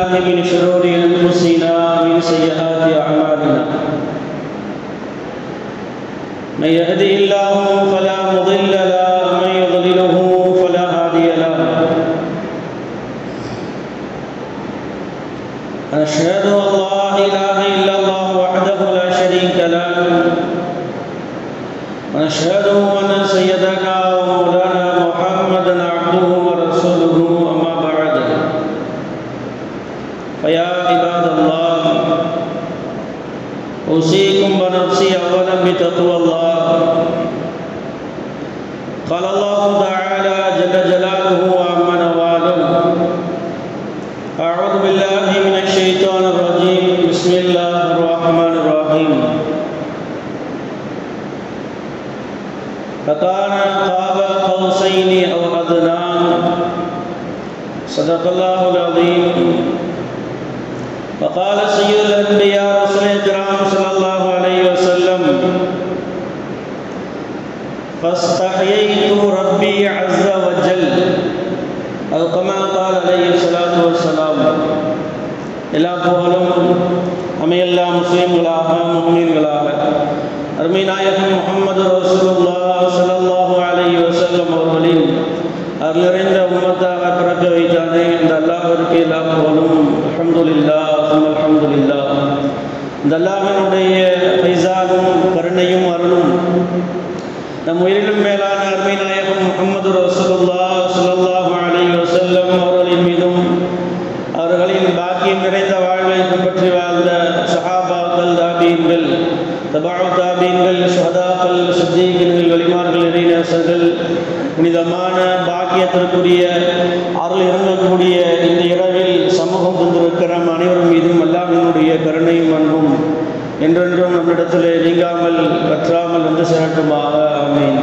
بالله من شرور أنفسنا ومن سيئات أعمالنا من يهده الله فلا مضل له ومن يضلله فلا هادي له أشهد أن لا إله إلا الله وحده لا شريك له ونشهد أن سيدنا ومولانا محمدا عبده ورسوله أما بعد فيا عباد الله أوصيكم ونفسي أولا بتقوى الله قال الله تعالى جل جلاله وعم نواله أعوذ بالله من الشيطان الرجيم بسم الله الرحمن الرحيم فكان قاب قوسين أو أدنى صدق الله العظيم وقال سيد الأنبياء رسول الكرام صلى الله عليه وسلم فاستحييت ربي عز وجل أو كما قال عليه الصلاة والسلام எல்லா புகழும் அமையெல்லா முஸ்லீம்களாக முஹ்மீன்களாக அருமை நாயகம் முகமது ரசூலுல்லா ஸல்லல்லாஹு அலைஹி வஸல்லம் அவர்களின் அருள் நிறைந்த உம்மத்தாக பிறக்க வைத்தானே இந்த அல்லாஹ்விற்கு எல்லா புகழும் அல்ஹம்துலில்லாஹ் சும்ம அல்ஹம்துலில்லாஹ் இந்த அல்லாஹ்வினுடைய ஃபைசாலும் கருணையும் அருளும் நம் உயிரிலும் மேலான அருமை நாயகம் முகமது ரசூலுல்லா ஸல்லல்லாஹு அலைஹி வஸல்லம் அவர்களின் மீதும் அவர்களின் பாக்கியம் நிறைந்த வாழ்வை பின்பற்றி வாழ்ந்த சஹாபாக்கள் தாபீன்கள் தபாவு தாபீன்கள் சுஹதாக்கள் சித்தீகன்கள் வலிமார்கள் இறைநேசர்கள் புனிதமான பாக்கியத்திற்குரிய அருள் இறங்கக்கூடிய இந்த இரவில் சமூகம் தந்திருக்கிற நம் அனைவரும் மீதும் அல்லாவினுடைய கருணையும் அன்பும் என்றென்றும் நம்மிடத்திலே நீங்காமல் பற்றாமல் வந்து சேரட்டுமாக ஆமீன்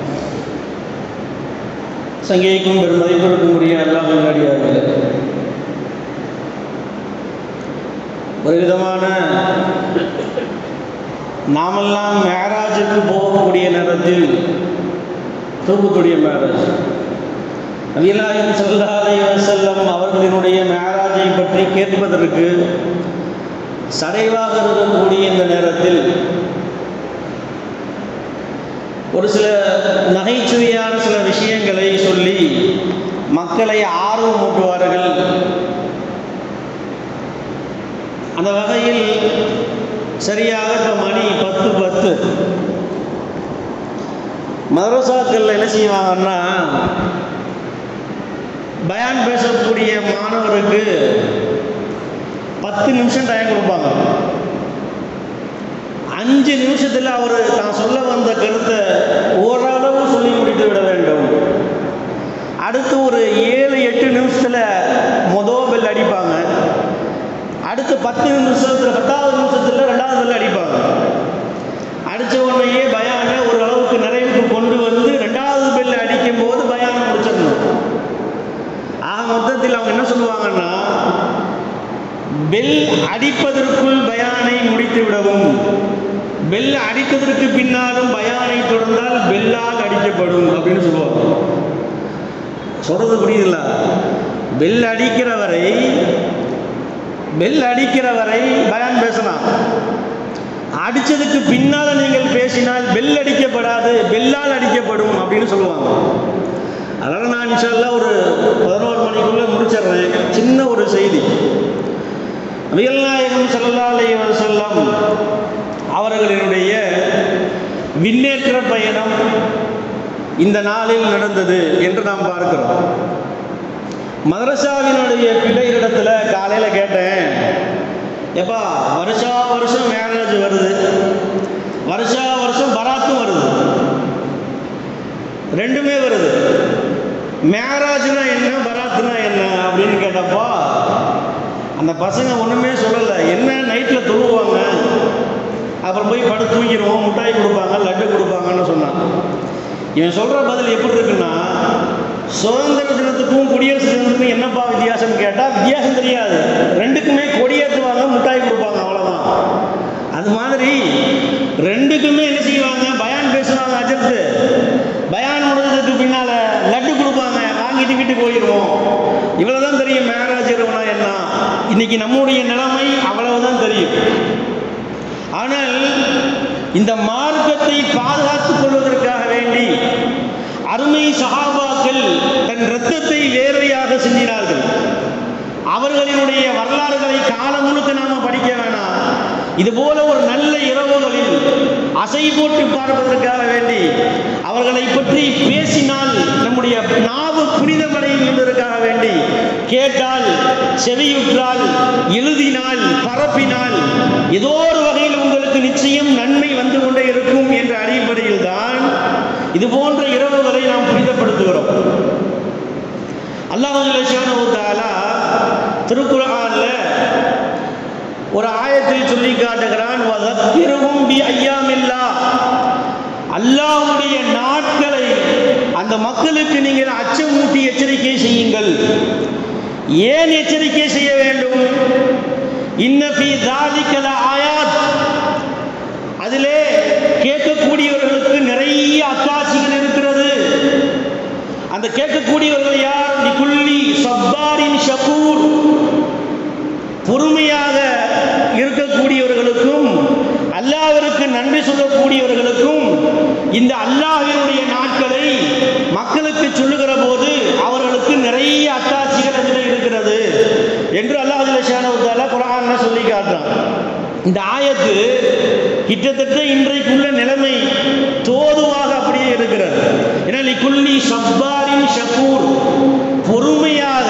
சங்கேக்கும் பெரும் மதிப்பிற்கும் உரிய அல்லாஹ் நடிகார்கள் ஒரு விதமான நாமெல்லாம் மேராஜுக்கு போகக்கூடிய நேரத்தில் தூக்கக்கூடிய மேராஜ் நவீனாயம் சொல்லாதை செல்லம் அவர்களினுடைய மேராஜை பற்றி கேட்பதற்கு சடைவாக இருக்கக்கூடிய இந்த நேரத்தில் ஒரு சில நகைச்சுவையான சில விஷயங்களை சொல்லி மக்களை ஆர்வம் ஊட்டுவார்கள் அந்த வகையில் சரியாக இப்போ மணி பத்து பத்து மதரசாக்கள் என்ன செய்வாங்கன்னா பயான் பேசக்கூடிய மாணவருக்கு பத்து நிமிஷம் டைம் கொடுப்பாங்க அஞ்சு நிமிஷத்தில் அவர் தான் சொல்ல வந்த கருத்தை ஓரளவு சொல்லி முடித்து விட வேண்டும் அடுத்து ஒரு ஏழு எட்டு நிமிஷத்தில் மொதல் பெல் அடிப்பாங்க அடுத்து பத்து நிமிஷத்தில் பத்தாவது நிமிஷத்தில் ரெண்டாவது பெல் அடிப்பாங்க அடித்த உடனேயே பயானை ஒரு அளவுக்கு நிறைவுக்கு கொண்டு வந்து ரெண்டாவது பெல் அடிக்கும் போது பயானை முடிச்சிடணும் ஆக மொத்தத்தில் அவங்க என்ன சொல்லுவாங்கன்னா பெல் அடிப்பதற்குள் பயானை முடித்து விடவும் பெல் அடித்ததற்கு பின்னாலும் பயானை தொடர்ந்தால் பெல்லால் அடிக்கப்படும் அப்படின்னு சொல்லுவாங்க சொல்றது புரியுதுல்ல பெல் அடிக்கிற வரை பெல் அடிக்கிற வரை பயான் பேசலாம் அடித்ததுக்கு பின்னால் நீங்கள் பேசினால் பெல் அடிக்கப்படாது பெல்லால் அடிக்கப்படும் அப்படின்னு சொல்லுவாங்க அதனால் நான் இன்ஷால்லா ஒரு பதினோரு மணிக்குள்ளே முடிச்சிடுறேன் சின்ன ஒரு செய்தி வியல்நாயகம் சல்லா அலி வசல்லம் அவர்களினுடைய விண்ணேற்ற பயணம் இந்த நாளில் நடந்தது என்று நாம் பார்க்கிறோம் மதரசாவினுடைய பிள்ளைகளிடத்தில் காலையில் கேட்டேன் எப்பா வருஷா வருஷம் மேரேஜ் வருது வருஷா வருஷம் பராத்தும் வருது ரெண்டுமே வருது மேராஜ்னா என்ன பராத்துனா என்ன அப்படின்னு கேட்டப்பா அந்த பசங்க ஒன்றுமே சொல்லலை என்ன நைட்டில் தொழுவாங்க அப்புறம் போய் படுத்து தூங்கிடுவோம் மிட்டாய் கொடுப்பாங்க லட்டு கொடுப்பாங்கன்னு சொன்னான் இவன் சொல்கிற பதில் எப்படி இருக்குன்னா சுதந்திர தினத்துக்கும் குடியரசு தினத்துக்கும் என்னப்பா வித்தியாசம்னு கேட்டால் வித்தியாசம் தெரியாது ரெண்டுக்குமே கொடியேற்றுவாங்க மிட்டாய் கொடுப்பாங்க அவ்வளோதான் அது மாதிரி ரெண்டுக்குமே என்ன செய்வாங்க பயான் பேசுவாங்க அஜர்த்து பயான் முடிஞ்சதுக்கு பின்னால் லட்டு கொடுப்பாங்க வாங்கிட்டு வீட்டுக்கு போயிடுவோம் இவ்வளோதான் தெரியும் மேராஜ் இரவுனா என்ன இன்னைக்கு நம்முடைய நிலைமை அவ்வளவுதான் தெரியும் ஆனால் இந்த மார்க்கத்தை பாதுகாத்துக் கொள்வதற்காக வேண்டி அருமை சஹாபாக்கள் தன் இரத்தத்தை வேர்வையாக சிந்தினார்கள் அவர்களினுடைய வரலாறுகளை காலம் முழுக்க நாம படிக்க வேணாம் இது போல ஒரு நல்ல இரவுகளில் அசை போட்டு பார்ப்பதற்காக வேண்டி அவர்களை பற்றி பேசினால் நம்முடைய நாவு புனிதமடையும் என்பதற்காக வேண்டி கேட்டால் செவியுற்றால் எழுதினால் பரப்பினால் ஏதோ ஒரு வகையில் உங்களுக்கு நிச்சயம் நன்மை வந்து கொண்டே இருக்கும் என்ற அடிப்படையில் தான் இது போன்ற இரவுகளை நாம் புனிதப்படுத்துகிறோம் அல்லாஹாலா திருக்குறான்ல ஒரு ஆயத்தில் சொல்லி காட்டுகிறான் வதக்கிருவும் பி ஐயாமில்லா அல்லாஹ்வுடைய நாட்களை அந்த மக்களுக்கு நீங்கள் அச்சமூட்டி எச்சரிக்கை செய்யுங்கள் ஏன் எச்சரிக்கை செய்ய வேண்டும் இன்னபி தாலிக்கல ஆயாத் அதிலே கேட்கக்கூடியவர்களுக்கு நிறைய அத்தாட்சிகள் இருக்கிறது அந்த கேட்கக்கூடியவர்கள் யார் நிகுல்லி சப்பாரின் ஷகூர் பொறுமையாக இருக்கக்கூடியவர்களுக்கும் அல்லாஹ்விற்கு நன்றி சொல்லக்கூடியவர்களுக்கும் இந்த அல்லாஹ்வினுடைய நாட்களை மக்களுக்கு சொல்லுகிற போது அவர்களுக்கு நிறைய அத்தாட்சிகள் அதில் இருக்கிறது என்று அல்லாஹ் ஷானவுத்தாலா குரான்ல சொல்லி காட்டுறான் இந்த ஆயத்து கிட்டத்தட்ட இன்றைக்குள்ள நிலைமை தோதுவாக அப்படியே இருக்கிறது ஏன்னா குல்லி சப்பாரின் ஷக்கூர் பொறுமையாக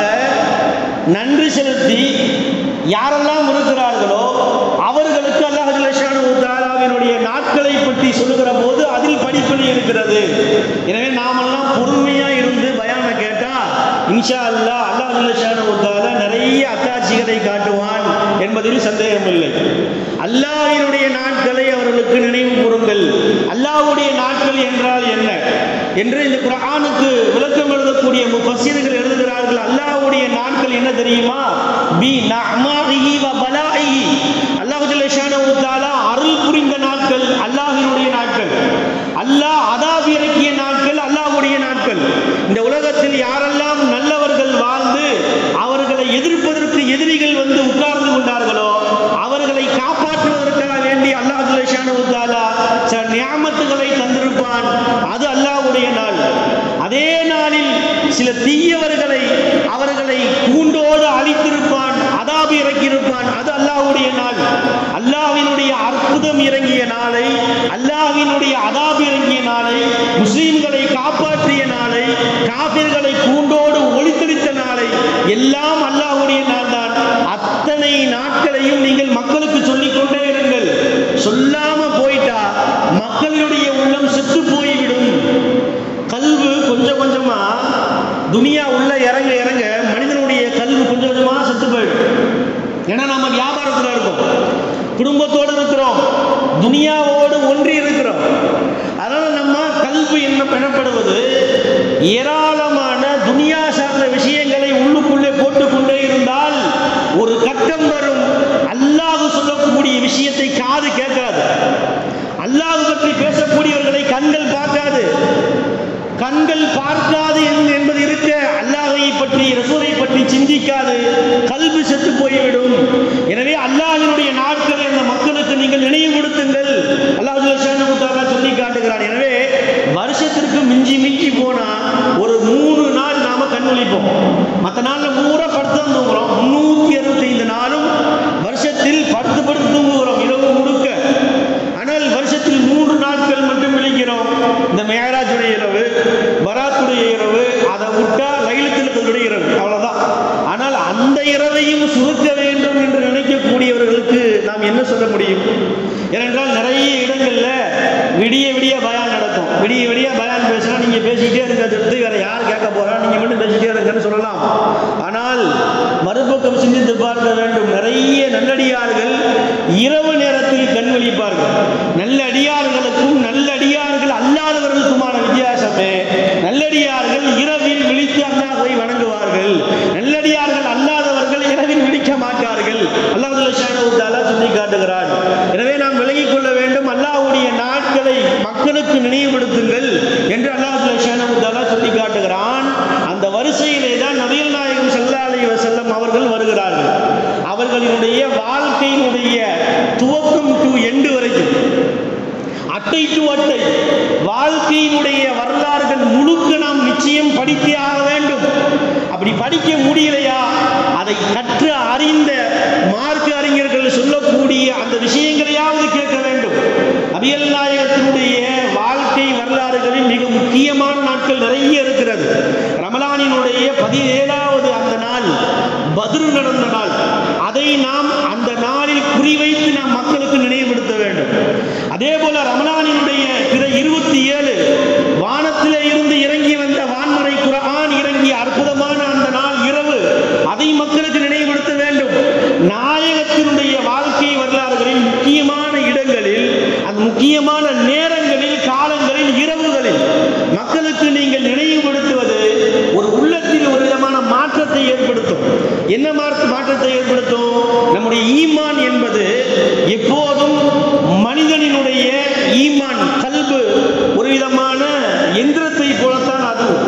நன்றி செலுத்தி யாரெல்லாம் இருக்கிறார்களோ அவர்களுக்கு அல்லாஹாலுடைய நாட்களை பற்றி சொல்லுகிற போது அதில் படிப்பணி இருக்கிறது எனவே நாமெல்லாம் பொறுமையா இருந்து பயான கேட்டா இன்ஷா அல்லா அல்லாஹால நிறைய அத்தாட்சிகளை காட்டுவான் என்பதில் சந்தேகமில்லை அல்லாஹினுடைய நாட்களை அவர்களுக்கு நினைவு கூறுங்கள் அல்லாஹ்வுடைய நாட்கள் என்றால் என்ன என்று இந்த குர்ஆனுக்கு விளக்கம் எழுதக்கூடிய முஃபஸ்ஸிர்கள் எழுதுகிறார்கள் அல்லாஹ்வுடைய நாட்கள் என்ன தெரியுமா பி நஅமாஹி வ பலாஹி அல்லாஹ் ஜல்ல ஷானஹு தஆலா அருள் புரிந்த நாட்கள் அல்லாஹ்வினுடைய நாட்கள் அல்லாஹ் அதாப் இறக்கிய நாட்கள் அல்லாஹ்வுடைய நாட்கள் இந்த உலகத்தில் யாரெல்லாம் நல்லவர்கள் வாழ்ந்து அவர்களை எதிர்ப்பதற்கு எதிரிகள் வந்து உட்கார்ந்து கொண்டார்களோ அவர்களை காப்பாற்றுவதற்காக வேண்டி அல்லாஹ் ஜல்ல ஷானஹு தஆலா சில நியாமத்துகளை தந்திருப்பான் அது அல்லாஹ்வுடைய நாள் அதே நாளில் சில தீயவர்களை அவர்களை கூண்டோடு அழித்திருப்பான் அதாபு இறக்கியிருப்பான் அது அல்லாஹ்வுடைய நாள் அல்லாஹ்வினுடைய அற்புதம் இறங்கிய நாளை அல்லாஹ்வினுடைய அதாபு இறங்கிய நாளை முஸ்லிம்களை காப்பாற்றிய நாளை காபிர்களை கூண்டோடு ஒளித்தெடுத்த நாளை எல்லாம் அல்லாஹ்வுடைய நாள் தான் அத்தனை நாட்களையும் நீங்கள் மக்களுக்கு சொல்லிக் கொண்டே இருங்கள் சொல்லாம போயிட்டா மக்களுடைய உள்ளம் செத்து போய்விடும் கல்வு கொஞ்சம் கொஞ்சமா துனியா உள்ள இறங்க இறங்க மனிதனுடைய கல்வி கொஞ்சம் கொஞ்சமா செத்து போயிடும் ஏன்னா நம்ம வியாபாரத்தில் இருக்கோம் குடும்பத்தோடு இருக்கிறோம் துனியாவோடு ஒன்றி இருக்கிறோம் அதனால நம்ம கல்வி என்ன எனப்படுவது ஏராளமான துனியா சார்ந்த விஷயங்களை உள்ளுக்குள்ளே போட்டுக்கொண்டே இருந்தால் ஒரு கட்டம் வரும் அல்லாஹ் சொல்லக்கூடிய விஷயத்தை காது கேட்காது அல்லாஹ் பற்றி பேசக்கூடியவர்களை கண்கள் பார்க்காது கண்கள் பார்க்காது என்- என்பது இருக்க அல்லாஹை பற்றி ரசூலை பற்றி சிந்திக்காது கல்வி செத்து போய்விடும் எனவே அல்லாஹினுடைய நாட்களை அந்த மக்களுக்கு நீங்கள் நினைவுபடுத்துங்கள் அல்லாஹ் ஷானுத்தாலா சொல்லி காட்டுகிறான் எனவே வருஷத்திற்கு மிஞ்சி மிஞ்சி போனா ஒரு மூணு நாள் நாம கண் விழிப்போம் மற்ற நாள்ல பூரா படுத்து தான் தூங்குறோம் முன்னூத்தி அறுபத்தைந்து நாளும் வருஷத்தில் படுத்து படுத்து தூங்குகிறோம் இரவு முழுக்க ஆனால் வருஷத்தில் மூன்று நாட்கள் மட்டும் விழிக்கிறோம் இந்த மேராஜுடைய இரவு பராத்துடைய இரவு அதை விட்டா லைலத்திலுடைய இரவு அவ்வளவுதான் ஆனால் அந்த இரவையும் சுருக்க வேண்டும் என்று நினைக்கக்கூடியவர்களுக்கு நாம் என்ன சொல்ல முடியும் ஏனென்றால் நிறைய இடங்கள்ல விடிய விடிய பயான் நடக்கும் விடிய விடிய பயான் பேசினா நீங்க பேசிக்கிட்டே இருக்கிறது வேற யார் கேட்க போறா நீங்க மட்டும் பேசிக்கிட்டே இருங்கன்னு சொல்லலாம் ஆனால் மறுபக்கம் சிந்தித்து பார்க்க வேண்டும் நிறைய நல்லடியார்கள் இரவு நேரத்தில் கண் விழிப்பார்கள் நல்லடியார்களுக்கும் நல்லடியார்கள் அல்லாதவர்களுக்குமான வித்தியாசமே நல்லடியார்கள் இரவில் விழித்து அல்லாஹ்வை வணங்குவார்கள் நல்லடியார்கள் அல்லாதவர்கள் இரவில் விழிக்க மாட்டார்கள் அல்லாஹ் ஷானவுத்தாலா சொல்லி காட்டுகிறார் எனவே நாம் விலகிக் கொள்ள வேண்டும் அல்லாஹ்வுடைய நாட்களை மக்களுக்கு நினைவுபடுத்துங்கள் என்று அல்லாஹ் ஷானவுத்தாலா சொல்லி காட்டுகிறான் அந்த வரிசையிலே தான் நபிகள் நாயகம் ஸல்லல்லாஹு அலைஹி வஸல்லம் அவர்கள் வருகிறார்கள் அவர்கள் அவர்களினுடைய வாழ்க்கையினுடைய துவக்கம் டு எண்டு வரைக்கும் அட்டை டு அட்டை வாழ்க்கையினுடைய வரலாறுகள் முழுக்க நாம் நிச்சயம் படித்தே ஆக வேண்டும் அப்படி படிக்க முடியலையா அதை கற்று அறிந்த மார்க்க அறிஞர்கள் சொல்லக்கூடிய அந்த விஷயங்களையாவது கேட்க வேண்டும் அபியல் நாயகத்தினுடைய வாழ்க்கை வரலாறுகளில் மிக முக்கியமான நாட்கள் நிறைய இருக்கிறது ரமலானினுடைய பதினேழாவது அந்த நாள் பத்ரு நடந்த நாள் அதை நாம் அந்த நாளில் குறிவைத்து நாம் மக்களுக்கு நினைவுபடுத்த வேண்டும் அதே போல ரமலானினுடைய பிற இருபத்தி ஏழு வானத்திலே இருந்து இறங்கி வந்த வான்மறை குரான் இறங்கிய அற்புதமான அந்த நாள் இரவு அதை மக்களுக்கு நினைவுபடுத்த வேண்டும் நாயகத்தினுடைய வாழ்க்கை வரலாறுகளில் முக்கியமான இடங்களில் அந்த முக்கியமான நேரங்களில் காலங்களில் இரவுகளில் மக்களுக்கு நீங்கள் நினைவுபடுத்துவது ஒரு உள்ளத்தில் ஒரு விதமான மாற்றத்தை ஏற்படுத்தும் என்ன மாற்ற மாற்றத்தை ஏற்படுத்தும் நம்முடைய ஈமான் என்பது எப்போதும் மனிதனினுடைய ஈமான் கல்பு ஒரு விதமான எந்திரத்தை போலத்தான் அதுவும்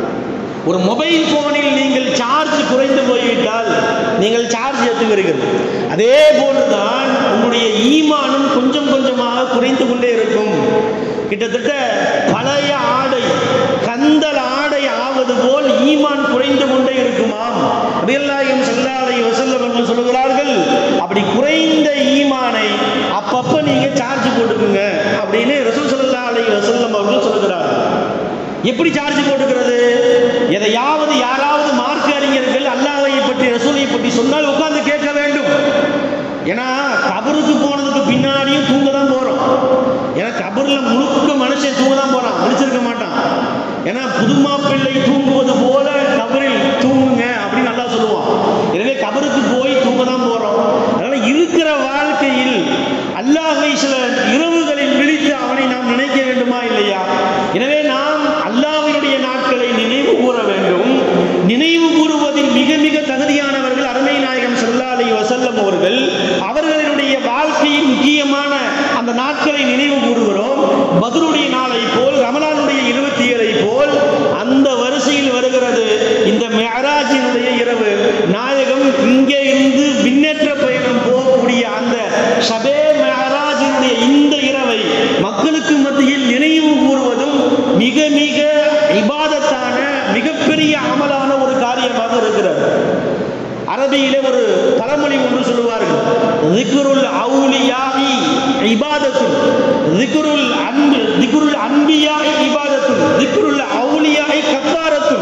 ஒரு மொபைல் போனில் நீங்கள் சார்ஜ் குறைந்து போய்விட்டால் நீங்கள் சார்ஜ் ஏற்றுவீர்கள் அதே போன்றுதான் உங்களுடைய ஈமானும் கொஞ்சம் கொஞ்சமாக குறைந்து கொண்டே இருக்கும் கிட்டத்தட்ட பழைய ஆடை கந்தல் ஆடை ஆவது போல் ஈமான் குறைந்து கொண்டே இருக்குமாம் அபியல்லாயும் செல்லாதை வசல்லம் அவர்கள் சொல்லுகிறார்கள் அப்படி குறைந்த ஈமானை அப்பப்ப நீங்க சார்ஜ் போட்டுக்குங்க அப்படின்னு ரசூல் சல்லா அலை வசல்லம் அவர்கள் சொல்லுகிறார்கள் எப்படி சார்ஜ் போட்டுக்கிறது எதையாவது யாராவது மார்க்க அறிஞர்கள் அல்லாஹை பற்றி ரசூலை பற்றி சொன்னால் உட்கார்ந்து கேட்க வேண்டும் ஏன்னா கபருக்கு போனதுக்கு பின்னாடியும் தூங்க தான் போறோம் ஏன்னா கபர்ல முழுக்க மனுஷன் தூங்க தான் போறான் முடிச்சிருக்க மாட்டான் ஏன்னா புதுமா பிள்ளை தூங்குவது போல கபரில் தூங்குங்க அப்படின்னு நல்லா சொல்லுவான் எனவே கபருக்கு போய் தூங்க தான் போறோம் அதனால இருக்கிற வாழ்க்கையில் அல்லாஹை சில இரவுகளில் விழித்து அவனை நாம் நினைக்க வேண்டுமா இல்லையா எனவே நாம் அல்லாஹ்வினுடைய நாட்களை நினைவு கூற வேண்டும் நினைவு கூறுவதில் மிக மிக தகுதியானவர்கள் அருமை நாயகம் ஸல்லல்லாஹு அலைஹி வஸல்லம் அவர்கள் அவர்களினுடைய வாழ்க்கையின் முக்கியமான அந்த நாட்களை நினைவு கூறுகிறோம் பத்ருடைய நாளை போல் ரமலானுடைய இருபத்தி ஏழை போல் அந்த வரிசையில் வருகிறது இந்த மெஹராஜினுடைய இரவு நாயகம் இங்கே இருந்து விண்ணேற்ற பயணம் போகக்கூடிய அந்த ஷபே மெஹராஜினுடைய இந்த இரவை மக்களுக்கு மத்தியில் நினைவு கூறுவதும் மிக மிக இபாதத்தான மிகப்பெரிய அமலான ஒரு காரியமாக இருக்கிறது அரபியிலே ஒரு பழமொழி ஒன்று சொல்லுவார்கள் திக்ருல் அவுலியாஹி இபாதத்துன் திக்ருல் அன்பு திக்ருல் அன்பியாஹி இபாதத்துன் திக்ருல் அவுலியாஹி கஃபாரத்துன்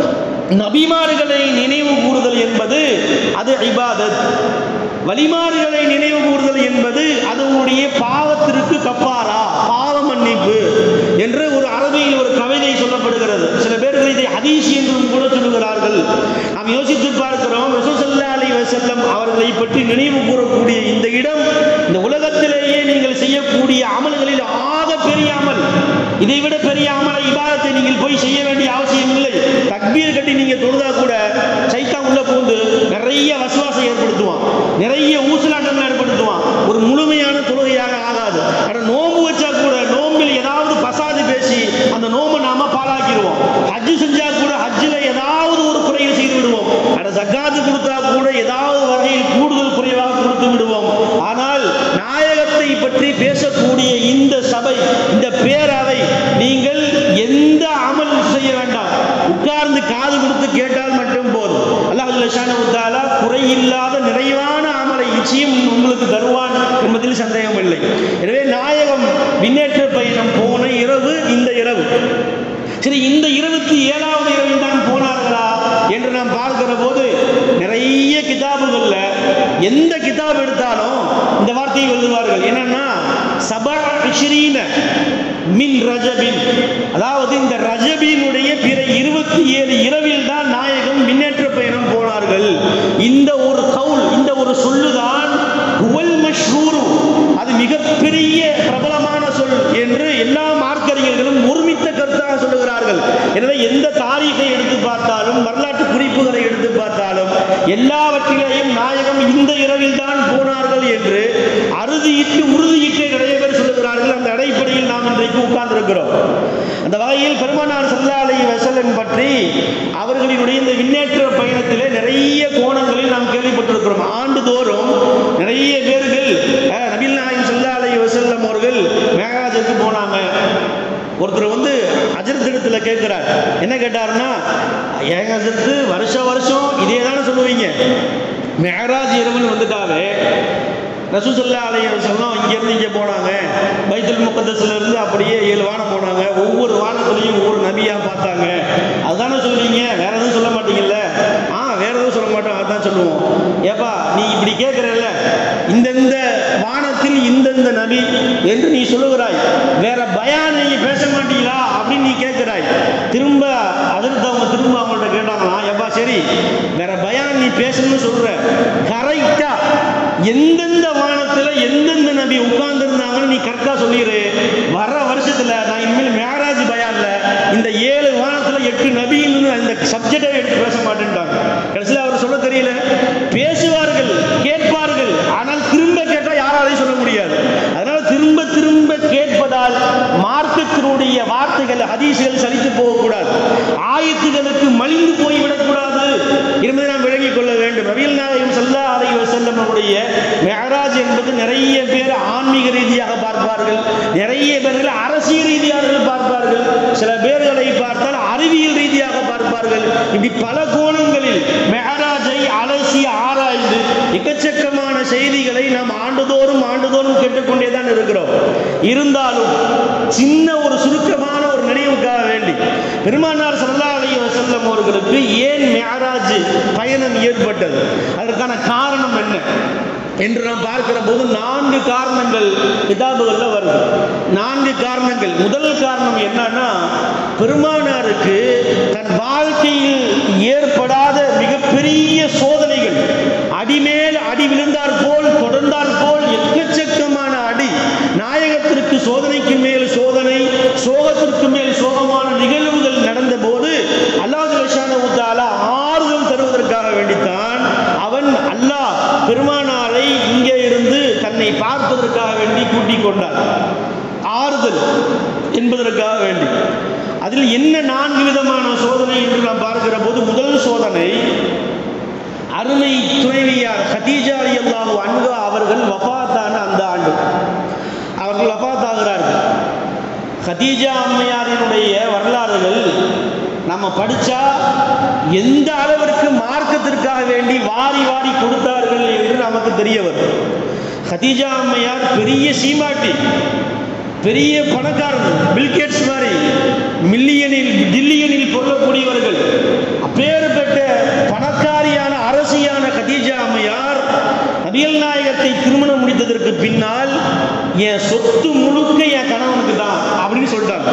நபிமார்களை நினைவு கூறுதல் என்பது அது இபாதத் வலிமார்களை நினைவு கூறுதல் என்பது அது உங்களுடைய பாவத்திற்கு கப்பாரா பாவ மன்னிப்பு என்று ஒரு அரபியில் ஒரு கவிதை சொல்லப்படுகிறது சில பேர்கள் இதை ஹதீஸ் என்றும் கூட சொல்லுகிறார்கள் நாம் யோசித்து பார்க்கிறோம் ரசூசல்லா அலி வசல்லம் அவர்களை பற்றி நினைவு கூறக்கூடிய இந்த இடம் இந்த உலகத்திலேயே நீங்கள் செய்யக்கூடிய அமல்களில் ஆக பெரிய அமல் இதை விட பெரிய அமல இபாதத்தை நீங்கள் போய் செய்ய வேண்டிய அவசியம் இல்லை தக்பீர் கட்டி நீங்க தொழுதா கூட சைத்தான் உள்ள பூந்து நிறைய வசுவாசம் ஏற்படுத்துவான் நிறைய ஊசலாட்டம் ஏற்படுத்துவான் ஒரு முழுமையான தொழுகையாக ஆகாது ஆனா நோன்பு வச்சா கூட நோம்பில் ஏதாவது பசாது பேசி அந்த நோம்பை நாம பாழாக்கிடுவோம் ஹஜ்ஜு செஞ்சா கூட ஹஜ்ஜில் ஏதாவது ஒரு குறையை செய்து விடுவோம் அட ஜக்காத்து கொடுத்தா கூட ஏதாவது வகையில் கூடுதல் குறைவாக கொடுத்து விடுவோம் ஆனால் நாயகத்தை பற்றி பேசக்கூடிய இந்த சபை இந்த பேரவை நீங்கள் எந்த அமல் செய்ய வேண்டாம் உட்கார்ந்து காது கொடுத்து கேட்டால் மட்டும் போதும் அல்லாஹ் குறையில்லாத நிறைவான அமலை நிச்சயம் உங்களுக்கு தருவான் என்பதில் சந்தேகம் இல்லை எனவே நாயகம் விண்ணேற்ற பயணம் போன இரவு இந்த இரவு சரி இந்த இருபத்தி ஏழாவது இரவில் தான் போனார்களா என்று நாம் பார்க்கிற போது நிறைய கிதாபுகள்ல எந்த கிதாப் எடுத்தாலும் இந்த வார்த்தையை எழுதுவார்கள் என்னன்னா சபா இஷ்ரீன மின் ரஜபின் அதாவது இந்த ரஜபினுடைய பிற இருபத்தி ஏழு இரவில் தான் நாயகம் முன்னேற்ற பயணம் போனார்கள் இந்த ஒரு கவுல் இந்த ஒரு சொல்லுதான் குவல் மஷ்ஹூரு அது மிகப்பெரிய பிரபலமான சொல் என்று எல்லா மார்க்கறிஞர்களும் ஒருமித்த கருத்தாக சொல்லுகிறார்கள் எனவே எந்த தாரீகை எடுத்து பார்த்தாலும் வரலாற்று குறிப்புகளை எடுத்து பார்த்தாலும் எல்லாவற்றிலேயும் நாயகம் இந்த இரவில் தான் போனார்கள் என்று அறுதியிட்டு உறுதியிட்டு நிறைய பேர் சொல்லுகிறார்கள் அந்த அடிப்படையில் நாம் இன்றைக்கு உட்கார்ந்திருக்கிறோம் அந்த வகையில் பெருமானார் சல்லா அலி வசலன் பற்றி அவர்களினுடைய இந்த விண்ணேற்ற பயணத்திலே நிறைய கோணங்களில் நாம் கேள்விப்பட்டிருக்கிறோம் கொண்டிருக்கிறோம் ஆண்டுதோறும் நிறைய பேர்கள் அஹ், நபிகள் நாயகம் ஸல்லல்லாஹு அலைஹி வஸல்லம் அவர்கள் மேகாஜுக்கு போனாங்க ஒருத்தர் வந்து அஜரத்திடத்துல கேட்கிறார் என்ன கேட்டாருன்னா ஏங்க அஜரத்து வருஷ வருஷம் இதே தானே சொல்லுவீங்க மேராஜ் இரவுன்னு வந்துட்டாவே ரசூசல்லா அலைய சொன்னோம் இங்கேருந்து இங்கே போனாங்க பைத்துல் முகத்தஸ்ல இருந்து அப்படியே ஏழு வானம் போனாங்க ஒவ்வொரு வானத்துலையும் ஒவ்வொரு நபியாக பார்த்தாங்க அதுதானே சொல்லுவீங்க வேற எதுவும் சொல்ல மாட்டீங்கல்ல ஆ வேற எதுவும் சொல்ல மாட்டோம் அதான் சொல்லுவோம் ஏப்பா நீ இப்படி கேட்குறல்ல இந்தந்த வானத்தில் இந்தந்த நபி என்று நீ சொல்லுகிறாய் வேற பயான் நீங்க பேச மாட்டீங்களா அப்படின்னு நீ கேட்கிறாய் திரும்ப அதற்கு அவங்க திரும்ப அவங்கள்ட்ட கேட்டாங்களா எப்பா சரி வேற பயான் நீ பேசணும்னு சொல்ற கரெக்டா எந்தெந்த வானத்துல எந்தெந்த நபி உட்கார்ந்து இருந்தாங்கன்னு நீ கரெக்டா சொல்லிடு வர வருஷத்துல நான் இனிமேல் மேராஜ் பயான்ல இந்த ஏழு வானத்துல எட்டு நபின்னு இந்த சப்ஜெக்டை எடுத்து பேச மாட்டேன்ட்டாங்க கடைசியில் அவர் சொல்ல தெரியல பேசுவார்கள் கேட்பார்கள் ஆனால் திரும்ப கேட்டா யாராலையும் சொல்ல முடியாது அதனால திரும்ப திரும்ப கேட்பதால் மார்க்கத்தினுடைய வார்த்தைகள் ஹதீஸ்கள் சலித்து போகக்கூடாது ஆயத்துகளுக்கு மலிந்து போய்விடக்கூடாது என்பதை நாம் விளங்கிக் கொள்ள வேண்டும் நபிகள் நாயகம் சல்லா அலை வசல்லமுடைய மெஹராஜ் என்பது நிறைய பேர் ஆன்மீக ரீதியாக பார்ப்பார்கள் நிறைய பேர்கள் அரசியல் ரீதியாக பார்ப்பார்கள் சில பேர்களை பார்த்தால் அறிவியல் ரீதியாக பார்ப்பார்கள் இப்படி பல கோணங்களில் மெஹராஜை அலசி ஆராய்ந்து எக்கச்சக்கமான செய்திகளை நாம் ஆண்டுதோறும் ஆண்டுதோறும் கேட்டுக்கொண்டே தான் இருக்கிறோம் இருந்தாலும் சின்ன ஒரு சுருக்கமான ஒரு நினைவுக்காக வேண்டி பெருமானார் ஸல்லல்லாஹு அலைஹி வஸல்லம் அவர்களுக்கு ஏன் மெஹராஜ் பயணம் ஏற்பட்டது அதற்கான காரணம் என்ன என்று நாம் பார்க்கிற போது நான்கு காரணங்கள் கிதாபுகள்ல வருது நான்கு காரணங்கள் முதல் காரணம் என்னன்னா பெருமானாருக்கு தன் வாழ்க்கையில் ஏற்படாத மிகப்பெரிய சோதனைகள் அடிமேல் அடி விழுந்தார் போல் தொடர்ந்தார் போல் எக்கச்சக்கமான அடி நாயகத்திற்கு சோதனைக்கு மேல் சோதனை சோகத்திற்கு மேல் சோகமான நிகழ்வுகள் நடந்த போது அல்லாஹ் ஜல்லஷானஹு தஆலா ஆறுதல் தருவதற்காக வேண்டித்தான் அவன் அல்லாஹ் பெருமானாரை இங்கே இருந்து தன்னை பார்ப்பதற்காக வேண்டி கூட்டிக் கொண்டார் ஆறுதல் என்பதற்காக வேண்டி அதில் என்ன நான்கு விதமான சோதனை என்று நாம் பார்க்கிற போது முதல் சோதனை அருமை துணைவியார் ஹதீஜா அல்லாஹு அன்ஹா அவர்கள் வஃபாத்தான அந்த ஆண்டு அவர்கள் வஃபாத் ஆகிறார்கள் ஹதீஜா அம்மையாரினுடைய வரலாறுகள் நம்ம படிச்சா எந்த அளவிற்கு மார்க்கத்திற்காக வேண்டி வாரி வாரி கொடுத்தார்கள் என்று நமக்கு தெரிய வரும் ஹதீஜா அம்மையார் பெரிய சீமாட்டி பெரிய பணக்காரர் பில்கேட்ஸ் மாதிரி மில்லியனில் பில்லியனில் பொருளக்கூடியவர்கள் அப்பேற்பட்ட பணக்காரியான அரசியான கதீஜா அம்மையார் நபிகள் நாயகத்தை திருமணம் முடித்ததற்கு பின்னால் என் சொத்து முழுக்க என் கணவனுக்கு தான் அப்படின்னு சொல்லிட்டாங்க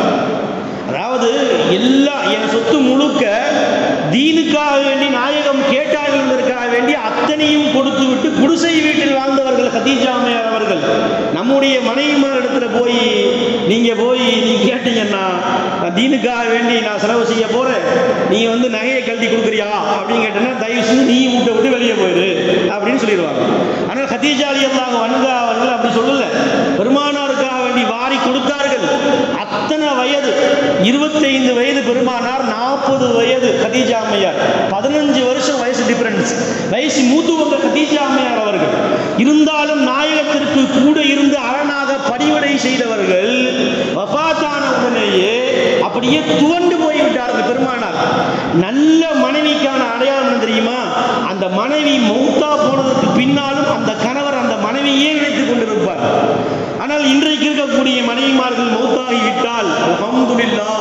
அதாவது எல்லா என் சொத்து முழுக்க தீனுக்காக வேண்டி நாயகம் கேட்டார்கள் என்பதற்காக வேண்டி அத்தனையும் கொடுத்து விட்டு குடிசை வீட்டில் வாழ்ந்தவர்கள் ஹதீஜா அம்மையார் அவர்கள் நம்முடைய மனைவிமார் இடத்துல போய் நீங்க போய் நீ கேட்டீங்கன்னா நான் தீனுக்காக வேண்டி நான் செலவு செய்ய போறேன் நீ வந்து நகையை கழட்டி கொடுக்குறியா அப்படின்னு கேட்டேன்னா தயவு செஞ்சு நீ விட்டு விட்டு வெளியே போயிரு அப்படின்னு சொல்லிடுவாங்க ஆனால் ஹதீஜா அலி அல்லாஹ் வன்கா அவர்கள் அப்படி சொல்லல பெருமானாருக்காக வேண்டி வாரி கொடுத்தார்கள் அத்தனை வயது இருபத்தைந்து வயது பெருமானார் நாற்பது வயது கதீஜா அம்மையார் பதினஞ்சு வருஷம் வயசு டிஃபரன்ஸ் வயசு மூத்துவங்க கதீஜா அம்மையார் அவர்கள் இருந்தாலும் நாயகத்திற்கு கூட இருந்து அரணாக பணிவிடை செய்தவர்கள் வஃபாத்தான உடனேயே அப்படியே துவண்டு போய்விட்டார்கள் பெருமானார் நல்ல மனைவிக்கான அடையாளம் என்ன தெரியுமா அந்த மனைவி மௌத்தா போனதற்கு பின்னாலும் அந்த கணவர் அந்த மனைவியே நினைத்துக் கொண்டிருப்பார் ஆனால் இன்றைக்கு இருக்கக்கூடிய மனைவிமார்கள் மௌத்தாகி விட்டால் அல்ஹம்துலில்லாஹ்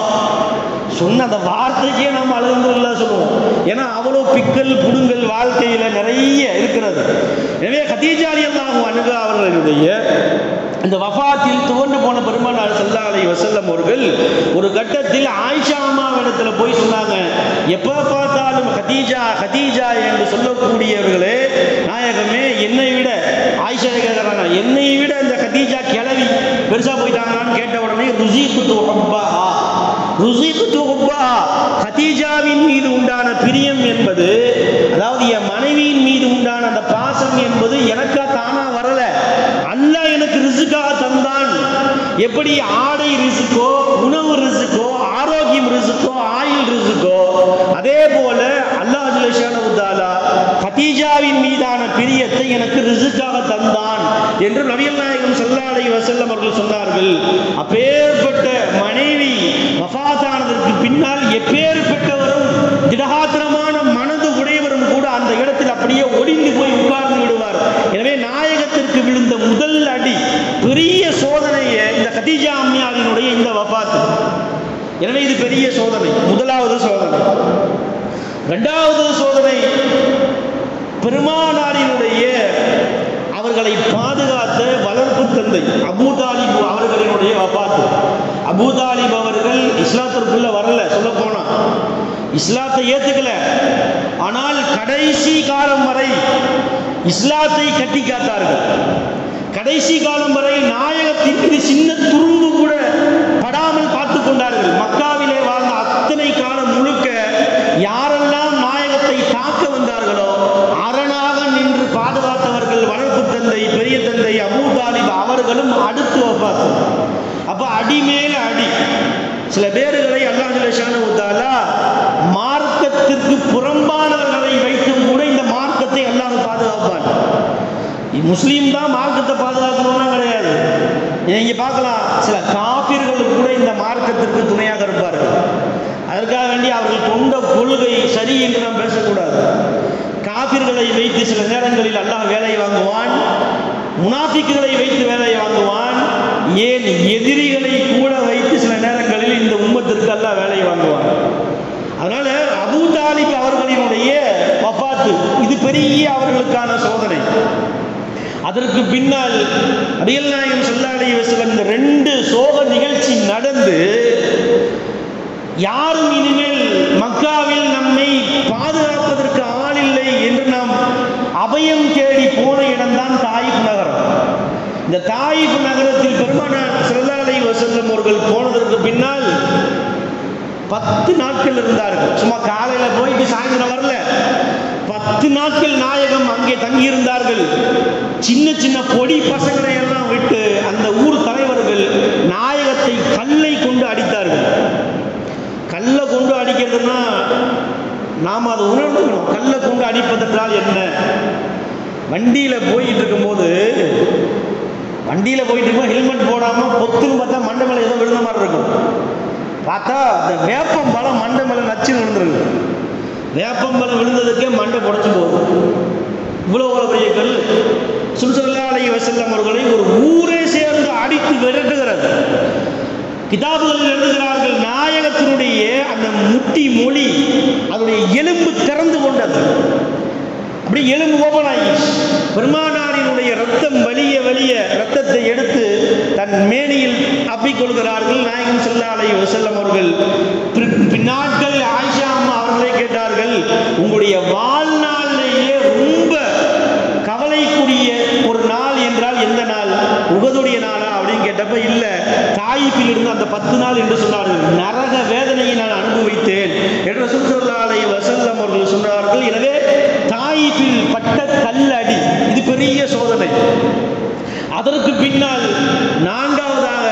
சொன்ன அந்த வார்த்தைக்கே நம்ம அல்ஹம்துலில்லாஹ் சொல்லுவோம் ஏன்னா அவ்வளோ பிக்கல் புடுங்கல் வாழ்க்கையில நிறைய இருக்கிறது எனவே ஹதீஜா அல்லாஹு அணுகா அவர்களுடைய இந்த வஃபாத்தில் துவண்டு போன பெருமானார் ஸல்லல்லாஹு அலைஹி வஸல்லம் அவர்கள் ஒரு கட்டத்தில் ஆயிஷா அம்மாவிடத்துல போய் சொன்னாங்க எப்போ பார்த்தாலும் ஹதீஜா ஹதீஜா என்று சொல்லக்கூடியவர்களே நாயகமே என்னை விட ஆயிஷா கேட்குறாங்க என்னை விட இந்த ஹதீஜா கிளவி பெருசா போயிட்டாங்களான்னு கேட்ட உடனே ருசி குத்து ஹப்பாஹா ருசி குத்து ஹப்பாஹா ஹதீஜாவின் மீது உண்டான பிரியம் என்பது அதாவது என் மனைவியின் மீது உண்டான அந்த பாசம் என்பது எனக்கா தானா வரல அல்லாஹ் எனக்கு ரிசுக்காக தந்தான் எப்படி ஆடை ரிசுக்கோ உணவு ரிசுக்கோ ஆரோக்கியம் ரிசுக்கோ ஆயுள் ரிசுக்கோ அதே போல அல்லாஹ் ஜல்லஷானு தாலா கதீஜாவின் மீதான பிரியத்தை எனக்கு ரிசுக்காக தந்தான் என்று நபிகள் நாயகம் ஸல்லல்லாஹு அலைஹி வஸல்லம் அவர்கள் சொன்னார்கள் அப்பேற்பட்ட மனைவி வஃபாத்தானதற்கு பின்னால் எப்பேற்பட்டவரும் திடகாத்திரமான மனது உடையவரும் கூட அந்த இடத்தில் அப்படியே ஒடிந்து போய் உட்கார்ந்து விடுவார் எனவே நாயகத்திற்கு விழுந்த முதல் அடி பெரிய சோதனையை இந்த கதீஜா அம்மையாரினுடைய இந்த வஃபாத்து எனவே இது பெரிய சோதனை முதலாவது சோதனை இரண்டாவது சோதனை பெருமானாரினுடைய அவர்களை பாதுகாத்த வளர்ப்பு தந்தை அபூ தாலிப் அவர்களினுடைய வபாத்து அபூ தாலிப் அவர்கள் இஸ்லாத்திற்குள்ள வரல சொல்ல போனா இஸ்லாத்தை ஏத்துக்கல ஆனால் கடைசி காலம் வரை இஸ்லாத்தை கட்டி காத்தார்கள் கடைசி காலம் வரை நாயகத்தின் மீது சின்ன துரும்பு கூட படாமல் பார்த்து கொண்டார்கள் மக்காவிலே வாழ்ந்த அத்தனை காலம் முழுக்க யாரெல்லாம் நாயகத்தை தாக்க வந்தார்களோ அரணாக நின்று பாதுகாத்தவர்கள் வளர்ப்பு தந்தை பெரிய தந்தை அபூ தாலிப் அவர்களும் அடுத்து வப்பாத்து அப்ப அடி மேல அடி சில பேர்களை அல்லாஹ் ஜல்லஷானு தாலா மார்க்கத்திற்கு புறம்பானவர்களை வைத்தும் கூட இந்த மார்க்கத்தை அல்லாஹ் பாதுகாப்பான் முஸ்லீம் தான் மார்க்கத்தை பாதுகாக்கணும்னா கிடையாது நீங்க பார்க்கலாம் சில காப்பீர்கள் கூட இந்த மார்க்கத்திற்கு துணையாக இருப்பார்கள் அதற்காக வேண்டி அவர்கள் கொண்ட கொள்கை சரி என்று நாம் பேசக்கூடாது காபிர்களை வைத்து சில நேரங்களில் அல்லாஹ் வேலை வாங்குவான் முனாஃபிக்குகளை வைத்து வேலை வாங்குவான் ஏன் எதிரிகளை கூட வைத்து சில நேரங்களில் இந்த உம்மத்திற்கு அல்லாஹ் வேலை வாங்குவான் அதனால அபூ தாலிப் அவர்களினுடைய வஃபாத்து இது பெரிய அவர்களுக்கான சோதனை அதற்கு பின்னால் அடியல் நாயகம் சொல்லாடி வசலம் இந்த ரெண்டு சோக நிகழ்ச்சி நடந்து யாரும் இனிமேல் மக்காவில் நம்மை பாதுகாப்பதற்கு ஆள் இல்லை என்று நாம் அபயம் தேடி போன இடம்தான் தாயிப் நகரம் இந்த தாயிப் நகரத்தில் பெருமானார் சிறந்தாலை வசல்லம் அவர்கள் போனதற்கு பின்னால் பத்து நாட்கள் இருந்தார்கள் சும்மா காலையில போயிட்டு சாயந்தரம் வரல பத்து நாட்கள் நாயகம் அங்கே தங்கியிருந்தார்கள் சின்ன சின்ன பொடி பசங்களை எல்லாம் விட்டு அந்த ஊர் தலைவர்கள் நாயகத்தை கல்லை கொண்டு அடித்தார்கள் கல்லை கொண்டு அடிக்கிறதுனா நாம் அதை உணர்ந்துக்கணும் கல்லை கொண்டு அடிப்பதென்றால் என்ன வண்டியில போயிட்டு இருக்கும்போது வண்டியில போயிட்டு இருக்கும்போது ஹெல்மெட் போடாம பொத்துன்னு பார்த்தா மண்டை மேல ஏதோ விழுந்த மாதிரி இருக்கும் பார்த்தா அந்த வேப்பம் பழம் மண்டை மேல நச்சுன்னு விழுந்துருக்கு வேப்பம் பழம் விழுந்ததுக்கே மண்டை புடைச்சு போகுது இவ்வளோ பெரிய கல் சுல்சல்லா அலை வசல்லம் அவர்களை ஒரு ஊரே சேர்ந்து அடித்து விரட்டுகிறது கிதாபுகளில் எழுதுகிறார்கள் நாயகத்தினுடைய அந்த முட்டி மொழி அதனுடைய எலும்பு திறந்து கொண்டது அப்படி எலும்பு ஓபன் ஆகிடுச்சு பெருமானாரினுடைய ரத்தம் வலிய வலிய ரத்தத்தை எடுத்து தன் மேனியில் அப்பிக்கொள்கிறார்கள் நாயகம் செல்லாலை வசல்லம் அவர்கள் பின்- பின்னாட்கள் ஆயிஷா அம்மா அவர்களே கேட்டார்கள் உங்களுடைய வாழ்நாளிலேயே ரொம்ப கவலைக்குரிய ஒரு நாள் என்றால் எந்த நாள் உகதுடைய நாளா அப்படின்னு கேட்டப்ப இல்ல தாயிப்பில் இருந்து அந்த பத்து நாள் என்று சொன்னார்கள் நரக வேதனையை நான் அனுபவித்தேன் என்று சுற்றுலாலை வசல்லம் அவர்கள் சொன்னார்கள் எனவே தாயிப்பில் பட்ட கல்லடி இது பெரிய சோதனை அதற்கு பின்னால் நான்காவதாக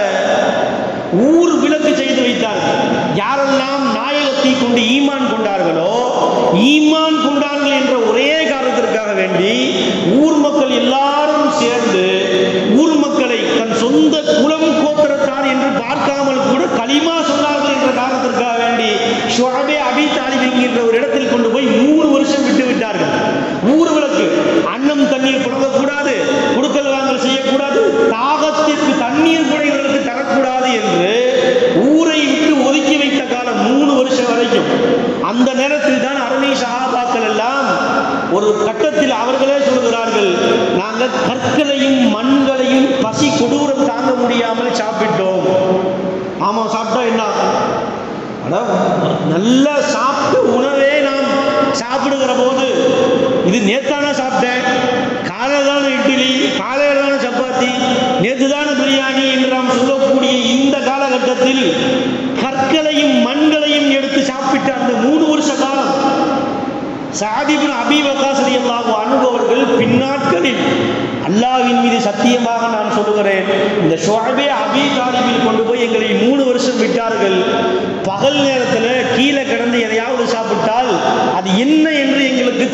ஊர் விலக்கு செய்து வைத்தார்கள் யாரெல்லாம் நாயகத்தை கொண்டு ஈமான் கொண்டார்களோ ஈமான் கொண்டார்கள் என்ற ஒரே காரணத்திற்காக வேண்டி ஊர் மக்கள் எல்லாரும் சேர்ந்து ஊர் மக்களை தன் சொந்த குலம் கோத்திரத்தார் என்று பார்க்காமல் கூட களிமா சொன்னார்கள் என்ற காரணத்திற்காக வேண்டி ஷுஹபே அபி தாலிப் என்கின்ற ஒரு இடத்தில் கொண்டு போய் நூறு வருஷம் விட்டு விட்டார்கள் ஊர் விளக்கு அன்னம் தண்ணீர் புழங்கக்கூடாது கொடுக்கல் வாங்கல் செய்யக்கூடாது தாகத்திற்கு தண்ணீர் கூட இவர்களுக்கு தரக்கூடாது என்று ஊரை விட்டு ஒதுக்கி வைத்த காலம் மூணு வருஷம் வரைக்கும் அந்த நேரத்தில் தான் அருமை சகாபாக்கள் எல்லாம் ஒரு கட்டத்தில் அவர்களே சொல்கிறார்கள் நாங்கள் கற்களையும் மண்களையும் பசி கொடூரம் தாங்க முடியாமல் சாப்பிட்டோம் ஆமா சாப்பிட்டா என்ன அட, நல்லா சாப்பிட்டு உணவே நாம் சாப்பிடுகிற போது இது நேத்தான சாப்பிட்டேன் காலையில் தானே இட்லி காலையில் தானே சப்பாத்தி நேற்று தானே பிரியாணி என்று நாம் சொல்லக்கூடிய இந்த காலகட்டத்தில் கற்களையும் மண்களையும் எடுத்து சாப்பிட்ட அந்த மூணு வருஷ காலம் சாதிபின் அபி வக்காஸ் ரலியல்லாஹு அன்ஹு அவர்கள் பின்னாட்களில் அல்லாஹ்வின் மீது சத்தியமாக நான் சொல்லுகிறேன் இந்த ஷுஹபே அபி தாலிபில் கொண்டு போய் எங்களை மூணு வருஷம் விட்டார்கள் பகல் நேரத்தில் கீழே கிடந்து எதையாவது சாப்பிட்டால் அது என்ன என்று எங்களுக்கு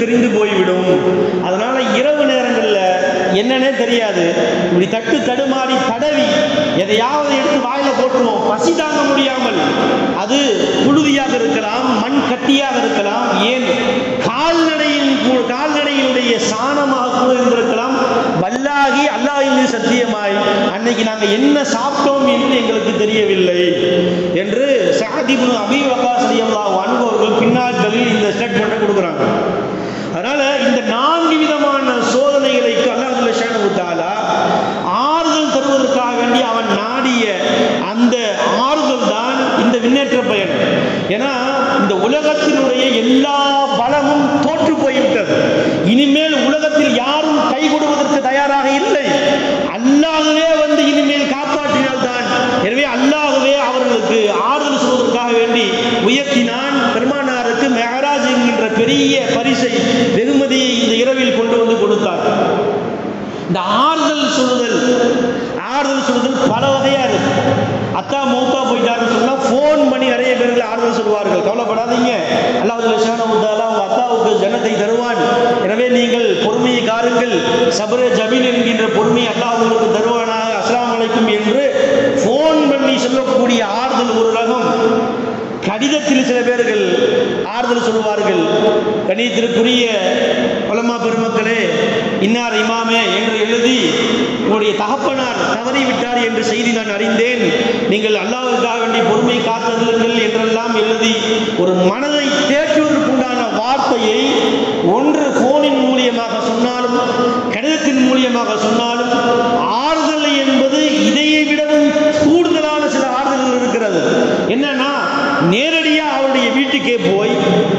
தெரிந்து போய்விடும் அதனால இரவு நேரங்களில் என்னன்னே தெரியாது இப்படி தட்டு தடுமாறி தடவி எதையாவது எடுத்து வாயில போட்டுருவோம் பசி தாங்க முடியாமல் அது புழுதியாக இருக்கலாம் மண் கட்டியாக இருக்கலாம் ஏன் கால்நடையின் கூ- கால்நடையினுடைய சாணமாக கூட இருந்திருக்கலாம் வல்லாகி அல்லாஹின் மீது சத்தியமாய் அன்னைக்கு நாங்கள் என்ன சாப்பிட்டோம் என்று எங்களுக்கு தெரியவில்லை என்று சாதிபுன் அபி வக்காஸ் அல்லாஹ் அன்பவர்கள் பின்னாட்களில் இந்த ஸ்டேட்மெண்ட்டை கொடுக்குறாங்க அதனால இந்த நான்கு விதமான சோதனைகளுக்கு அல்லாஹ் ஷானு தாலா ஆறுதல் தருவதற்காக வேண்டி அவன் நாடிய அந்த ஆறுதல் தான் இந்த விண்ணேற்ற பயன் ஏன்னா இந்த உலகத்தினுடைய எல்லா பலமும் தோற்று போய்விட்டது இனிமேல் உலகத்தில் யாரும் கை கொடுவதற்கு தயாராக இல்லை அல்லாஹ்வே வந்து இனிமேல் காப்பாற்றினால் தான் எனவே அல்லாஹ்வே அவர்களுக்கு ஆறுதல் சொல்வதற்காக வேண்டி உயர்த்தினான் பெருமானாருக்கு மெஹராஜ் என்கின்ற பெரிய பரிசை வெகுமதியை இந்த இரவில் கொண்டு வந்து கொடுத்தார் இந்த ஆறுதல் சொல்லுதல் ஆறுதல் சொல்லுதல் பல வகையா இருக்கு அத்தா மௌத்தா போயிட்டாருன்னு சொன்னா ஃபோன் பண்ணி நிறைய பேர்கள் ஆறுதல் சொல்வார்கள் கவலைப்படாதீங்க அல்லாஹ் ஷானமுத்தாலா உங்க அத்தாவுக்கு ஜனத்தை தருவான் எனவே நீங்கள் பொறுமையை காருங்கள் சபர ஜமீன் என்கின்ற பொறுமையை அல்லாஹ் உங்களுக்கு தருவானாக அஸ்ஸலாமு அலைக்கும் என்று ஃபோன் பண்ணி சொல்லக்கூடிய ஆறுதல் ஒரு ரகம் கடிதத்தில் சில பேர்கள் ஆறுதல் சொல்வார்கள் கணித்திற்குரிய பலமா பெருமக்களே இன்னார் இமாமே என்று எழுதி உங்களுடைய தகப்பனார் தவறிவிட்டார் என்று செய்தி நான் அறிந்தேன் நீங்கள் அல்லாஹ்வுக்காக வேண்டி பொறுமை காத்தருளுங்கள் என்றெல்லாம் எழுதி ஒரு மனதை தேற்றுவதற்குண்டான வார்த்தையை ஒன்று போனின் மூலியமாக சொன்னாலும் கடிதத்தின் மூலியமாக சொன்னாலும் ஆறுதல் என்பது இதையை விடவும் கூடுதலான சில ஆறுதல்கள் இருக்கிறது என்னன்னா நேரடியா அவருடைய வீட்டுக்கே போய்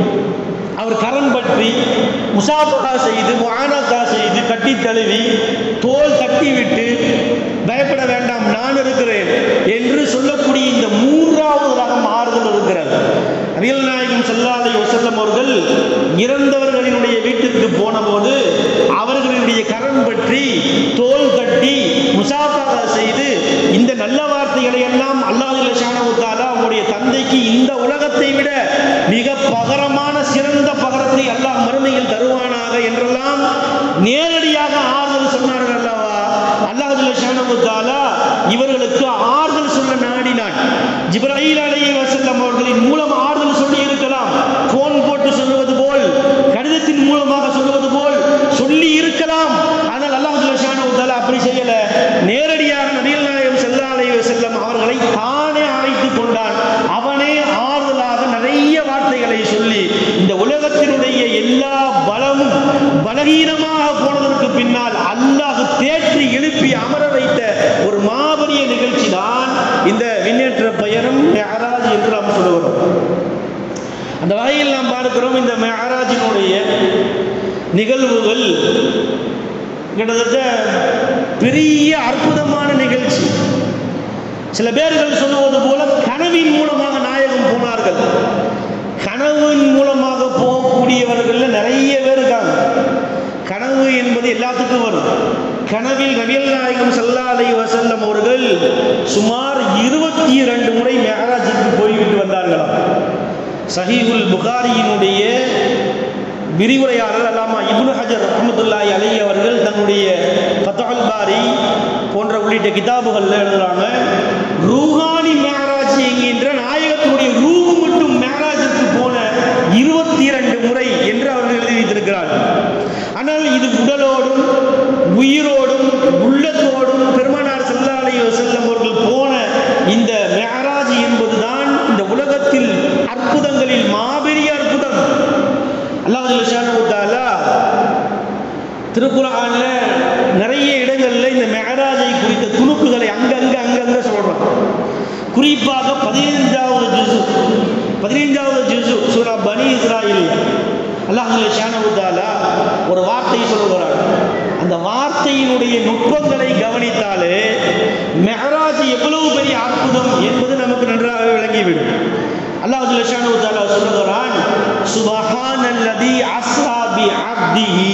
அவர் கரம் பற்றி முசாஃபகா செய்து முஆனகா செய்து கட்டி தழுவி தோல் தட்டி விட்டு பயப்பட வேண்டாம் நான் இருக்கிறேன் என்று சொல்லக்கூடிய இந்த மூன்றாவது ரகம் ஆறுதல் இருக்கிறது நபிகள் நாயகம் ஸல்லல்லாஹு அலைஹி வஸல்லம் அவர்கள் இறந்தவர்களினுடைய வீட்டிற்கு போனபோது அவர்களுடைய கரம் பற்றி தோல் தட்டி முசாஃபகா செய்து இந்த நல்ல வார்த்தைகளை எல்லாம் அல்லாஹ் ஷானஹு தஆலா அவருடைய தந்தைக்கு இந்த உலகத்தை விட மிக பகரமான சிறந்த பகரத்தை அல்லாஹ் மறுமையில் தருவானாக என்றெல்லாம் நேரடியாக ஆறுதல் சொன்னார்கள் அல்லவா அல்லாஹ் ஷானஹு தஆலா இவர்களுக்கு ஆறுதல் சொல்ல நாடினான் ஜிப்ராயில் அலைஹி வஸல்லம் அவர்களின் மூலம் ஆறுதல் சொல்லி இருக்கலாம் போன் போட்டு சொல்லுவது போல் கடிதத்தின் மூலமாக சொல்லுவது போல் சொல்லி இருக்கலாம் ஆனால் அல்லாஹ் ஷானஹு தஆலா அப்படி செய்யல நேரடியாக நபிகள் நாயகம் ஸல்லல்லாஹு அலைஹி வஸல்லம் அவர்களை தானே அழைத்துக் கொண்டான் அவனே ஆறுதலாக நிறைய வார்த்தைகளை சொல்லி இந்த உலகத்தினுடைய எல்லா பலமும் பலகீனமாக போனதற்கு பின்னால் அல்லாஹ் தேற்றி எழுப்பி அமர வைத்த ஒரு மாபெரிய நிகழ்ச்சி தான் இந்த விண்ணேற்ற பயணம் மெஹராஜ் என்று நாம் சொல்லுகிறோம் அந்த வகையில் நாம் பார்க்கிறோம் இந்த மெஹராஜினுடைய நிகழ்வுகள் கிட்டத்தட்ட பெரிய அற்புதமான நிகழ்ச்சி சில பேர்கள் சொல்லுவது போல கனவின் மூலமாக நாயகம் போனார்கள் கனவின் மூலமாக போகக்கூடியவர்கள் நிறைய பேர் இருக்காங்க கனவு என்பது எல்லாத்துக்கும் வரும் கனவில் நபிகள் நாயகம் ஸல்லல்லாஹு அலைஹி வஸல்லம் அவர்கள் சுமார் இருபத்தி இரண்டு முறை மெஹராஜுக்கு போய்விட்டு வந்தார்களாம் சஹீஹுல் புகாரியினுடைய விரிவுரையாளர் அல்லாமா இப்னு ஹஜர் ரஹ்மத்துல்லாஹி அலைஹி அவர்கள் தன்னுடைய ஃபத்ஹுல் பாரி போன்ற உள்ளிட்ட கிதாபுகளில் எழுதுறாங்க ரூஹானி மேராஜ் என்கின்ற நாயகத்தினுடைய ரூஹ் மட்டும் மேராஜுக்கு போன இருபத்தி இரண்டு முறை என்று அவர்கள் எழுதி வைத்திருக்கிறார்கள் ஆனால் இது உடலோடும் உயிரோடும் உள்ளத்தோடும் பெருமானார் ஸல்லல்லாஹு அலைஹி வஸல்லம் அவர்கள் போன இந்த மேராஜ் என்பதுதான் இந்த உலகத்தில் அற்புதங்களில் மாபெரிய அற்புதம் அல்லாஹ் ஷானு தாலா திருக்குறான்ல நிறைய இடங்கள்ல இந்த மெஹராஜை குறித்த துணுக்குகளை அங்கங்க அங்கங்க சொல்றான் குறிப்பாக பதினைஞ்சாவது ஜுசு பதினைஞ்சாவது ஜுசு சூரா பனி இஸ்ராயில் அல்லாஹ் ஷானு தாலா ஒரு வார்த்தையை சொல்லுகிறார் அந்த வார்த்தையினுடைய நுட்பங்களை கவனித்தாலே மெஹராஜ் எவ்வளவு பெரிய அற்புதம் என்பது நமக்கு நன்றாக விளங்கிவிடும் அல்லாஹ் ஷானு தாலா சொல்லுகிறான் சுபஹானல்லதி அஸ்ரா பி அப்திஹி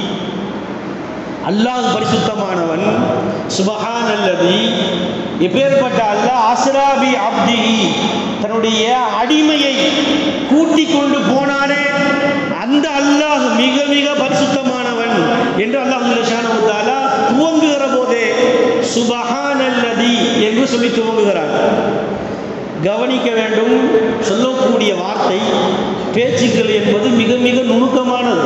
அல்லாஹ் பரிசுத்தமானவன் சுபஹானல்லதி எப்பேற்பட்ட அல்லாஹ் அஸ்ராபி அப்திஹி தன்னுடைய அடிமையை கூட்டிக் கொண்டு போனானே அந்த அந்த அல்லாஹ் மிக மிக பரிசுத்தமானவன் என்று அல்லாஹ் ஷானஹு தஆலா துவங்குகிற போதே சுபஹானல்லதி என்று சொல்லி துவங்குகிறார் கவனிக்க வேண்டும் சொல்லக்கூடிய வார்த்தை பேச்சுக்கள் என்பது மிக மிக நுணுக்கமானது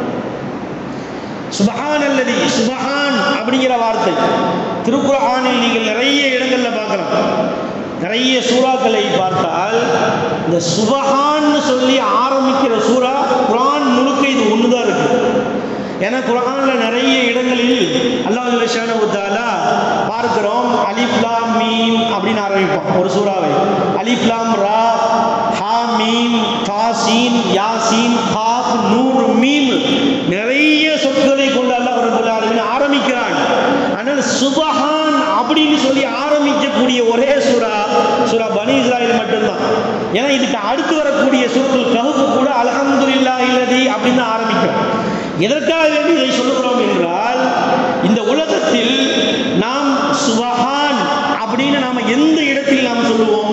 சுபஹான் அல்லதி சுபஹான் அப்படிங்கிற வார்த்தை திருக்குர்ஆனில் நீங்கள் நிறைய இடங்களில் பார்க்கலாம் நிறைய சூறாக்களை பார்த்தால் இந்த சுபஹான்னு சொல்லி ஆரம்பிக்கிற சூறா குரான் முழுக்க இது ஒன்று தான் இருக்கு ஏன்னா குரான்ல நிறைய இடங்களில் அல்லாஹ் ஷானஹு தஆலா பார்க்கிறோம் அலிஃப் லாம் மீம் அப்படின்னு ஆரம்பிப்போம் ஒரு சூறாவை அலிஃப் லாம் ரா ஹா மீம் தா சீன் யாசீன் காஃப் நூன் மீம் நிறைய சொற்களை கொண்டு அல்லாஹ் ரப்பல் ஆலமீன் ஆரம்பிக்கிறான் ஆனால் சுபஹான் அப்படின்னு சொல்லி ஆரம்பிக்கக்கூடிய ஒரே சூறா சூரா பனி இஸ்ராயில் மட்டும்தான் ஏன்னா இதுக்கு அடுத்து வரக்கூடிய சூரத்துல் கஹுப் கூட அல்ஹம்துலில்லாஹி இல்லதி அப்படின்னு தான் ஆரம்பிக்கும் எதற்காக வேண்டி இதை சொல்லுகிறோம் என்றால் இந்த உலகத்தில் நாம் சுபஹான் அப்படின்னு நாம எந்த இடத்தில் நாம் சொல்லுவோம்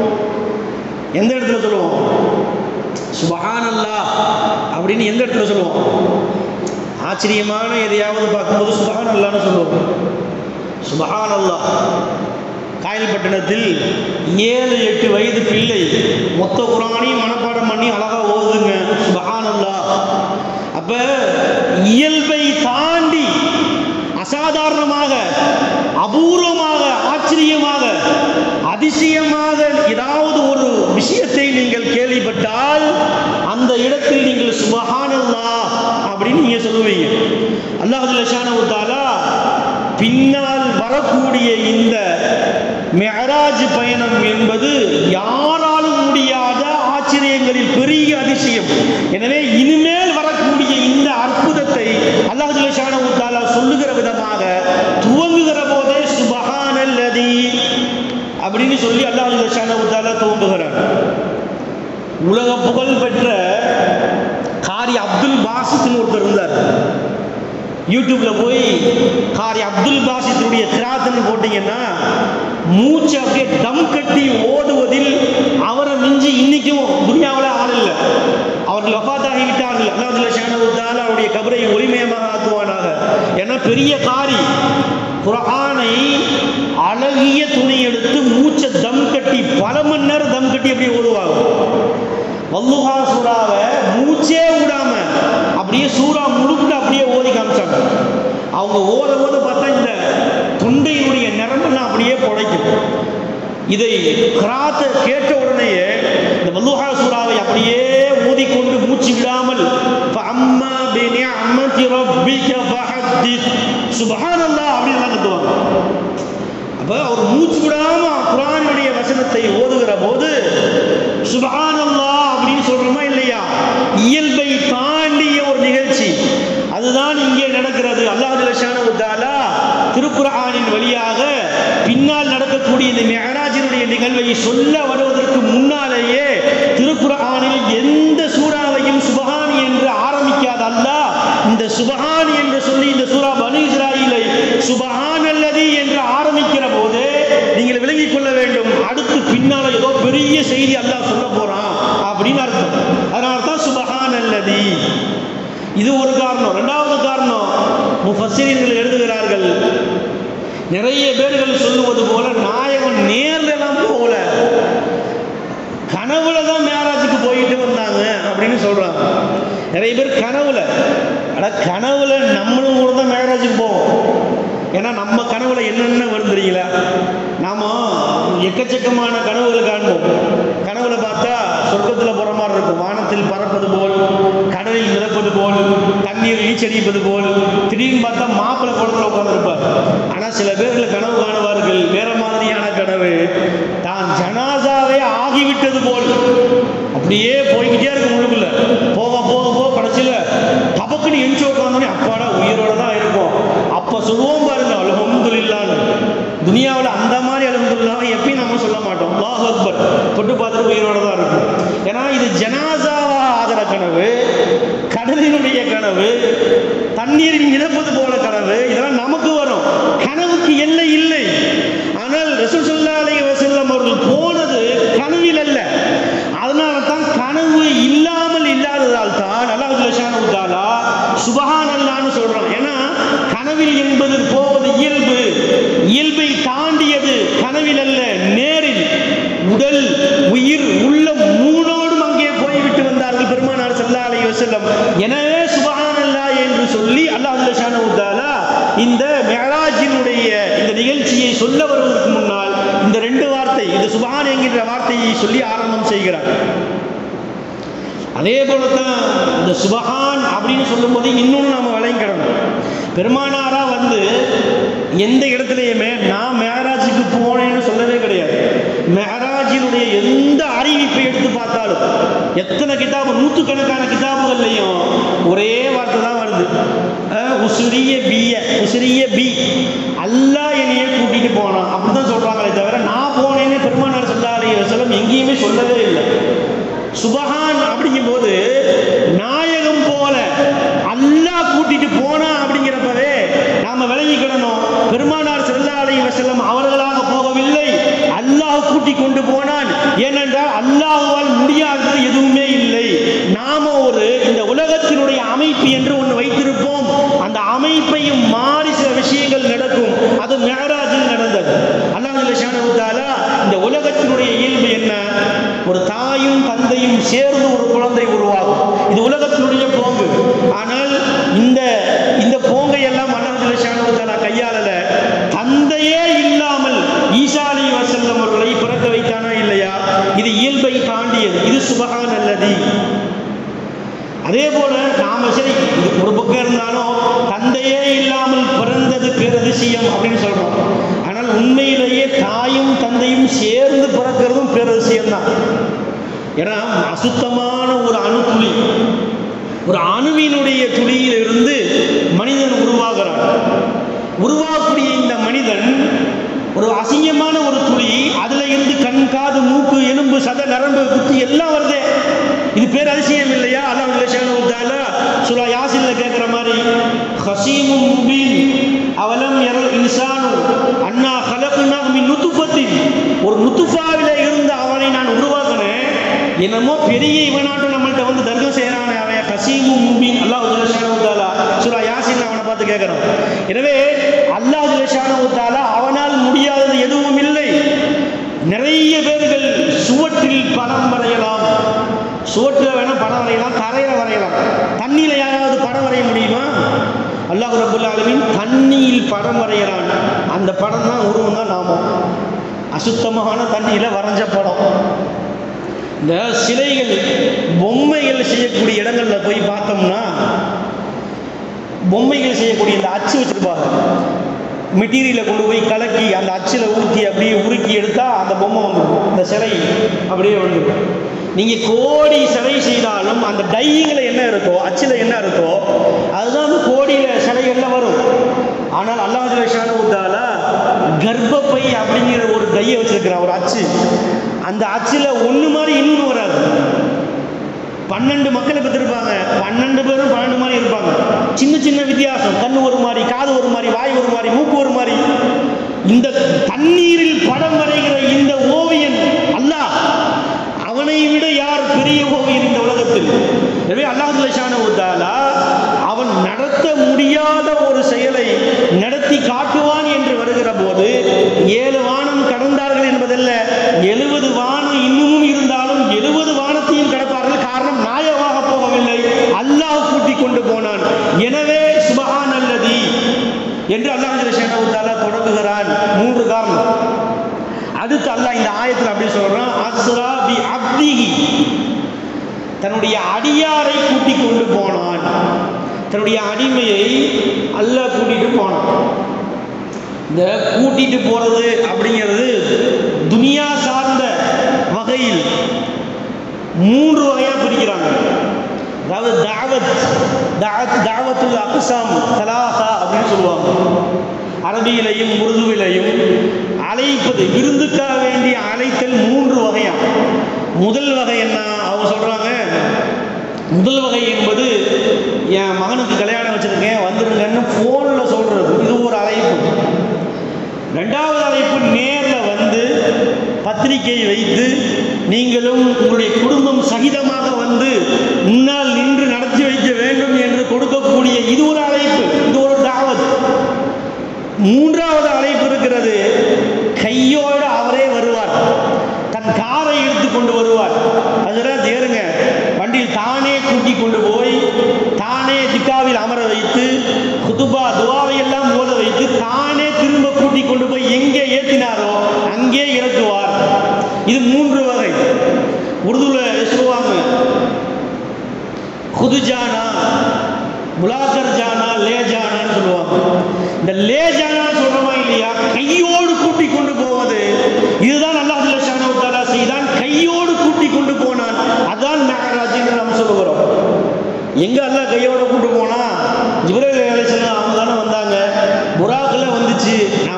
எந்த இடத்துல சொல்லுவோம் சுபஹான் அல்லாஹ் அப்படின்னு எந்த இடத்துல சொல்லுவோம் ஆச்சரியமான எதையாவது பார்க்கும்போது சுபஹான் அல்லான்னு சொல்லுவோம் சுபஹான் அல்லாஹ் காயல்பட்டினத்தில் ஏழு எட்டு வயது பிள்ளை மொத்த குரானையும் மனப்பாடம் பண்ணி அழகா ஓதுங்க சுபஹான் அல்லாஹ் அப்ப இயல்பை தாண்டி அசாதாரணமாக அபூர்வமாக ஆச்சரியமாக அதிசயமாக ஏதாவது ஒரு விஷயத்தை நீங்கள் கேள்விப்பட்டால் அந்த இடத்தில் நீங்கள் சுபஹானல்லாஹ் அப்படின்னு நீங்க சொல்லுவீங்க அல்லாஹ் லஷானஹு தஆலா பின்னால் வரக்கூடிய இந்த மெஹராஜ் பயணம் என்பது யாராலும் முடியாத ஆச்சரியங்களில் பெரிய அதிசயம் எனவே இனிமேல் வரக்கூடிய இந்த அற்புதத்தை அல்லாஹ் ஷானஹு தஆலா சொல்லுகிற விதமாக துவங்குகிற போதே சுபஹானல்லதி அப்படின்னு சொல்லி அல்லாஹ் ஷானஹு தஆலா துவங்குகிறார் உலக புகழ் பெற்ற காரி அப்துல் பாசித்னு ஒருத்தர் இருந்தார் யூடியூப்ல போய் காரி அப்துல் பாசித்துடைய திராத்தன்னு போட்டீங்கன்னா மூச்சு அப்படியே தம் கட்டி ஓதுவதில் அவரை மிஞ்சி இன்னைக்கும் துனியாவில் ஆள் இல்லை அவர்கள் வஃபாத்தாகி விட்டார்கள் அல்லாஹ் ஷானவுத்தால் அவருடைய கபரை ஒளிமயமாக ஆக்குவானாக ஏன்னா பெரிய காரி குரானை அழகிய துணி எடுத்து மூச்சை தம் கட்டி பல மணி நேரம் தம் கட்டி அப்படியே ஓதுவாங்க வல்லுஹா சூறாவை மூச்சே விடாம அப்படியே சூறா முழுக்க அப்படியே ஓதி காமிச்சாங்க அவங்க ஓத ஓத பார்த்தா இந்த தொண்டையினுடைய நிறமெல்லாம் அப்படியே புடைக்கும் இதை கிராத்த கேட்ட உடனேயே இந்த வல்லுஹா சூறாவை அப்படியே ஊதிக்கொண்டு மூச்சு விடாமல் அம்மா பினிஅமதி ரப்பிக ஃபஹத்திஸ் சுப்ஹானல்லாஹ் அப்படின்னு எல்லாம் கத்துவாங்க அப்ப அவர் மூச்சு விடாம குரானுடைய வசனத்தை ஓதுகிற போது சுபஹானல்லாஹ் அப்படின்னு சொல்றோமா இல்லையா இயல்பை தாண்டிய ஒரு நிகழ்ச்சி அதுதான் இங்கே நடக்கிறது அல்லாஹ் ஷானஹு தஆலா திருக்குர்ஆனின் வழியாக பின்னால் நடக்கக்கூடிய இந்த மெஹராஜினுடைய நிகழ்வை சொல்ல வருவதற்கு முன்னாலேயே திருக்குர்ஆனில் எந்த சூறாவையும் சுபஹான் என்று ஆரம்பிக்காத அல்லாஹ் இந்த சுபஹான் என்று சொல்லி இந்த சூரா பனி இஸ்ராயிலை சுபஹான் அல்லதி என்று ஆரம்பிக்கிற போது நீங்கள் விளங்கிக் கொள்ள வேண்டும் அடுத்து பின்னால ஏதோ பெரிய செய்தி அல்லாஹ் சொல்ல போறான் அப்படின்னு அர்த்தம் அதனால தான் சுபஹான் அல்லதி இது ஒரு காரணம் ரெண்டாவது காரணம் முஃபஸ்ஸீர்கள் எழுதுகிறார்கள் நிறைய பேர்கள் சொல்லுவது போல நாயகன் நேர்ல எல்லாம் போகல கனவுல தான் மேராஜுக்கு போயிட்டு வந்தாங்க அப்படின்னு சொல்றாங்க நிறைய பேர் கனவுல அட கனவுல நம்மளும் கூட தான் மேராஜுக்கு போவோம் ஏன்னா நம்ம கனவுல என்னென்ன வரும் தெரியுங்களா நாம எக்கச்சக்கமான கனவுகளை காண்போம் கனவுல பார்த்தா சொர்க்கத்துல போற மாதிரி இருக்கும் வானத்தில் பறப்பது போல் கடலில் மிதப்பது போல் தண்ணீர் நீச்சடிப்பது போல் திடீர்னு பார்த்தா மாப்பிள்ளை குளத்துல உட்கார்ந்துருப்பார் ஆனா சில பேர்கள் கனவு காணுவார்கள் வேற மாதிரியான கனவு தான் ஜனாசாவே ஆகிவிட்டது போல் அப்படியே போய்கிட்டே இருக்கும் உள்ளுக்குள்ள போக போக போக கடைசியில தபக்குன்னு எஞ்சி உட்காந்தோடனே அப்பாடா உயிரோட தான் இருக்கும் அப்ப சொல்லுவோம் பாருங்க அல்ஹம்துலில்லாஹ்னு துனியாவில் அந்த மாதிரி அல்ஹம்துலில்லாஹ் எப்பயும் நம்ம சொல்ல மாட்டோம் அல்லாஹ் அக்பர் தொட்டு பார்த்துட்டு உயிரோட தான் இருக்கும் ஏன்னா இது ஜனாசாவா ஆகிற கனவு கடலினுடைய கனவு தண்ணீரில் மிதப்பது போல கனவு இதெல்லாம் நமக்கு வரும் கனவுக்கு எல்லை இல்லை ஆனால் ரசூல் ஸல்லல்லாஹு அலைஹி வஸல்லம் அவர்கள் போனது கனவில் அல்ல அதனால தான் கனவு இல்லாமல் இல்லாததால் தான் அல்லாஹ் என்ற வார்த்தையை சொல்லி ஆரம்பம் செய்கிறார் அதே போல தான் இந்த சுபஹான் அப்படின்னு சொல்லும்போது இன்னொன்று நம்ம விளங்கிக்கிடணும் பெருமானாரா வந்து எந்த இடத்துலையுமே நான் மேராஜுக்கு போனேன்னு சொல்லவே கிடையாது மேராஜினுடைய எந்த அறிவிப்பை எடுத்து பார்த்தாலும் எத்தனை கிதாபு நூற்றுக்கணக்கான கிதாபுகள்லையும் ஒரே வார்த்தை தான் வருது அஹ், உசுரிய பிய உசுரிய பி அல்லாஹ் என்னையே கூட்டிட்டு போனான் அப்படிதான் சொல்றாங்களே தவிர நான் போனேன்னு பெருமானார் சொல்லாலே வசலம் எங்கேயுமே சொல்லவே இல்லை சுபஹான் அப்படிங்கும்போது நாயகம் போல அல்லாஹ் கூட்டிட்டு போனா அப்படிங்கிறப்பவே நாம விளங்கிக்கிடணும் பெருமானார் ஸல்லல்லாஹு அலைஹி வஸல்லம் அவர்களாக போகவில்லை அல்லாஹ் கூட்டி கொண்டு போனான் ஏனென்றால் அல்லாஹ்வால் முடியாதது எதுவுமே இல்லை நாம ஒரு இந்த உலகத்தினுடைய அமைப்பு என்று ஒன்று வைத்திருப்போம் அந்த அமைப்பையும் மாறி சில விஷயங்கள் நடக்கும் அது மேராஜில் நடந்தது அல்லாஹ் ஜல்லஷானஹு தஆலா இந்த உலகத்தினுடைய இயல்பு என்ன ஒரு தாயும் தந்தையும் சேர்ந்து ஒரு குழந்தை உருவாகும் இது உலகத்தினுடைய போங்கு ஆனால் இந்த இந்த போங்கை எல்லாம் அல்லாஹ் ஜல்லஷானஹு தஆலா கையாளல தந்தையே இல்லாமல் ஈசா அலைஹி வஸல்லம் அவர்களை பிறக்க வைத்தானா இல்லையா இது இயல்பை தாண்டியது இது சுபஹான் அல்லதி அதே போல நாம சரி இது ஒரு பக்கம் இருந்தாலும் தந்தையே இல்லாமல் பிறந்தது பேரதிசயம் அப்படின்னு சொல்றோம் ஆனால் உண்மையிலேயே தாயும் தந்தையும் சேர்ந்து பிறக்கிறதும் பேரதிசயம் தான் ஏன்னா அசுத்தமான ஒரு அணுத்துளி ஒரு அணுவினுடைய துளியிலிருந்து மனிதன் உருவாகிறான் உருவாகக்கூடிய இந்த மனிதன் ஒரு அசிங்கமான ஒரு துளி அதுல இருந்து கண் காது மூக்கு எலும்பு சத நரம்பு குத்தி எல்லாம் வருதே இது பேர் அதிசயம் இல்லையா அல்லாஹ் ஜல்லஷானஹு தஆலா சூரா யாசின்ல கேட்குற மாதிரி ஹசீமும் முபீன் அவலம் யரல் இன்சானு அன்னா ஹலக்னாஹு மின் நுத்ஃபத்தின் ஒரு நுத்துஃபாவில இருந்து அவனை நான் உருவாக்கினேன் என்னமோ பெரிய இவனாட்டும் நம்மள்ட்ட வந்து தர்க்கம் செய்யறானே அவன் ஹசீமும் முபீன் அல்லாஹ் ஜல்லஷானஹு தஆலா சூரா யாசின் அவனை பார்த்து கேட்கிறான் எனவே அல்லாஹ் ஜல்லஷானஹு தஆலா அவனால் முடியாதது எதுவும் இல்லை நிறைய பேர்கள் சுவற்றில் படம் வரையலாம் சுவற்றில் வேணா படம் வரையலாம் தரையில வரையலாம் தண்ணியில யாராவது படம் வரைய முடியுமா அல்லாஹ் ரபுல் ஆலமீன் தண்ணியில் படம் வரைகிறான் அந்த படம் தான் உருவம் தான் நாமம் அசுத்தமான தண்ணியில வரைஞ்ச படம் இந்த சிலைகள் பொம்மைகள் செய்யக்கூடிய இடங்கள்ல போய் பார்த்தோம்னா பொம்மைகள் செய்யக்கூடிய இந்த அச்சு வச்சிருப்பாங்க மெட்டீரியலை கொண்டு போய் கலக்கி அந்த அச்சில் ஊற்றி அப்படியே உருக்கி எடுத்தா அந்த பொம்மை வந்துடும் இந்த சிலை அப்படியே வந்துடும் நீங்கள் கோடி சிலை செய்தாலும் அந்த டையிங்கில் என்ன இருக்கோ அச்சில் என்ன இருக்கோ அதுதான் அந்த கோடியில் சிலைகள்ல வரும் ஆனால் அல்லாஹ் ஷானவுத்தால கர்ப்பப்பை அப்படிங்கிற ஒரு டையை வச்சிருக்கிறான் ஒரு அச்சு அந்த அச்சில் ஒன்று மாதிரி இன்னொன்று வராது பன்னெண்டு மக்களை பெற்றிருப்பாங்க பன்னெண்டு பேரும் பன்னெண்டு மாதிரி இருப்பாங்க சின்ன சின்ன வித்தியாசம் கண்ணு ஒரு மாதிரி காது ஒரு மாதிரி வாய் ஒரு மாதிரி மூக்கு ஒரு மாதிரி இந்த தண்ணீரில் படம் வரைகிற இந்த ஓவியன் அல்லாஹ் அவனை விட யார் பெரிய ஓவியன் இந்த உலகத்தில் எனவே அல்லாஹ் உத்தாலா அவன் நடத்த முடியாத ஒரு செயலை நடத்தி காட்டுவான் என்று வருகிற போது ஏழு வானம் கடந்தார்கள் என்பதல்ல எழுபது வானம் இன்னமும் இருந்தாலும் எழுபது வானத்தையும் கடப்பார்கள் காரணம் நாயமாக போகவில்லை அல்லாஹ் கூட்டிக் கொண்டு போனான் எனவே சுபஹான் அல்லதி என்று அல்லாஹ் ஷேனவுத்தாலா தொடங்குகிறான் மூன்று காரணம் அடுத்து அல்லாஹ் இந்த ஆயத்தில் அப்படி சொல்றான் அஸ்ரா பி அப்திஹி தன்னுடைய அடியாரை கூட்டிக் கொண்டு போனான் தன்னுடைய அடிமையை அல்லாஹ் கூட்டிட்டு போனான் இந்த கூட்டிட்டு போறது அப்படிங்கிறது துனியா சார்ந்த வகையில் மூன்று வகையா பிரிக்கிறாங்க அதாவது தாவத் தாவத் தாவத்துல் அக்சாம் தலாஹா அப்படின்னு சொல்லுவாங்க அரபியிலையும் உருதுவிலையும் அழைப்பது விருந்துக்காக வேண்டிய அழைத்தல் மூன்று வகையா முதல் வகை என்ன அவங்க சொல்றாங்க முதல் வகை என்பது என் மகனுக்கு கல்யாணம் வச்சிருக்கேன் வந்துருங்கன்னு ஃபோனில் சொல்றது இது ஒரு அழைப்பு ரெண்டாவது அழைப்பு நேரில் வந்து பத்திரிகை வைத்து நீங்களும் உங்களுடைய குடும்பம் சகிதமாக வந்து முன்னால் நின்று நடத்தி வைக்க வேண்டும் என்று கொடுக்கக்கூடிய இது ஒரு அழைப்பு இது ஒரு தாவத் மூன்றாவது அழைப்பு இருக்கிறது கையோடு அவரே வருவார் தன் காரை எடுத்து கொண்டு வருவார் அதில் தேருங்க வண்டியில் தானே கூட்டி கொண்டு போய் தானே திக்காவில் அமர வைத்து குதுபா துவாவை எல்லாம் ஓத வைத்து தானே திரும்ப கூட்டி கொண்டு போய் எங்கே ஏற்றினாரோ அங்கே இறக்குவார் இது மூன்று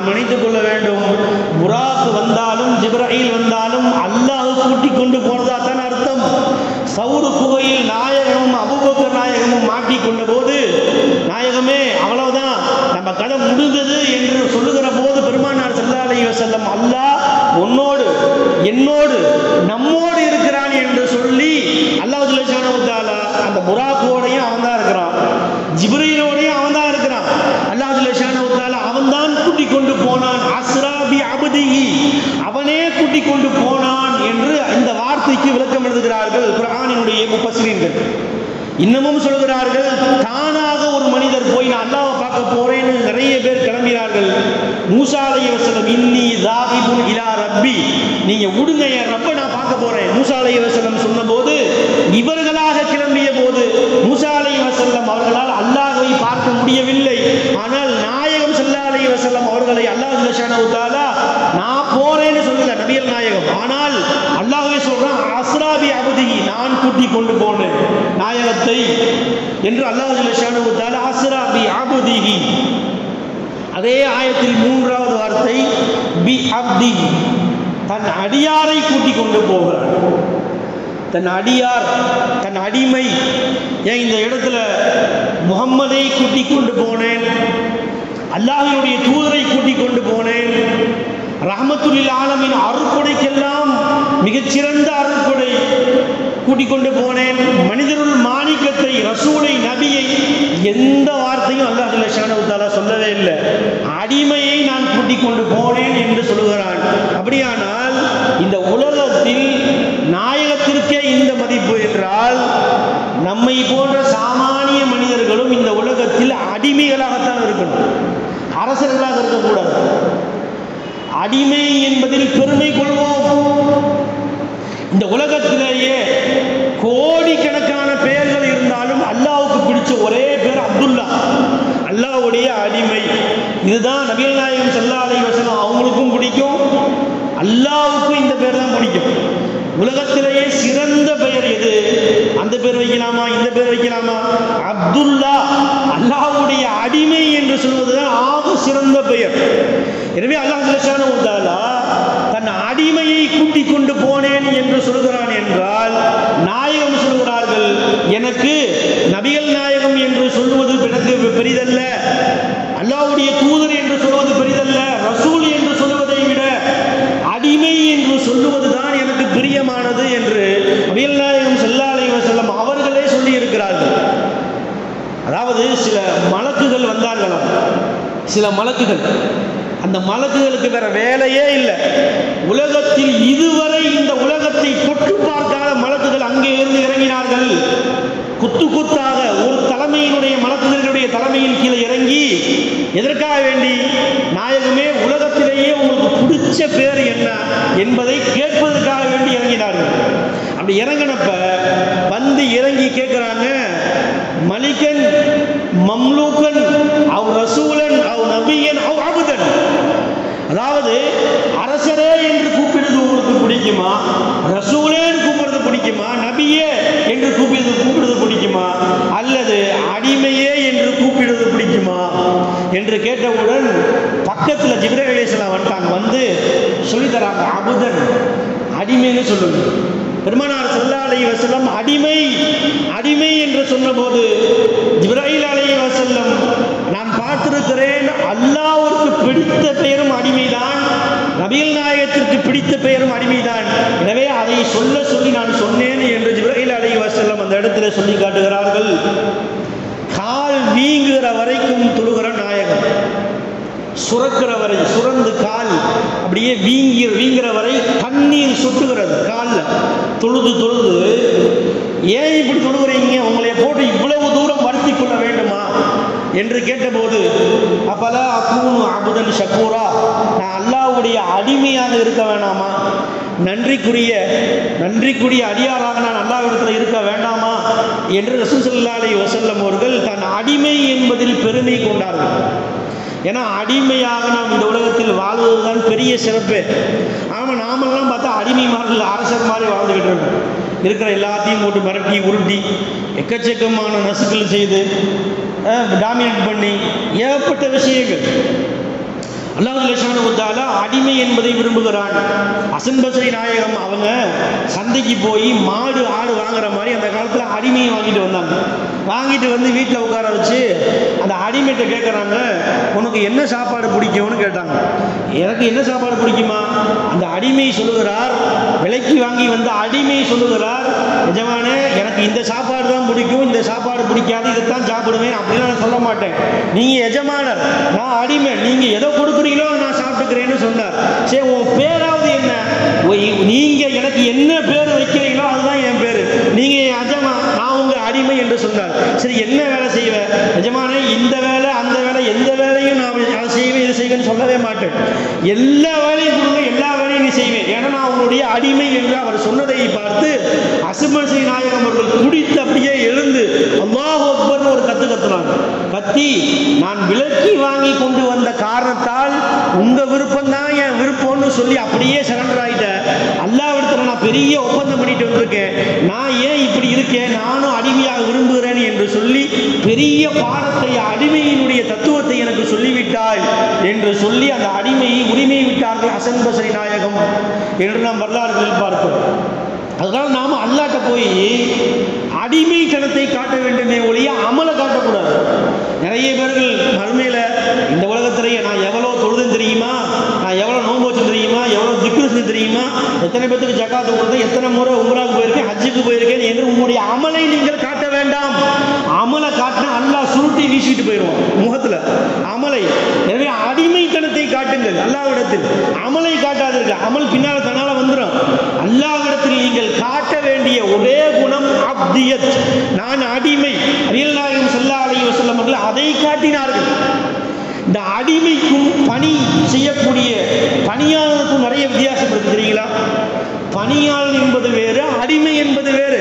நாம் நினைத்துக் கொள்ள வேண்டும் புராக்கு வந்தாலும் ஜிப்ராயில் வந்தாலும் அல்லாஹ் கூட்டி கொண்டு போனதா தான் அர்த்தம் சவுரு குகையில் நாயகமும் அபுபக்கர் நாயகமும் மாட்டிக்கொண்ட போது நாயகமே அவ்வளவுதான் நம்ம கதை முடிந்தது என்று சொல்லுகிற போது பெருமானார் ஸல்லல்லாஹு அலைஹி வஸல்லம் அல்லாஹ் உன்னோடு என்னோடு நம்மோடு இருக்கிறான் என்று சொல்லி அல்லாஹ் ஜல்லஷானு தஆலா அந்த புராக்கோடையும் அவன் தான் இருக்கிறான் ஜிப்ரீலோடையும் அவன் தான் இருக்கிறான் அல்லாஹ் ஜல்லஷானு தஆலா அவன் தான் கூட்டி கொண்டு போனான் அஸ்ராபி அபதிஹி அவனே கூட்டி கொண்டு போனான் என்று இந்த வார்த்தைக்கு விளக்கம் எழுதுகிறார்கள் குர்ஆனினுடைய முப்பஸ்ஸிரீன்கள் இன்னமும் சொல்கிறார்கள் தானாக ஒரு மனிதர் போய் நான் அல்லாஹ்வை பார்க்க போறேன்னு நிறைய பேர் கிளம்பினார்கள் மூசா அலைஹி வஸல்லம் இன்னி தாஹிபுன் இலா ரப்பி நீங்க விடுங்க என் ரப்ப நான் பார்க்க போறேன் மூசா அலைஹி வஸல்லம் சொன்னபோது இவர்களாக கிளம்பிய போது மூசா அலைஹி வஸல்லம் அவர்களால் அல்லாஹ்வை பார்க்க முடியவில்லை ஆனால் நாயகம் ஸல்லல்லாஹு அலைஹி வஸல்லம் அவர்களை அல்லாஹ் ஜல்லஷானஹு தஆலா நான் போறேன்னு சொல்லல நபியல் நாயகம் ஆனால் அல்லாஹ்வே சொல்றான் அஸ்ராபி அபதிஹி நான் கூட்டி கொண்டு போனேன் நாயகத்தை என்று அல்லாஹ் ஜல்லஷானஹு தஆலா அஸ்ராபி அபதிஹி அதே ஆயத்தில் மூன்றாவது வார்த்தை பி அப்தி தன் அடியாரை கூட்டிக் கொண்டு போகிறார் தன் அடியார் தன் அடிமை ஏன் இந்த இடத்துல முகம்மதை கூட்டிக் கொண்டு போனேன் அல்லாஹினுடைய தூதரை கூட்டிக் கொண்டு போனேன் ரஹமத்துல்லில் ஆலமின் அருட்கொடைக்கெல்லாம் மிகச்சிறந்த அருட்கொடை கூட்டிக் கொண்டு போனேன் மனிதருள் மாணிக்கத்தை ரசூலை நபியை எந்த வார்த்தையும் அல்லாஹ் ஜல்லஷானஹு தஆலா சொல்லவே இல்லை அடிமையை நான் கூட்டிக் கொண்டு போனேன் என்று சொல்லுகிறான் அப்படியானால் இந்த உலகத்தில் நாயகத்திற்கே இந்த மதிப்பு என்றால் நம்மை போன்ற சாமானிய மனிதர்களும் இந்த உலகத்தில் அடிமைகளாகத்தான் இருக்கணும் அரசர்களாக இருக்கக்கூடாது அடிமை என்பதில் பெருமை கொள்வோம் இந்த உலகத்திலேயே கோடிக்கணக்கான பெயர்கள் இருந்தாலும் அல்லாஹ்வுக்கு பிடிச்ச ஒரே பேர் அப்துல்லா அல்லாஹ்வுடைய அடிமை இதுதான் நபிகள் நாயகம் ஸல்லல்லாஹு அலைஹி வஸல்லம் அவங்களுக்கும் பிடிக்கும் அல்லாஹ்வுக்கும் இந்த பேர் தான் பிடிக்கும் உலகத்திலேயே சிறந்த பெயர் எது அந்த பேர் வைக்கலாமா இந்த பேர் வைக்கலாமா அப்துல்லா அல்லாஹ்வுடைய அடிமை என்று சொல்வதுதான் ஆக சிறந்த பெயர் எனவே அல்லாஹ் ஜல்லஷானஹு தஆலா தன் அடிமையை கூட்டிக் கொண்டு போனேன் என்று சொல்கிறான் என்றால் நாயகம் சொல்கிறார்கள் எனக்கு நபிகள் நாயகம் என்று சொல்வது எனக்கு பெரிதல்ல அல்லாஹ்வுடைய தூதர் என்று சொல்வது பெரிதல்ல ரசூல் என்று சொல்வதை விட அடிமை என்று சொல்லுவதுதான் எனக்கு பிரியமானது என்று நபிகள் நாயகம் ஸல்லல்லாஹு அலைஹி வஸல்லம் அவர்களே சொல்லி இருக்கிறார்கள் அதாவது சில மலக்குகள் வந்தார்களாம் சில மலக்குகள் அந்த மலக்குகளுக்கு வேற வேலையே இல்லை உலகத்தில் இதுவரை இந்த உலகத்தை தொட்டு பார்க்காத மலக்குகள் அங்கே இருந்து இறங்கினார்கள் குத்து குத்தாக ஒரு தலைமையினுடைய மலக்குகளுடைய தலைமையின் கீழே இறங்கி எதற்காக வேண்டி நாயகமே உலகத்திலேயே உங்களுக்கு பிடிச்ச பேர் என்ன என்பதை கேட்பதற்காக வேண்டி இறங்கினார்கள் அப்படி இறங்கினப்ப வந்து இறங்கி கேட்குறாங்க மலிகன் மம்லூக்கன் அவ் ரசூலன் அவ் நபியன் அவ் அபுதன் அதாவது அரசரே என்று கூப்பிடுறது உங்களுக்கு பிடிக்குமா ரசூலேன்னு கூப்பிடுறது பிடிக்குமா நபியே என்று கூப்பிடுறது கூப்பிடுறது பிடிக்குமா அல்லது அடிமையே என்று கூப்பிடுறது பிடிக்குமா என்று கேட்டவுடன் பக்கத்தில் ஜிப்ரேல் அலைஹிஸ்ஸலாம் வந்துட்டாங்க வந்து சொல்லித்தராங்க அபுதன் அடிமைன்னு சொல்லுங்க பெருமானார் ஸல்லல்லாஹு அலைஹி வஸல்லம் அடிமை அடிமை என்று சொன்னபோது ஜிப்ராயில் அலைஹி வஸல்லம் நான் பார்த்திருக்கிறேன் அல்லாஹ்விற்கு பிடித்த பெயரும் அடிமைதான் நபிகள் நாயகத்திற்கு பிடித்த பெயரும் அடிமைதான் எனவே அதை சொல்ல சொல்லி நான் சொன்னேன் என்று ஜிப்ராயில் அலைஹி வஸல்லம் அந்த இடத்துல சொல்லி காட்டுகிறார்கள் கால் வீங்குகிற வரைக்கும் தொழுகிற நாயகம் சுரக்கிற வரை சுரந்து கால் அப்படியே வீங்கி வீங்குற வரை தண்ணீர் சொட்டுகிறது காலில் தொழுது தொழுது ஏன் இப்படி தொழுகிறீங்க உங்களை போட்டு இவ்வளவு தூரம் வருத்தி கொள்ள வேண்டுமா என்று கேட்டபோது அப்பலா அக்கூனு அபுதன் ஷக்கூரா நான் அல்லாஹ்வுடைய அடிமையாக இருக்க வேணாமா நன்றிக்குரிய நன்றிக்குரிய அடியாராக நான் அல்லாஹ்விடத்தில் இருக்க வேண்டாமா என்று ரசூல் ஸல்லல்லாஹு அலைஹி வஸல்லம் அவர்கள் தன் அடிமை என்பதில் பெருமை கொண்டார்கள் ஏன்னா அடிமையாக நாம் இந்த உலகத்தில் வாழ்வதுதான் பெரிய சிறப்பு ஆமாம் நாமெல்லாம் பார்த்தா அடிமைமார்கள் அரசர் மாதிரி வாழ்ந்துக்கிட்டு இருக்கோம் இருக்கிற எல்லாத்தையும் போட்டு மிரட்டி உருட்டி எக்கச்சக்கமான நசுக்கள் செய்து டாமினேட் பண்ணி ஏகப்பட்ட விஷயங்கள் அல்லாஹ் அடிமை என்பதை விரும்புகிறான் அசன் பசரி நாயகம் அவங்க சந்தைக்கு போய் மாடு ஆடு வாங்குற மாதிரி அந்த காலத்தில் அடிமையை வாங்கிட்டு வந்தாங்க வாங்கிட்டு வந்து வீட்டில் உட்கார வச்சு அந்த அடிமைகிட்ட கேட்குறாங்க உனக்கு என்ன சாப்பாடு பிடிக்கும்னு கேட்டாங்க எனக்கு என்ன சாப்பாடு பிடிக்குமா அந்த அடிமை சொல்லுகிறார் விலைக்கு வாங்கி வந்த அடிமை சொல்லுகிறார் எஜமானே எனக்கு இந்த சாப்பாடு தான் பிடிக்கும் இந்த சாப்பாடு பிடிக்காது இதைத்தான் சாப்பிடுவேன் அப்படின்னு நான் சொல்ல மாட்டேன் நீங்கள் எஜமானர் நான் அடிமை நீங்கள் எதை கொடுக்குறீங்களோ நான் சாப்பிட்டுக்கிறேன்னு சொன்னார் சரி உன் பேராவது என்ன ஒய்- நீங்க எனக்கு என்ன பேர் வைக்கிறீங்களோ அதுதான் என் பேர் நீங்க என் அஜமா நான் உங்க அடிமை என்று சொன்னார் சரி என்ன வேலை செய்வேன் எஜமானே இந்த வேலை அந்த வேலை எந்த வேலையும் நான் அதை செய்வேன் இது செய்வேன்னு சொல்லவே மாட்டேன் எல்லா வேலையும் கொடுங்க எல்லா வேலையும் நீ செய்வேன் ஏன்னா நான் உங்களுடைய அடிமை என்று அவர் சொன்னதை பார்த்து அசுமசி நாயகம் அவர்கள் குடித்து அப்படியே எழுந்து அல்லாஹ் அக்பர்னு ஒரு கத்து கத்துனாங்க கத்தி நான் விலக்கி வாங்கி கொண்டு வந்த காரணத்தால் உங்க விருப்பம் தான் என் விருப்பம்னு சொல்லி அப்படியே சரண்டர் ஆயிட்டேன் அல்லாவிடத்துல நான் பெரிய ஒப்பந்தம் பண்ணிட்டு வந்திருக்கேன் நான் ஏன் இப்படி இருக்கேன் நானும் அடிமையாக விரும்புகிறேன் என்று சொல்லி பெரிய பாடத்தை அடிமையினுடைய தத்துவத்தை எனக்கு சொல்லிவிட்டாய் என்று சொல்லி அந்த அடிமையை உரிமை விட்டார்கள் அசன் பசரி நாயகம் என்று நாம் வரலாறுகளில் பார்க்கிறோம் அதனால் நாம் அல்லாட்ட போய் அடிமைத்தனத்தை காட்ட வேண்டுமே ஒழிய அமலை காட்டக்கூடாது நிறைய பேர்கள் மறுமையில் இந்த உலகத்திலேயே நான் எவ்வளோ தொழுதுன்னு தெரியுமா நான் எவ்வளோ நோன்பு வச்சு தெரியுமா எவ்வளோ திக்ரு தெரியுமா எத்தனை பேத்துக்கு ஜக்காத்து கொடுத்தேன் எத்தனை முறை உம்ராவுக்கு போயிருக்கேன் ஹஜ்ஜுக்கு போயிருக்கேன் என்று உங்களுடைய அமலை நீங்கள் காட்ட வேண்டாம் அமலை காட்டினா அல்லாஹ் சுருட்டி வீசிட்டு போயிடுவான் முகத்தில் அமலை எனவே அடிமைத்தனத்தை காட்டுங்கள் அல்லாவிடத்தில் அமலை காட்டாதீர்கள் அமல் பின்னால் தன்னால வந்துடும் அல்லாவிடத்தில் நீங்கள் காட்ட வேண்டிய ஒரே குணம் அப்தியத் நான் அடிமை அரியல் நாயகம் சல்லா அலி வசல்லம் அவர்கள் அதை காட்டினார்கள் இந்த அடிமைக்கும் பணி செய்யக்கூடிய பணியாளருக்கும் நிறைய வித்தியாசம் இருக்கு தெரியுங்களா பணியாளன் என்பது வேறு அடிமை என்பது வேறு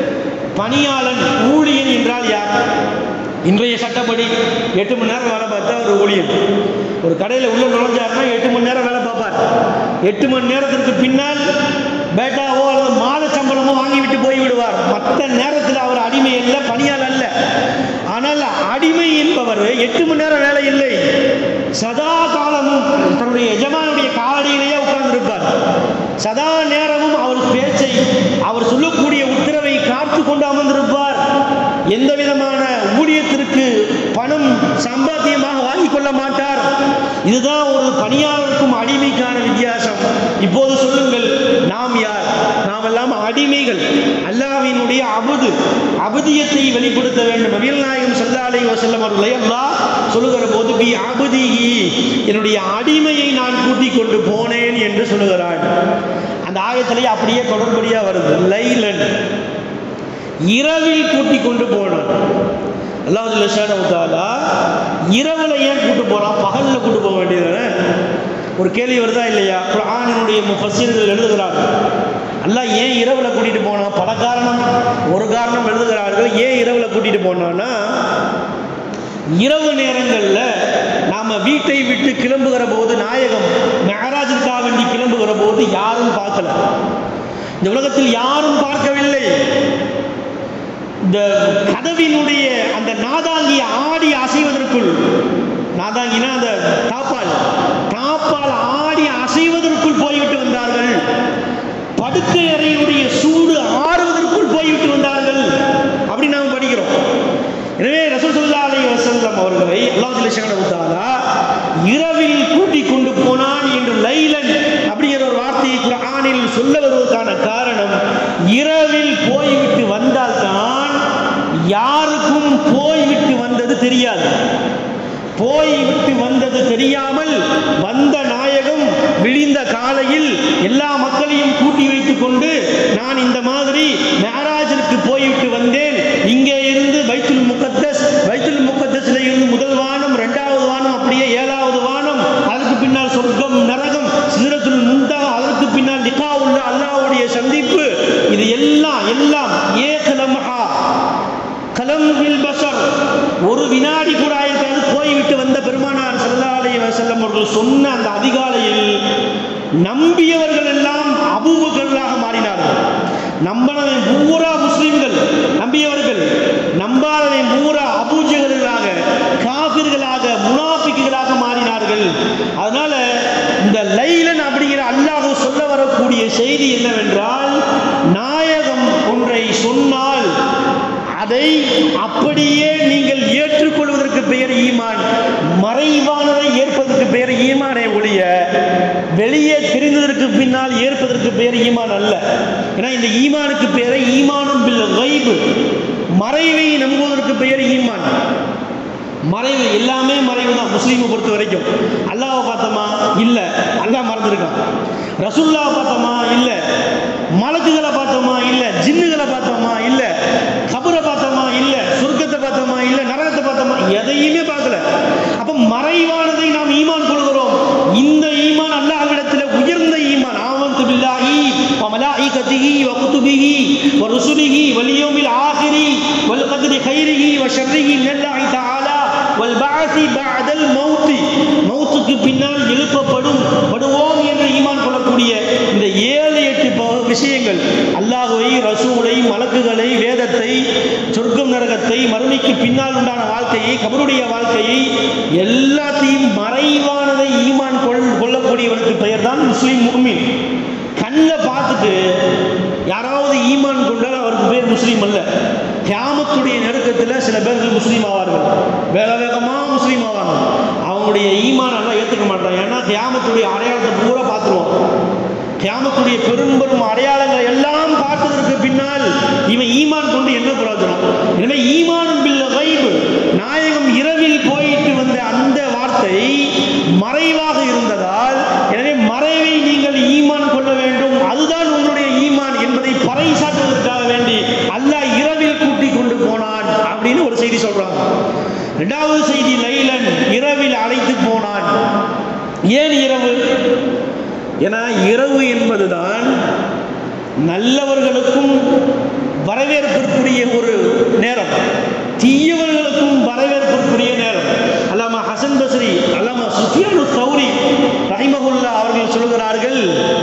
பணியாளன் ஊழியன் என்றால் யார் இன்றைய சட்டப்படி எட்டு மணி நேரம் வேலை பார்த்தா ஒரு ஊழியன் ஒரு கடையில் உள்ள நுழைஞ்சாருன்னா எட்டு மணி நேரம் வேலை பார்ப்பார் எட்டு மணி நேரத்திற்கு பின்னால் பேட்டாவோ அல்லது மாத சம்பளமோ வாங்கிவிட்டு போய் விடுவார் மற்ற நேரத்தில் அவர் அடிமை அல்ல பணியாள் அல்ல ஆனால் அடிமை என்பவர் எட்டு மணி நேரம் வேலை இல்லை சதா காலமும் தன்னுடைய எஜமானுடைய காலடியிலேயே உட்கார்ந்திருப்பார் சதா நேரமும் அவர் பேச்சை அவர் சொல்லக்கூடிய உத்தரவை காத்து கொண்டு அமர்ந்திருப்பார் எந்த விதமான ஊழியத்திற்கு பணம் சம்பாத்தியமாக வாங்கிக் கொள்ள மாட்டார் இதுதான் ஒரு பணியாளருக்கும் அடிமைக்கான வித்தியாசம் இப்போது சொல்லுங்கள் நாம் யார் நாம் எல்லாம் அடிமைகள் அல்லாஹ்வினுடைய அபுது அபுதியத்தை வெளிப்படுத்த வேண்டும் நபிகள் நாயகம் சல்லாலை வசல்லம் அவர்களை அல்லாஹ் சொல்லுகிற போது பி அபுதிஹி என்னுடைய அடிமையை நான் கூட்டிக் கொண்டு போனேன் என்று சொல்லுகிறான் அந்த ஆயத்திலேயே அப்படியே தொடர்படியாக வருது லைலன் இரவில் கூட்டிக் கொண்டு போனான் அல்லாஹ் லஷானவுத்தாலா இரவில் ஏன் கூட்டு போகிறான் பகலில் கூட்டு போக வேண்டியது ஒரு கேள்வி வருதா இல்லையா குரானினுடைய முஃபஸீர்கள் எழுதுகிறாங்க அல்லாஹ் ஏன் இரவில் கூட்டிட்டு போனான் பல காரணம் ஒரு காரணம் எழுதுகிறார்கள் ஏன் இரவில் கூட்டிட்டு போனான்னா இரவு நேரங்களில் நாம் வீட்டை விட்டு கிளம்புகிற போது நாயகம் மெஹராஜுக்காக வேண்டி கிளம்புகிற போது யாரும் பார்க்கல இந்த உலகத்தில் யாரும் பார்க்கவில்லை இந்த கதவினுடைய அந்த நாதாங்கி ஆடி அசைவதற்குள் நாதாங்கினா அந்த தாப்பால் தாப்பால் ஆடி அசைவதற்குள் போய்விட்டு வந்தார்கள் படுக்கை அறையினுடைய சூடு ஆறுவதற்குள் போய்விட்டு வந்தார்கள் அப்படி நாம் படிக்கிறோம் எனவே ரசூல் ஸல்லல்லாஹு அலைஹி வஸல்லம் அவர்களை அல்லாஹ் ஜல்ல ஷானஹு இரவில் கூட்டிக் கொண்டு போனான் என்று லைலன் அப்படிங்கிற ஒரு வார்த்தையை குர்ஆனில் சொல்ல வருவதற்கான காரணம் இரவில் போய்விட்டு வந்தால்தான் யாருக்கும் போய்விட்டு வந்தது தெரியாது போய்விட்டு வந்தது தெரியாமல் வந்த நாயகம் விழிந்த காலையில் எல்லா மக்களையும் கூட்டி வைத்துக் கொண்டு நான் இந்த மாதிரி மேராஜிற்கு போய்விட்டு வந்தேன் இங்கே இருந்து பைத்துல் முகத்தஸ் பைத்துல் முகத்தஸ்ல இருந்து முதல் வானம் இரண்டாவது வானம் அப்படியே ஏழாவது வானம் அதற்கு பின்னால் சொர்க்கம் நரகம் சிதறத்துல் முந்தா அதற்கு பின்னால் நிகா உள்ள அல்லாஹ்வுடைய சந்திப்பு இது எல்லாம் எல்லாம் ஏகலமஹா கலம்ஹில் பஷர் ஒரு வினாடி கூட ஆயிருக்காது போய்விட்டு வந்த பெருமானார் ஸல்லல்லாஹு அலைஹி வஸல்லம் அவர்கள் சொன்ன அந்த அதிகாலையில் நம்பியவர்கள் எல்லாம் அபூபக்கர்களாக மாறினார்கள் நம்பினவன் பூரா முஸ்லிம்கள் நம்பியவர்கள் நம்பாதவன் பூரா அபூஜகர்களாக காபிர்களாக முனாஃபிக்குகளாக மாறினார்கள் அதனால் இந்த லைலன் அப்படிங்கிற அல்லாஹ் சொல்ல வரக்கூடிய செய்தி என்னவென்றால் நாயகம் ஒன்றை சொன்னால் அதை அப்படியே நீங்கள் ஏற்றுக்கொள்வதற்கு பெயர் ஈமான் மறைவானதை ஏற்பதற்கு பெயர் ஈமானே ஒழிய வெளியே தெரிந்ததற்கு பின்னால் ஏற்பதற்கு பெயர் ஈமான் அல்ல ஏன்னா இந்த ஈமானுக்கு பெயரை ஈமானும் பில் கைபு மறைவை நம்புவதற்கு பெயர் ஈமான் மறைவு எல்லாமே மறைவு தான் முஸ்லீமை பொறுத்த வரைக்கும் அல்லாவை பார்த்தோமா இல்லை அல்லாஹ் மறந்துருக்கான் ரசுல்லாவை பார்த்தோமா இல்லை மலக்குகளை பார்த்தோமா இல்லை ஜின்னுகளை பார்த்தோமா இல்லை கபரை பார்த்தோமா இல்லை சொர்க்கத்தை பார்த்தோமா இல்லை நரகத்தை பார்த்தோமா எதையுமே பார்க்கல அப்போ மறைவானதை நாம் ஈமான் கொள்கிறோம் இந்த ஈமான் அல்லாஹ்விடத்தில் உயர்ந்த ஈமான் ஆமந்து பில்லாஹி وملائكته وكتبه ورسله واليوم الآخر والقدر خيره وشره من الله تعالى والبعث بعد الموت மௌத்துக்கு பின்னால் எழுப்பப்படும் படுவோம் என்று ஈமான் கொள்ளக்கூடிய இந்த ஏழு எட்டு ப- விஷயங்கள் அல்லாஹுவை ரசூலை மலக்குகளை வேதத்தை சொர்க்கம் நரகத்தை மறுமைக்கு பின்னால் உண்டான வாழ்க்கையை கபருடைய வாழ்க்கையை எல்லாத்தையும் மறைவானதை ஈமான் கொள் கொள்ளக்கூடியவனுக்கு பெயர் தான் முஸ்லீம் முஹ்மின் கண்ணில் பார்த்துட்டு யாராவது ஈமான் கொண்டால் அவருக்கு பேர் முஸ்லீம் அல்ல கியாமத்துடைய நெருக்கத்தில் சில பேர்கள் முஸ்லீம் ஆவார்கள் வேக வேகமாக முஸ்லீம் ஆவாங்க அவங்களுடைய ஈமான் எல்லாம் ஏற்றுக்க மாட்டாங்க ஏன்னா கியாமத்துடைய அடையாளத்தை பூரா பார்த்துருவோம் கியாமத்துடைய பெரும் பெரும் அடையாளங்களை எல்லாம் பார்த்ததற்கு பின்னால் இவன் ஈமான் கொண்டு என்ன பிரயோஜனம் எனவே ஈமானும் பில்ல கைபு நாயகம் இரவில் போயிட்டு வந்த அந்த வார்த்தை மறைவாக இருந்ததால் எனவே மறைவை நீங்கள் ஈமான் கொள்ள வேண்டும் அதுதான் உங்களுடைய ஈமான் என்பதை பறைசாற்றுவதற்காக வேண்டி அல்லாஹ் இரவில் கூட்டி கொண்டு போனான் அப்படின்னு ஒரு செய்தி சொல்றாங்க இரண்டாவது செய்தி லைலன் இரவில் அழைத்து போனான் ஏன் இரவு ஏன்னா இரவு என்பதுதான் நல்லவர்களுக்கும் வரவேற்பிற்குரிய ஒரு நேரம் தீயவர்களுக்கும் வரவேற்பிற்குரிய நேரம் அல்லாமா ஹசன் பஸ்ரி அல்லாமா சுஃபியானு சௌரி ரஹிமகுல்லா அவர்கள் சொல்கிறார்கள்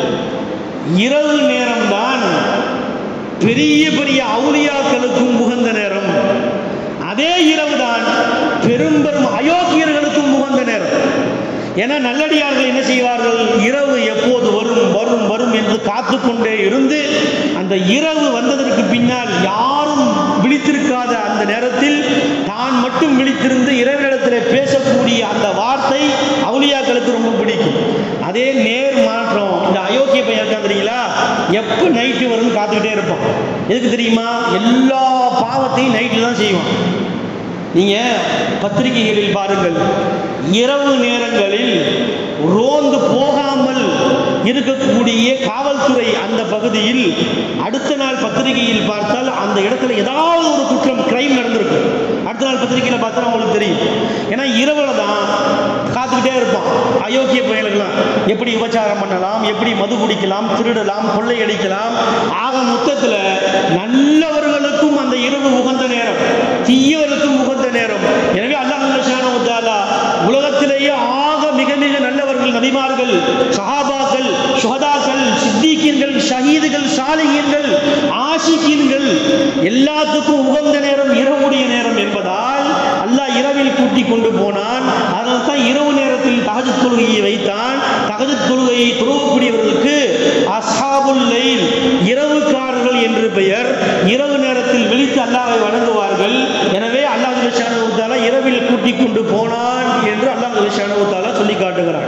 இரவு நேரம்தான் பெரிய பெரிய அவுலியாக்களுக்கும் உகந்த நேரம் அதே இரவுதான் பெரும் பெரும் அயோக்கியர்களுக்கும் உகந்த நேரம் ஏன்னா நல்லடியார்கள் என்ன செய்வார்கள் இரவு எப்போது வரும் வரும் வரும் என்று காத்து கொண்டே இருந்து அந்த இரவு வந்ததற்கு பின்னால் யாரும் விழித்திருக்காத அந்த நேரத்தில் தான் மட்டும் விழித்திருந்து இரவினிடத்தில் பேசக்கூடிய அந்த வார்த்தை அவுலியாக்களுக்கு ரொம்ப பிடிக்கும் அதே நேர் மாற்றம் இந்த அயோக்கிய பையன் இருக்கான் தெரியுங்களா எப்போ நைட்டு வரும்னு காத்துக்கிட்டே இருப்பான் எதுக்கு தெரியுமா எல்லா பாவத்தையும் நைட்டில் தான் செய்வான் நீங்க பத்திரிகைகளில் பாருங்கள் இரவு நேரங்களில் ரோந்து போகாமல் இருக்கக்கூடிய காவல்துறை அந்த பகுதியில் அடுத்த நாள் பத்திரிகையில் பார்த்தால் அந்த இடத்துல ஏதாவது ஒரு குற்றம் கிரைம் நடந்திருக்கு அடுத்த நாள் பத்திரிகையில் பார்த்தா உங்களுக்கு தெரியும் ஏன்னா இரவுல தான் காத்துக்கிட்டே இருப்பான் அயோக்கிய பயல்கள்லாம் எப்படி உபச்சாரம் பண்ணலாம் எப்படி மது குடிக்கலாம் திருடலாம் கொள்ளையடிக்கலாம் ஆக மொத்தத்தில் நல்லவர்களுக்கும் அந்த இரவு உகந்த நேரம் தீயவர்களுக்கும் உகந்த நேரம் எனவே அல்லாஹ் சுப்ஹானஹு வ தஆலா உலகத்திலேயே ஆக மிக மிக நல்லவர்கள் நபிமார்கள் சஹாபாக்கள் சுஹதாக்கள் சித்திகீன்கள் ஷஹீதுகள் சாலிகீன்கள் ஆஷிகீன்கள் எல்லாத்துக்கும் உகந்த நேரம் இரவுடைய நேரம் என்பதால் அல்லாஹ் இரவில் கூட்டி கொண்டு போனான் அதனால் தான் இரவு நேரத்தில் தஹஜ்ஜுத் தொழுகையை வைத்தான் தஹஜ்ஜுத் தொழுகையை தொழுகக்கூடியவர்களுக்கு அஸ்ஹாபுல் லைல் இரவுக்காரர்கள் என்று பெயர் இரவு நேரத்தில் விழித்து அல்லாஹ்வை வணங்குவார்கள் எனவே அல்லாஹ் சுப்ஹானஹு வ தஆலா இரவில் கூட்டி கொண்டு போனான் என்று அல்லாஹ் சுப்ஹானஹு வ தஆலா சொல்லி காட்டுகிறான்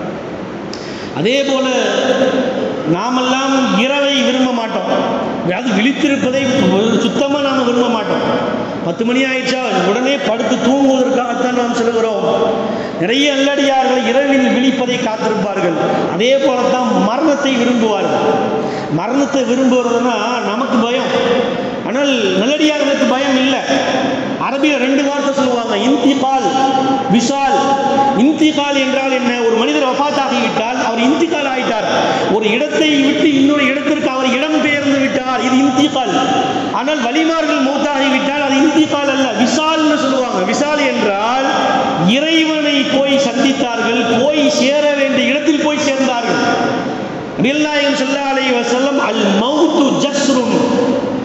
அதே போல நாமெல்லாம் இரவை விரும்ப மாட்டோம் அது விழித்திருப்பதை சுத்தமாக நாம் விரும்ப மாட்டோம் பத்து மணி ஆயிடுச்சா உடனே படுத்து தூங்குவதற்காகத்தான் நாம் செல்கிறோம் நிறைய நல்லடியார்கள் இரவில் விழிப்பதை காத்திருப்பார்கள் அதே போலத்தான் மரணத்தை விரும்புவார்கள் மரணத்தை விரும்புவதுன்னா நமக்கு பயம் ஆனால் நல்லடியார்களுக்கு பயம் இல்லை அரபியில் ரெண்டு வார்த்தை சொல்லுவாங்க இந்திகால் விசால் இந்திகால் என்றால் என்ன ஒரு மனிதர் வஃபாத்தாகிவிட்டால் அவர் இந்திகால் ஆயிட்டார் ஒரு இடத்தை விட்டு இன்னொரு இடத்திற்கு அவர் இடம் பெயர்ந்து விட்டார் இது இந்திகால் ஆனால் வலிமார்கள் மூத்தாகிவிட்டால் அது இந்திகால் அல்ல விசால்னு சொல்லுவாங்க விசால் என்றால் இறைவனை போய் சந்தித்தார்கள் போய் சேர வேண்டிய இடத்தில் போய் சேர்ந்தார்கள் நபிகள்நாயகம் ஸல்லல்லாஹு அலைஹி வஸல்லம் அல் மௌத்து ஜஸ்ருன்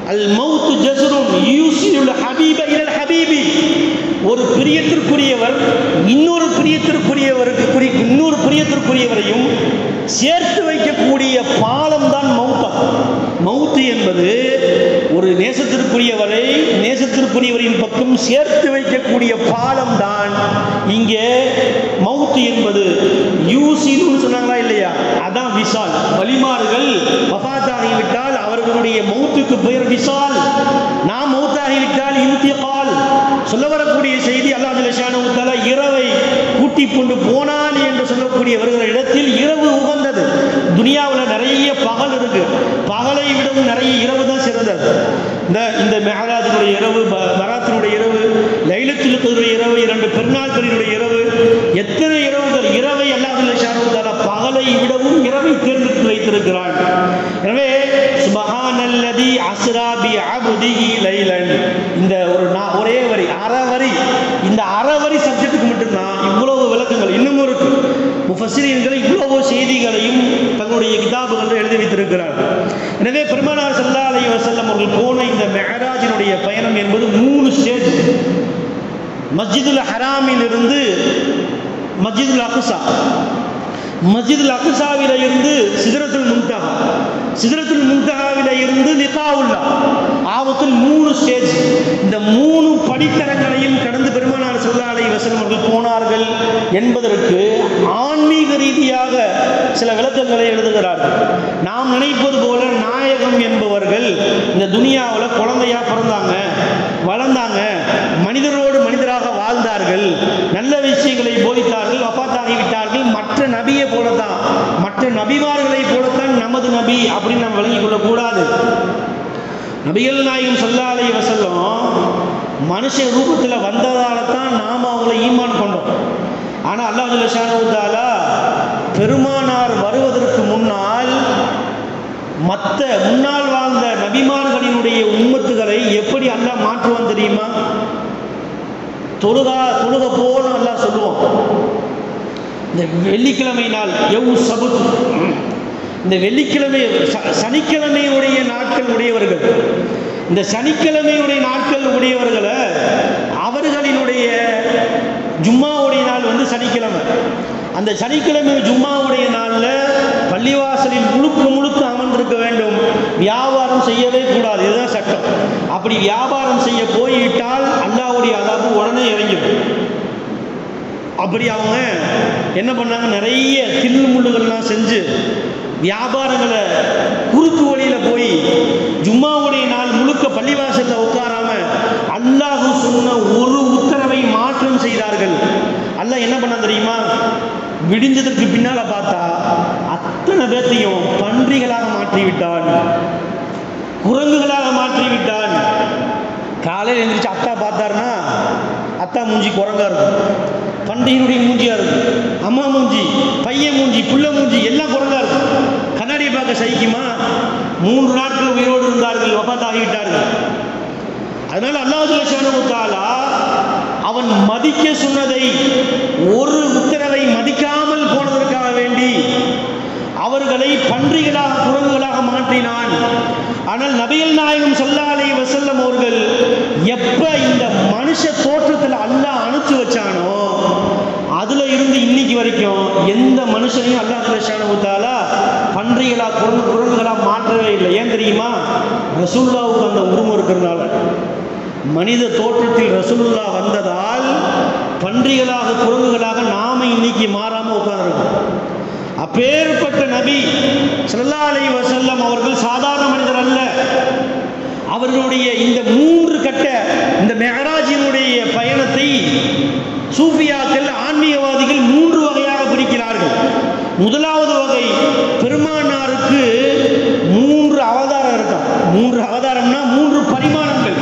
அல் மௌத்து ஜஸ்ரும் யூசிலுல் ஹபீப இலல் ஹபீபி ஒரு பிரியத்திற்குரியவர் இன்னொரு பிரியத்திற்குரியவருக்கு குறி இன்னொரு பிரியத்திற்குரியவரையும் சேர்த்து வைக்கக்கூடிய பாலம் தான் மௌத்தம் மௌத்து என்பது ஒரு நேசத்திற்குரியவரை நேசத்திற்குரியவரின் பக்கம் சேர்த்து வைக்கக்கூடிய பாலம் தான் இங்கே மௌத்து என்பது யூசின்னு சொன்னாங்களா இல்லையா அதான் விசால் வழிமாறுகள் வஃபாத்தாகிவிட்டால் அவர்களுடைய மௌத்துக்கு பெயர் விசால் நாம் மௌத்தாகிவிட்டால் இன்திகால் சொல்ல வரக்கூடிய செய்தி அல்லாஹ் ஜல்லஷானு தஆலா இரவை கூட்டி கொண்டு போனான் என்று சொல்லக்கூடிய வருகிற இடத்தில் இரவு உகந்தது துனியாவில் நிறைய பகல் இருக்கு பகலை விடவும் நிறைய இரவு தான் சிறந்தது இந்த இந்த மெஹராஜினுடைய இரவு ப- பராத்தினுடைய இரவு லைலத்தில் இரவு இரண்டு பெருநாட்களினுடைய இரவு எத்தனை இரவுகள் இரவை அல்லாஹ் ஜல்லஷானு தஆலா பகலை விடவும் இரவை தேர்ந்தெடுத்து வைத்திருக்கிறான் எனவே சுபஹானல்லதி அஸ்ரா பி அப்திஹி லைலன் இந்த ஒரு நா- ஒரே வரி அரை வரி இந்த அரை வரி சப்ஜெக்ட்டுக்கு மட்டும்தான் இவ்வளவு விளக்கங்கள் இன்னும் இருக்கு முஃபஸ்ஸிரீன்கள் இவ்வளவு செய்திகளையும் தங்களுடைய கிதாபுகளில் எழுதி வைத்திருக்கிறார்கள் எனவே பெருமானார் ஸல்லல்லாஹு அலைஹி வஸல்லம் அவர்கள் போன இந்த மெஹராஜினுடைய பயணம் என்பது மூணு ஸ்டேஜ் மஸ்ஜிதுல் ஹராமில் இருந்து மஸ்ஜிதுல் அக்ஸா மஸ்ஜிதுல் அக்ஸாவில இருந்து சிதறத்துல் முன்தஹா சிதறத்துல் முன்தஹாவில இருந்து லிகாவுல்லா ஆபத்தில் மூணு ஸ்டேஜ் இந்த மூணு படித்தரங்களையும் கடந்து பெருமானார் ஸல்லல்லாஹு அலைஹி வஸல்லம் அவர்கள் போனார்கள் என்பதற்கு ஆன்மீக ரீதியாக சில விளக்கங்களை எழுதுகிறார்கள் நாம் நினைப்பது போல நாயகம் என்பவர்கள் இந்த துனியாவில் குழந்தையா பிறந்தாங்க வளர்ந்தாங்க மனிதரோடு மனிதராக வாழ்ந்தார்கள் நல்ல விஷயங்களை போதித்தார்கள் வபாத்தாகிவிட்டார்கள் மற்ற நபியை போலத்தான் மற்ற நபிமார்களை போலத்தான் நமது நபி அப்படின்னு நம்ம விளங்கிக் கொள்ளக்கூடாது நபிகள் நாயகம் ஸல்லல்லாஹு அலைஹி வஸல்லம் மனுஷ ரூபத்தில் வந்ததால தான் நாம் அவங்கள ஈமான் கொண்டோம் ஆனால் அல்லாஹ் ஜல்லஷானு தஆலா பெருமானார் வருவதற்கு முன்னால் மற்ற முன்னால் வாழ்ந்த நபிமார்களினுடைய உம்மத்துகளை எப்படி அல்லாஹ் மாற்றுவான் தெரியுமா தொழுகா தொழுக போன்னு அல்லாஹ் சொல்லுவோம் இந்த வெள்ளிக்கிழமை நாள் எவ் சபுத் இந்த வெள்ளிக்கிழமை ச- சனிக்கிழமையுடைய நாட்கள் உடையவர்கள் இந்த சனிக்கிழமையுடைய நாட்கள் உடையவர்களை அவர்களினுடைய ஜும்மாவுடைய நாள் வந்து சனிக்கிழமை அந்த சனிக்கிழமை ஜும்மாவுடைய நாளில் பள்ளிவாசலில் முழுக்க முழுக்க அமர்ந்திருக்க வேண்டும் வியாபாரம் செய்யவே கூடாது இதுதான் சட்டம் அப்படி வியாபாரம் செய்ய போய்விட்டால் அல்லாஹ்வுடைய அதாவது உடனே இறங்கிடும் அப்படி அவங்க என்ன பண்ணாங்க நிறைய தில்லு முள்ளுகள்லாம் செஞ்சு வியாபாரங்களை குறுக்கு வழியில் போய் ஜும்மாவுடைய நாள் முழுக்க பள்ளிவாசலில் உட்காராம அல்லாஹ் சொன்ன ஒரு உத்தரவை மாற்றம் செய்தார்கள் அல்லாஹ் என்ன பண்ண தெரியுமா விடிஞ்சதுக்கு பின்னால பார்த்தா அத்தனை பேர்த்தையும் பன்றிகளாக மாற்றி விட்டான் குரங்குகளாக மாற்றி விட்டான் காலையில் எழுந்திரிச்சு அத்தா பார்த்தாருன்னா அத்தா மூஞ்சி குரங்கா இருக்கும் பண்டிகையினுடைய மூஞ்சியா இருக்கும் அம்மா மூஞ்சி பையன் மூஞ்சி புள்ள மூஞ்சி எல்லாம் குரங்கா இருக்கும் கண்ணாடியை பார்க்க சகிக்குமா மூன்று நாட்கள் உயிரோடு இருந்தார்கள் வபாத்தாகிவிட்டார்கள் அதனால அல்லாஹ் ஜல்லஷானு தஆலா அவன் மதிக்க சொன்னதை ஒரு உத்தரவை மதிக்காமல் போனதற்காக வேண்டி அவர்களை பன்றிகளாக குரங்குகளாக மாற்றினான் ஆனால் நபிகள் நாயகம் ஸல்லல்லாஹு அலைஹி வஸல்லம் அவர்கள் எப்ப இந்த மனுஷ தோற்றத்தில் அல்லாஹ் அனுப்பிச்சு வச்சானோ அதுல இருந்து இன்னைக்கு வரைக்கும் எந்த மனுஷனையும் அல்லாஹ் ஜல்லஷானு தஆலா பன்றிகளா குரங்கு குரங்குகளா மாற்றவே இல்லை ஏன் தெரியுமா ரசூலுல்லாவுக்கு அந்த உரிமை இருக்கிறதுனால மனித தோற்றத்தில் ரசூலுல்லா வந்ததால் பன்றிகளாக குரங்குகளாக நாம இன்னைக்கு மாறாம உட்கார்ந்துருக்கோம் அப்பேற்பட்ட நபி ஸல்லல்லாஹு அலைஹி வஸல்லம் அவர்கள் சாதாரண மனிதர் அல்ல அவர்களுடைய இந்த மூன்று கட்ட இந்த மெஹராஜினுடைய பயணத்தை சூஃபியாக்கள் ஆன்மீகவாதிகள் மூன்று வகையாக பிரிக்கிறார்கள் முதலாவது வகை பெருமானாருக்கு மூன்று அவதாரம் இருக்கும் மூன்று அவதாரம்னா மூன்று பரிமாணங்கள்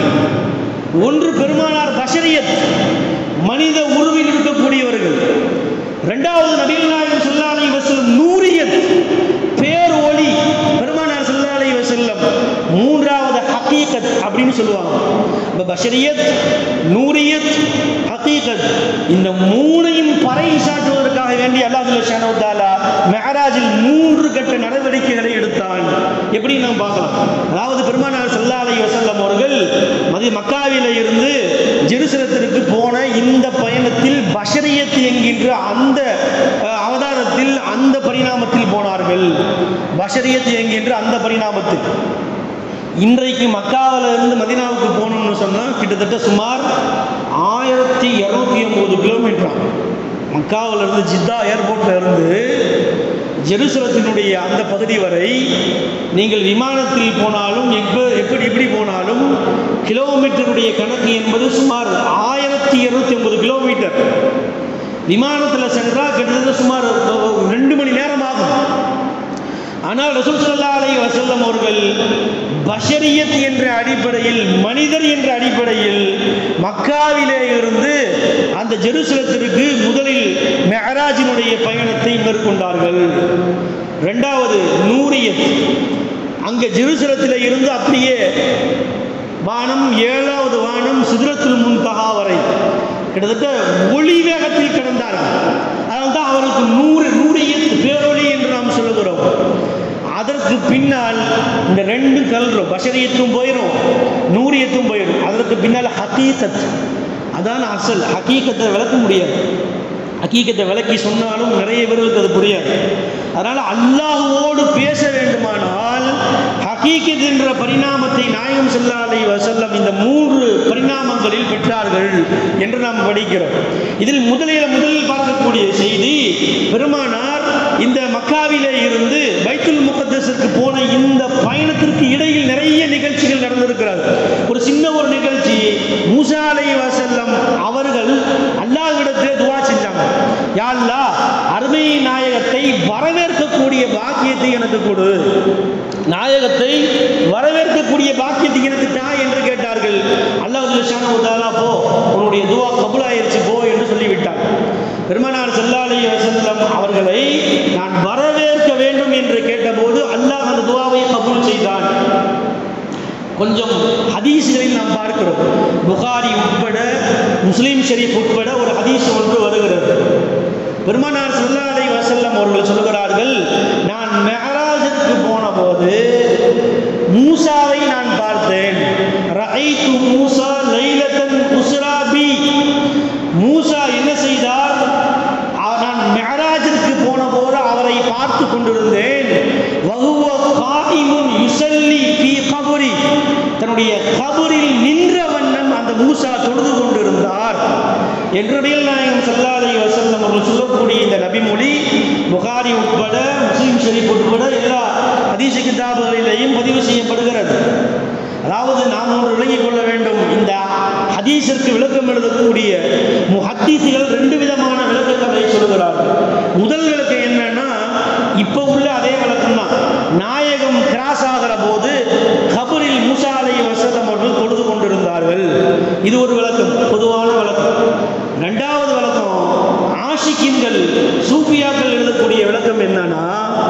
ஒன்று பெருமானார் பஷரியத் மனித உருவில் இருக்கக்கூடியவர்கள் இரண்டாவது நபிகள் நாயகம் ஸல்லல்லாஹு அலைஹி வஸல்லம் நூரியத் பேர் ஒளி பெருமானார் ஸல்லல்லாஹு அலைஹி வஸல்லம் மூன்றாவது ஹகீகத் அப்படின்னு சொல்லுவாங்க இப்போ பஷரியத் நூரியத் ஹகீகத் இந்த மூணையும் பறை சாட்டுவதற்காக வேண்டி அல்லாஹ் ஜல்லஷானு தஆலா மெஹராஜில் மூன்று கட்ட நடவடிக்கைகளை எடுத்தான் எப்படி நாம் பார்க்கலாம் அதாவது பெருமானார் ஸல்லல்லாஹு அலைஹி வஸல்லம் மக்காவில இருந்து ஜெருசலத்திற்கு போன இந்த பயணத்தில் பஷரியத் என்கின்ற அந்த அஹ், அவதாரத்தில் அந்த பரிணாமத்தில் போனார்கள் பஷரியத் என்கின்ற அந்த பரிணாமத்தில் இன்றைக்கு மக்காவில இருந்து மதினாவுக்கு போகணும்னு சொன்னால் கிட்டத்தட்ட சுமார் ஆயிரத்தி இரநூத்தி ஐம்பது கிலோமீட்டர் மக்காவில இருந்து ஜித்தா ஏர்போர்ட்ல இருந்து ஜெருசலத்தினுடைய அந்த பகுதி வரை நீங்கள் விமானத்தில் போனாலும் எப்ப எப்படி எப்படி போனாலும் கிலோமீட்டருடைய கணக்கு என்பது சுமார் ஆயிரத்தி இருநூத்தி ஐம்பது கிலோமீட்டர் விமானத்தில் சென்றால் கிட்டத்தட்ட சுமார் ரெண்டு மணி நேரம் ஆகும் ஆனால் ரசூல் ஸல்லல்லாஹு அலைஹி வஸல்லம் அவர்கள் பஷரியத் என்ற அடிப்படையில் மனிதர் என்ற அடிப்படையில் மக்காவிலே இருந்து அந்த ஜெருசலத்திற்கு முதலில் மெஹராஜினுடைய பயணத்தை மேற்கொண்டார்கள் ரெண்டாவது நூரியத் அங்கே ஜெருசலத்தில் இருந்து அப்படியே வானம் ஏழாவது வானம் சிதறத்துல் முன்தகா வரை கிட்டத்தட்ட ஒளி வேகத்தில் கடந்தார்கள் அதனால தான் அவருக்கு நூறு நூறியத் பேரொளி என்று நாம் சொல்லுகிறோம் அதற்கு பின்னால் இந்த ரெண்டும் கல்றோம் பஷரியத்தும் போயிடும் நூறியத்தும் போயிடும் அதற்கு பின்னால் ஹகீகத் அதான் அசல் ஹகீகத்தை விளக்க முடியாது ஹகீகத்தை விளக்கி சொன்னாலும் நிறைய பேர்களுக்கு அது புரியாது அதனால் அல்லாஹுவோடு பேச வேண்டுமானால் ஹகீகத் என்ற பரிணாமத்தை நாயகம் ஸல்லல்லாஹு அலைஹி வஸல்லம் இந்த மூன்று பரிணாமங்களில் பெற்றார்கள் என்று நாம் படிக்கிறோம் இதில் முதலில் முதலில் பார்க்கக்கூடிய செய்தி பெருமானார் இந்த மக்காவிலே இருந்து பைத்துல் முகத்தஸிற்கு போன இந்த பயணத்திற்கு இடையில் நிறைய நிகழ்ச்சிகள் நடந்திருக்கிறது ஒரு சின்ன ஒரு நிகழ்ச்சி மூசா அலைஹி வஸல்லம் அவர்கள் அல்லாஹ்விடத்திலே துவா செஞ்சாங்க யா அல்லாஹ் அருமை நாயகத்தை வரவேற்கக்கூடிய பாக்கியத்தை எனக்கு கொடு நாயகத்தை வரவேற்கக்கூடிய பாக்கியத்தை எனக்கு தா என்று கேட்டார்கள் அல்லாஹ் ஜல்ஷானு தஆலா போ உன்னுடைய துவா கபூலாயிருச்சு போ என்று சொல்லிவிட்டார் பெருமானார் ஸல்லல்லாஹு அலைஹி வஸல்லம் அவர்களை நான் வரவேற்க வேண்டும் என்று கேட்டபோது அல்லாஹ் அந்த துவாவை கபூல் செய்தான் கொஞ்சம் ஹதீஸ்களில் நாம் பார்க்கிறோம் புகாரி உட்பட முஸ்லீம் ஷரீஃப் உட்பட ஒரு ஹதீஸ் ஒன்று வருகிறது பெருமானார் ஸல்லல்லாஹு அலைஹி வஸல்லம் அவர்கள் சொல்கிறார்கள் நான் மெஹராஜுக்கு போன போது மூசாவை நான் பார்த்தேன் ரஐத்து மூசா லைலத்தன் உஸ்ரா பி மூசா என்ன செய்தார் அ- நான் மெஹராஜிற்கு போன போது அவரை பார்த்து கொண்டிருந்தேன் வஹுவ காயிமுன் யுஸல்லி ஃபீ கபரி தன்னுடைய கபரில் நின்ற வண்ணம் அந்த மூசா தொழுது கொண்டிருந்தார் என்று நபிகள் நாயகம் ஸல்லல்லாஹு அலைஹி வஸல்லம் அவர்கள் சொல்லக்கூடிய இந்த நபிமொழி புகாரி உட்பட முஸ்லிம் ஷரீஃப் உட்பட எல்லா ஹதீஸ் கிதாபுகளிலேயும் பதிவு செய்யப்படுகிறது அதாவது நாம் ஒன்று விளங்கிக் கொள்ள வேண்டும் இந்த ஹதீஸிற்கு விளக்கம் எழுதக்கூடிய முஹத்தீசுகள் ரெண்டு விதமான விளக்கங்களை சொல்கிறார்கள் முதல் விளக்கம் என்னன்னா இப்போ உள்ள அதே விளக்கம் தான் நாயகம் கிராஸ் ஆகிற போது கபரில் மூசா அலைஹி வஸல்லம் அவர்கள் தொழுது கொண்டிருந்தார்கள் இது ஒரு விளக்கம் பொதுவான விளக்கம் ரெண்டாவது விளக்கம் ஆஷிக்கின்கள் சூஃபியாக்கள் எழுதக்கூடிய விளக்கம் என்னன்னா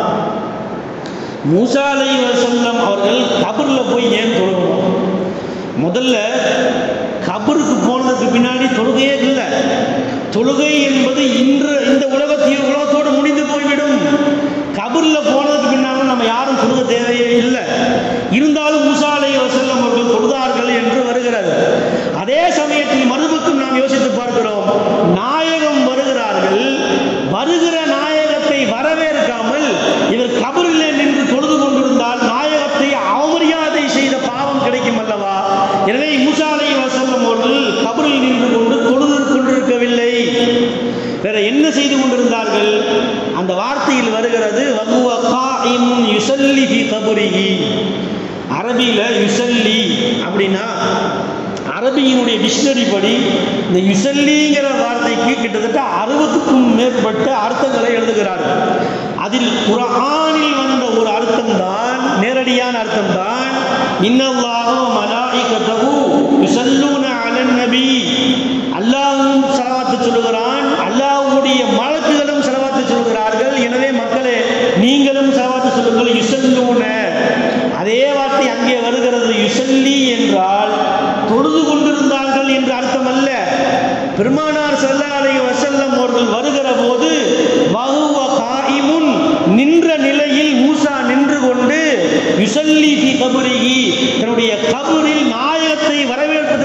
மூசா அலைஹி வஸல்லம் அவர்கள் கபரில் போய் ஏன் தொழுகணும் முதல்ல கபருக்கு போனதுக்கு பின்னாடி தொழுகையே இல்லை தொழுகை என்பது இன்று இந்த உலகத்தில் உலகத்தோடு முடிந்து போய்விடும் கபரில் போனதுக்கு பின்னாலும் நம்ம யாரும் தொழுக தேவையே இல்லை இருந்தாலும் மூசா அலைஹி வஸல்லம் அவர்கள் தொழுதார்கள் என்று வருகிறது அதே சமயத்தில் மறுபக்கம் நாம் யோசித்து பார்க்கிறோம் நாயகம் வருகிறார்கள் வருகிற நாயகத்தை வரவேற்காமல் இவர் கபரிலே நின்று தொழுது கொண்டிருந்தால் நாயகத்தை அவமரியாதை செய்த பாவம் கிடைக்கும் அல்லவா எனவே மூசா அலைஹி வஸல்லம் அவர்கள் கபரில் நின்று கொண்டு தொழுது கொண்டிருக்கவில்லை வேற என்ன செய்து கொண்டிருந்தார்கள் அந்த வார்த்தையில் வருகிறது வகுவ காயிமுன் யுஸல்லி ஃபீ கபரிஹி அரபியில யுசல்லி அப்படின்னா அரபியினுடைய டிக்ஷனரி படி இந்த யுசல்லிங்கிற வார்த்தைக்கு கிட்டத்தட்ட அறுபதுக்கும் மேற்பட்ட அர்த்தங்களை எழுதுகிறார்கள் அதில் குர்ஆனில் வந்த ஒரு அர்த்தம் தான் நேரடியான அர்த்தம் தான் இன்னல்லாஹு மலாயிகத்தஹு யுஸல்லூன அலன் நபி அல்லாஹ்வும் ஸலவாத்து சொல்லுகிறான் அல்லாஹ்வுடைய மலக்குகளும் ஸலவாத்து சொல்கிறார்கள் எனவே மக்களே நீங்களும் ஸலவாத்து சொல்லுங்கள் யுஸல்லூன அதே வார்த்தை அங்கே வருகிறது யுசல்லி என்றால் தொழுது கொண்டிருந்தார்கள் என்று அர்த்தம் அல்ல பெருமானார் ஸல்லல்லாஹு அலைஹி வஸல்லம் அவர்கள் வருகிற போது வஹுவ காயிமுன் நின்ற நிலையில் மூசா நின்று கொண்டு யுசல்லி ஃபி கபரிஹி தன்னுடைய கபரில் நாயகத்தை வரவேற்பு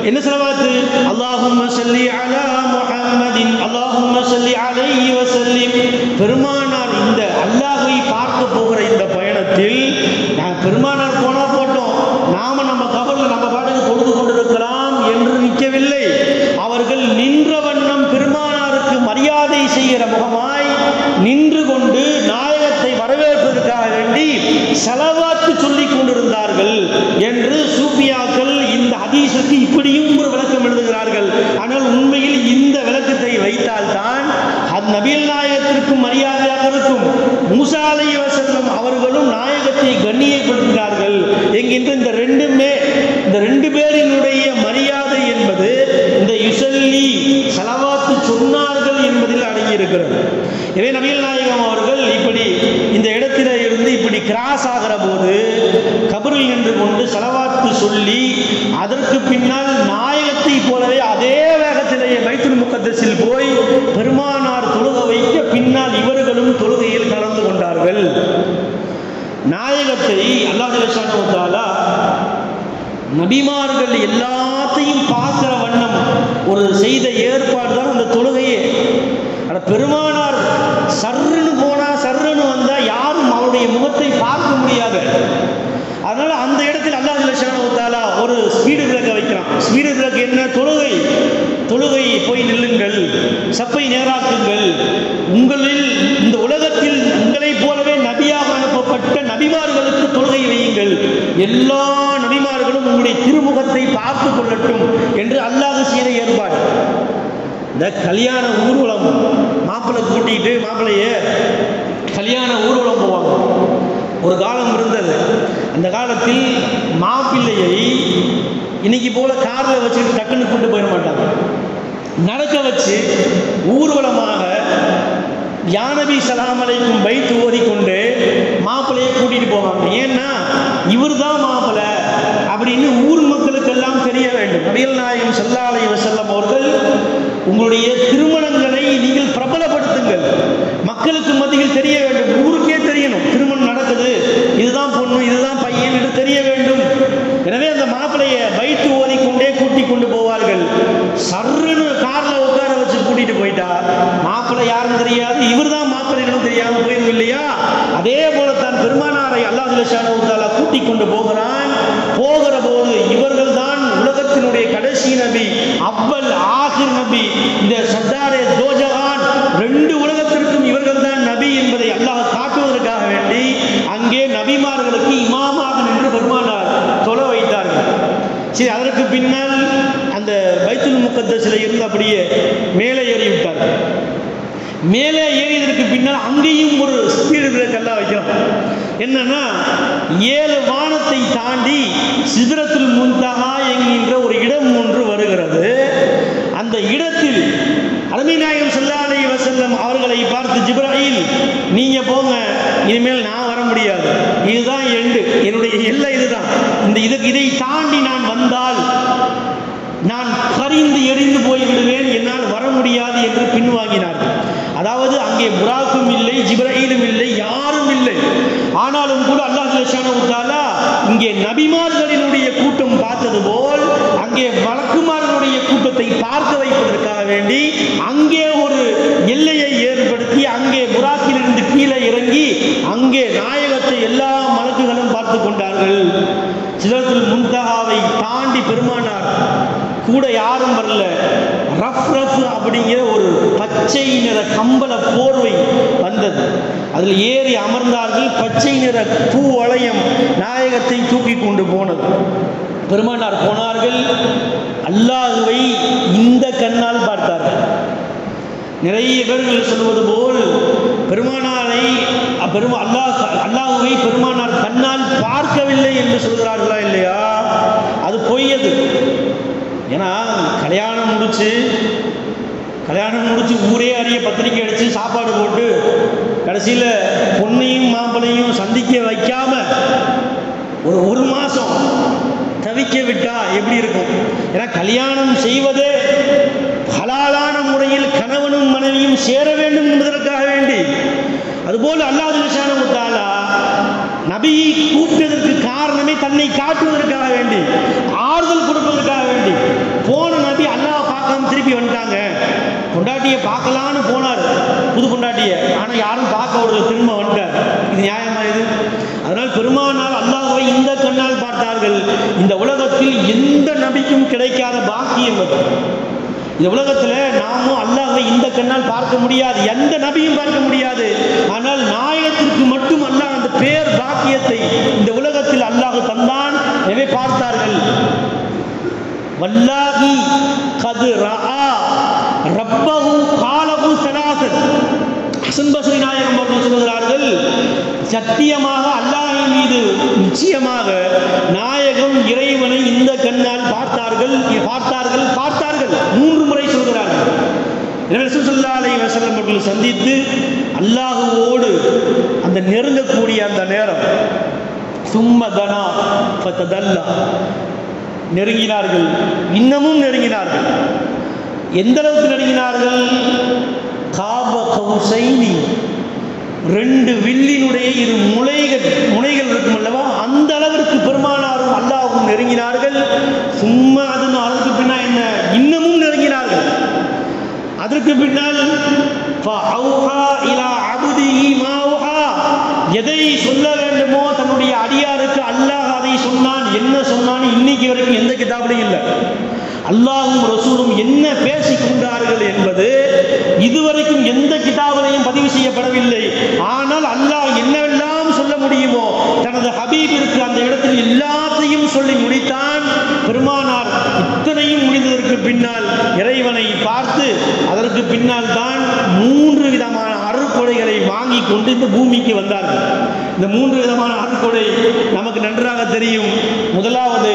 என்ன செலவாத்து அல்லாஹும்ம சல்லி அலா முஹம்மதின் அல்லாஹும்ம சல்லி அலைஹி வஸல்லிம் பெருமானார் இந்த அல்லாஹ்வை பார்க்க போகிற இந்த பயணத்தில் நான் பெருமானார் போனா போட்டோம் நாம நம்ம கபர்ல நம்ம பாட்டுக்கு பொழுது கொண்டிருக்கலாம் என்று நிற்கவில்லை அவர்கள் நின்ற வண்ணம் பெருமானாருக்கு மரியாதை செய்கிற முகமாய் நின்று கொண்டு நாயகத்தை வரவேற்பதற்காக வேண்டி செலவாத்து சொல்லிக் கொண்டிருந்தார்கள் என்று சூஃபியாக்கள் இந்த ஹதீஸுக்கு இப்படியும் ஒரு விளக்கம் எழுதுகிறார்கள் ஆனால் உண்மையில் இந்த விளக்கத்தை வைத்தால்தான் அது நபியல் நாயகத்திற்கும் மரியாதையாக இருக்கும் மூசா அலை வசல்லம் அவர்களும் நாயகத்தை கண்ணியப்படுத்தினார்கள் என்கின்ற இந்த ரெண்டுமே இந்த ரெண்டு பேரினுடைய மரியாதை என்பது இந்த யுசல்லி செலவாத்து சொன்னார்கள் என்பதில் அடங்கியிருக்கிறது எனவே நபியல் நாயகம் அவர்கள் இப்படி இந்த இடத்தில இருந்து இப்படி கிராஸ் ஆகிற போது கபரில் நின்று கொண்டு செலவாத்து சொல்லி அதற்கு பின்னால் நாயகத்தை போலவே அதே வேகத்திலேயே பைத்துல் முக்கத்தஸில் போய் பெருமானார் தொழுக வைக்க பின்னால் இவர்களும் தொழுகையில் கலந்து கொண்டார்கள் நாயகத்தை அல்லாஹ் நபிமார்கள் எல்லாத்தையும் பார்க்கிற வண்ணம் ஒரு செய்த ஏற்பாடு தான் அந்த தொழுகையே ஆனா பெருமானார் சர்ருன்னு போனா சர்ருன்னு வந்தா யாரும் அவருடைய முகத்தை பார்க்க முடியாது அதனால அந்த இடத்தில் அல்லாஹ் ஜல்லஷானு ஒரு ஸ்பீடு பிரேக்கை வைக்கிறான் ஸ்பீடு பிரேக் என்ன தொழுகை தொழுகை போய் நில்லுங்கள் சப்பை நேராக்குங்கள் உங்களில் இந்த உலகத்தில் உங்களைப் போலவே நபியாக அனுப்பப்பட்ட நபிமார்களுக்கு தொழுகை வையுங்கள் எல்லா நபிமார்களும் உங்களுடைய திருமுகத்தை பார்த்து கொள்ளட்டும் என்று அல்லாஹ் செய்த ஏற்பாடு இந்த கல்யாண ஊர்வலம் மாப்பிள்ளை கூட்டிகிட்டு மாப்பிள்ளைய கல்யாண ஊர்வலம் போவாங்க ஒரு காலம் இருந்தது அந்த காலத்தில் மாப்பிள்ளையை இன்னைக்கு போல காரில் வச்சுட்டு டக்குன்னு கூட்டு போயிட மாட்டாங்க நடக்க வச்சு ஊர்வலமாக யானபி சலாம் அலைக்கும் பைத்து ஓதிக்கொண்டு மாப்பிள்ளையை கூட்டிட்டு போவாங்க ஏன்னா இவர் தான் மாப்பிள்ளை அப்படின்னு ஊர் மக்களுக்கெல்லாம் தெரிய வேண்டும் நபிகள் நாயகம் செல்லாலை வசல்லம் அவர்கள் உங்களுடைய திருமணங்களை நீங்கள் பிரபலப்படுத்துங்கள் மக்களுக்கு மத்தியில் தெரிய வேண்டும் ஊருக்கே தெரியணும் திருமணம் நடக்குது இதுதான் பொண்ணு இதுதான் பையன் என்று தெரிய வேண்டும் எனவே அந்த மாப்பிள்ளைய பைத்து ஓதிக்கொண்டே கூட்டி கொண்டு போவார்கள் சர்ருன்னு கார்ல உட்கார வச்சு கூட்டிட்டு போயிட்டா மாப்பிள்ளை யாருன்னு தெரியாது இவர் தான் மாப்பிள்ளைன்னு தெரியாம போயிடும் இல்லையா அதே போல தான் பெருமானாரை அல்லாஹ் ஜல்லஷானு கூட்டி கொண்டு போகிறான் போகிற போது இவர்கள் தான் உலகத்தினுடைய கடைசி நபி அவ்வல் ஆகிர் நபி இந்த சர்தாரே தோஜகான் ரெண்டு உலகத்திற்கும் இவர்கள் தான் நபி என்பதை அல்லாஹ் காட்டுவதற்காக வேண்டி அங்கே நபிமார்களுக்கு இமாமாக நின்று பெருமானார் தொலை வைத்தார்கள் சரி அதற்கு பின்னால் அந்த பைத்துல் முக்கத்தஸில் இருந்து அப்படியே மேலே ஏறி விட்டார்கள் மேலே ஏறியதற்கு பின்னால் அங்கேயும் ஒரு ஸ்பீடு பிரேக் எல்லாம் வைக்கிறோம் என்னன்னா ஏழு வானத்தை தாண்டி சிதறத்தில் முன்தகா என்கின்ற ஒரு இடம் ஒன்று வருகிறது அந்த இடத்தில் அருமை நாயகம் செல்லாலை வசல்லம் அவர்களை பார்த்து ஜிப்ராஹில் நீங்க போங்க இனிமேல் நான் வர முடியாது இதுதான் எண்டு என்னுடைய எல்லை இதுதான் இந்த இதுக்கு இதை தாண்டி நான் வந்தால் நான் கரிந்து எரிந்து போய் விடுவேன் என்னால் வர முடியாது என்று பின்வாங்கினார்கள் அதாவது அங்கே புராக்கும் இல்லை ஜிப்ரஹீலும் இல்லை யாரும் இல்லை ஆனாலும் கூட அல்லாஹ் ஜல்லஷானு இங்கே நபிமார்களினுடைய கூட்டம் பார்த்தது போல் அங்கே வழக்குமார்களுடைய கூட்டத்தை பார்க்க வைப்பதற்காக வேண்டி அங்கே ஒரு எல்லையை ஏற்படுத்தி அங்கே புராக்கிலிருந்து கீழே இறங்கி அங்கே நாயகத்தை எல்லா மலக்குகளும் பார்த்து கொண்டார்கள் சிதறத்தில் முன்தகாவை தாண்டி பெருமானார் கூட யாரும் வரல ரஃப் ரஃப் அப்படிங்கிற ஒரு பச்சை நிற கம்பள போர்வை வந்தது அதில் ஏறி அமர்ந்தார்கள் பச்சை நிற பூ வளையம் நாயகத்தை தூக்கி கொண்டு போனது பெருமானார் போனார்கள் அல்லாஹுவை இந்த கண்ணால் பார்த்தார்கள் நிறைய பேர்கள் சொல்வது போல் பெருமானாரை பெருமா அல்லாஹ் அல்லாஹுவை பெருமானார் கண்ணால் பார்க்கவில்லை என்று சொல்கிறார்களா இல்லையா அது பொய்யது ஏன்னா கல்யாணம் முடிச்சு கல்யாணம் முடிச்சு ஊரே அறிய பத்திரிக்கை அடித்து சாப்பாடு போட்டு கடைசியில் பொண்ணையும் மாப்பிளையும் சந்திக்க வைக்காம ஒரு ஒரு மாதம் தவிக்க விட்டா எப்படி இருக்கும் ஏன்னா கல்யாணம் செய்வதே ஹலாலான முறையில் கணவனும் மனைவியும் சேர வேண்டும் என்பதற்காக வேண்டி அதுபோல் அல்லாஹ் முத்தாலா நபியை கூப்பிட்டதற்கு காரணமே தன்னை காட்டுவதற்காக வேண்டி ஆறுதல் கொடுப்பதற்காக வேண்டி போன நபி அல்லாஹ் பார்க்காம திருப்பி வந்துட்டாங்க பொண்டாட்டியை பார்க்கலான்னு போனார் புது பொண்டாட்டியை ஆனால் யாரும் பார்க்க ஒரு திரும்ப வந்துட்டார் இது நியாயமா இது அதனால் பெருமானால் அல்லாஹ்வை இந்த கண்ணால் பார்த்தார்கள் இந்த உலகத்தில் எந்த நபிக்கும் கிடைக்காத பாக்கியம் அது இந்த உலகத்தில் நாமும் அல்லாஹ்வை இந்த கண்ணால் பார்க்க முடியாது எந்த நபியும் பார்க்க முடியாது ஆனால் நாயகத்திற்கு மட்டும் அல்லாஹ் அந்த பேர் பாக்கியத்தை இந்த உலகத்தில் அல்லாஹ் தந்தான் எனவே பார்த்தார்கள் வல்லாஹி கது ரஆ ரப்பஹு காலஹு சலாசன் ஹசன் பஸ்ரி நாயகம் அவர்கள் சொல்கிறார்கள் சத்தியமாக அல்லாஹின் மீது நிச்சயமாக நாயகம் இறைவனை இந்த கண்ணால் பார்த்தார்கள் பார்த்தார்கள் பார்த்தார்கள் மூன்று முறை சொல்கிறார்கள் எனவே ரசூலுல்லாஹி அலைஹி வஸல்லம் அவர்கள் சந்தித்து அல்லாஹுவோடு அந்த நெருங்கக்கூடிய அந்த நேரம் சும்ம தனா ஃபததல்லா நெருங்கினார்கள் இன்னமும் நெருங்கினார்கள் எந்த அளவுக்கு நெருங்கினார்கள் காப கௌசைனி ரெண்டு வில்லினுடைய இரு முளைகள் முனைகள் இருக்கும் அல்லவா அந்த அளவிற்கு பெருமானாரும் அல்லாஹ்வும் நெருங்கினார்கள் சும்மா அது அதற்கு பின்னா என்ன இன்னமும் நெருங்கினார்கள் அதற்கு பின்னால் فَأَوْحَى إِلَى عَبْدِهِ مَا أَوْحَى. எதை சொல்ல வேண்டுமோ தன்னுடைய அடியாருக்கு அல்லாஹ் அதை சொன்னான் என்ன சொன்னான்னு இன்னைக்கு வரைக்கும் எந்த கிதாபிலையும் இல்லை அல்லாஹும் ரசூலும் என்ன பேசிக் கொண்டார்கள் என்பது இதுவரைக்கும் எந்த கிதாபிலையும் பதிவு செய்யப்படவில்லை ஆனால் அல்லாஹ் என்னவெல்லாம் சொல்ல முடியுமோ தனது ஹபீபிற்கு அந்த இடத்தில் எல்லாத்தையும் சொல்லி முடித்தான் பெருமானார் இத்தனையும் முடிந்ததற்கு பின்னால் இறைவனை பார்த்து அதற்கு பின்னால் தான் மூன்று விதமான அருட்கொடைகளை வாங்கி கொண்டு இந்த பூமிக்கு வந்தார்கள் இந்த மூன்று விதமான அருட்கொடை நமக்கு நன்றாக தெரியும் முதலாவது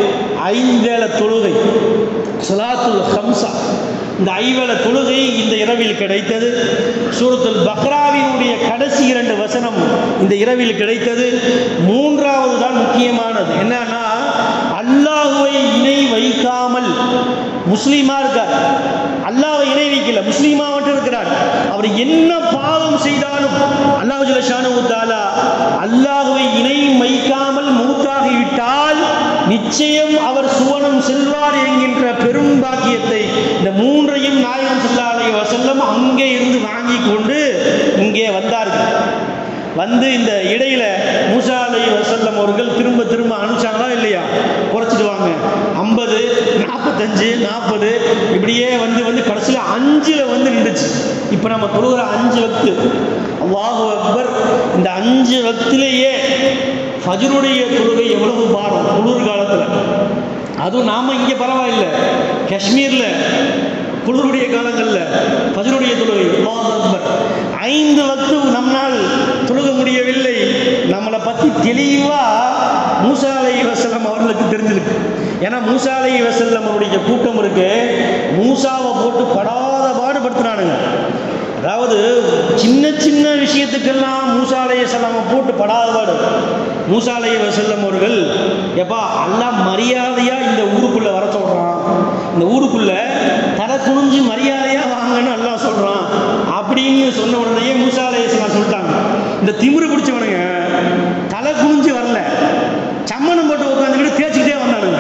ஐந்தேல தொழுகை சலாத்துல் ஹம்சா இந்த ஐவேள தொழுகை இந்த இரவில் கிடைத்தது சூரத்துல் பக்ராவினுடைய கடைசி இரண்டு வசனம் இந்த இரவில் கிடைத்தது மூன்றாவது தான் முக்கியமானது என்னன்னா அல்லாஹுவை இணை வைக்காமல் முஸ்லீமா இருக்கார் அல்லாஹ்வை இணை வைக்கல முஸ்லீமா மட்டும் இருக்கிறார் அவர் என்ன பாவம் செய்தாலும் அல்லாஹ் ஜலஷானு தாலா அல்லாஹுவை இணை வைக்காமல் மூத்தாகிவிட்டால் நிச்சயம் அவர் சுவனம் செல்வார் என்கின்ற பெரும் பாக்கியத்தை இந்த மூன்றையும் நாயகம் செல்லாலை வசல்லம் அங்கே இருந்து வாங்கி கொண்டு இங்கே வந்தார்கள் வந்து இந்த இடையில மூசா அலை வசல்லம் அவர்கள் திரும்ப திரும்ப அனுப்பிச்சாங்களா இல்லையா குறைச்சிட்டு வாங்க ஐம்பது நாற்பத்தஞ்சு நாற்பது இப்படியே வந்து வந்து கடைசியில் அஞ்சில் வந்து நின்றுச்சு இப்போ நம்ம தொழுகிற அஞ்சு வக்து அல்லாஹு அக்பர் இந்த அஞ்சு வக்திலேயே ஃபஜ்ருடைய தொழுகை எவ்வளவு பாரம் குளிர் காலத்தில் அதுவும் நாம இங்கே பரவாயில்லை காஷ்மீரில் குளிருடைய காலங்களில் ஃபஜ்ருடைய தொழுகை அல்லாஹ் அக்பர் ஐந்து வக்து நம்மால் தொழுக முடியவில்லை நம்மளை பற்றி தெளிவாக மூசா அலை வசல்லம் அவர்களுக்கு தெரிஞ்சிருக்கு ஏன்னா மூசா அலை வசல்லம் அவருடைய கூட்டம் இருக்கு மூசாவை போட்டு படாத பாடுபடுத்துறானுங்க அதாவது சின்ன சின்ன விஷயத்துக்கெல்லாம் மூசா அலைய செல்லாம போட்டு படாத பாடு மூசா அலைய செல்லம் அவர்கள் எப்பா எல்லாம் மரியாதையா இந்த ஊருக்குள்ள வர சொல்றான் இந்த ஊருக்குள்ள தலை குனிஞ்சு மரியாதையா வாங்கன்னு எல்லாம் சொல்றான் அப்படின்னு சொன்ன உடனே மூசா அலைய செல்லாம் சொல்லிட்டாங்க இந்த திமிரு பிடிச்சவனுங்க தலை குனிஞ்சு வரல சம்மணம் போட்டு உட்காந்துக்கிட்டு தேய்ச்சிக்கிட்டே வந்தானுங்க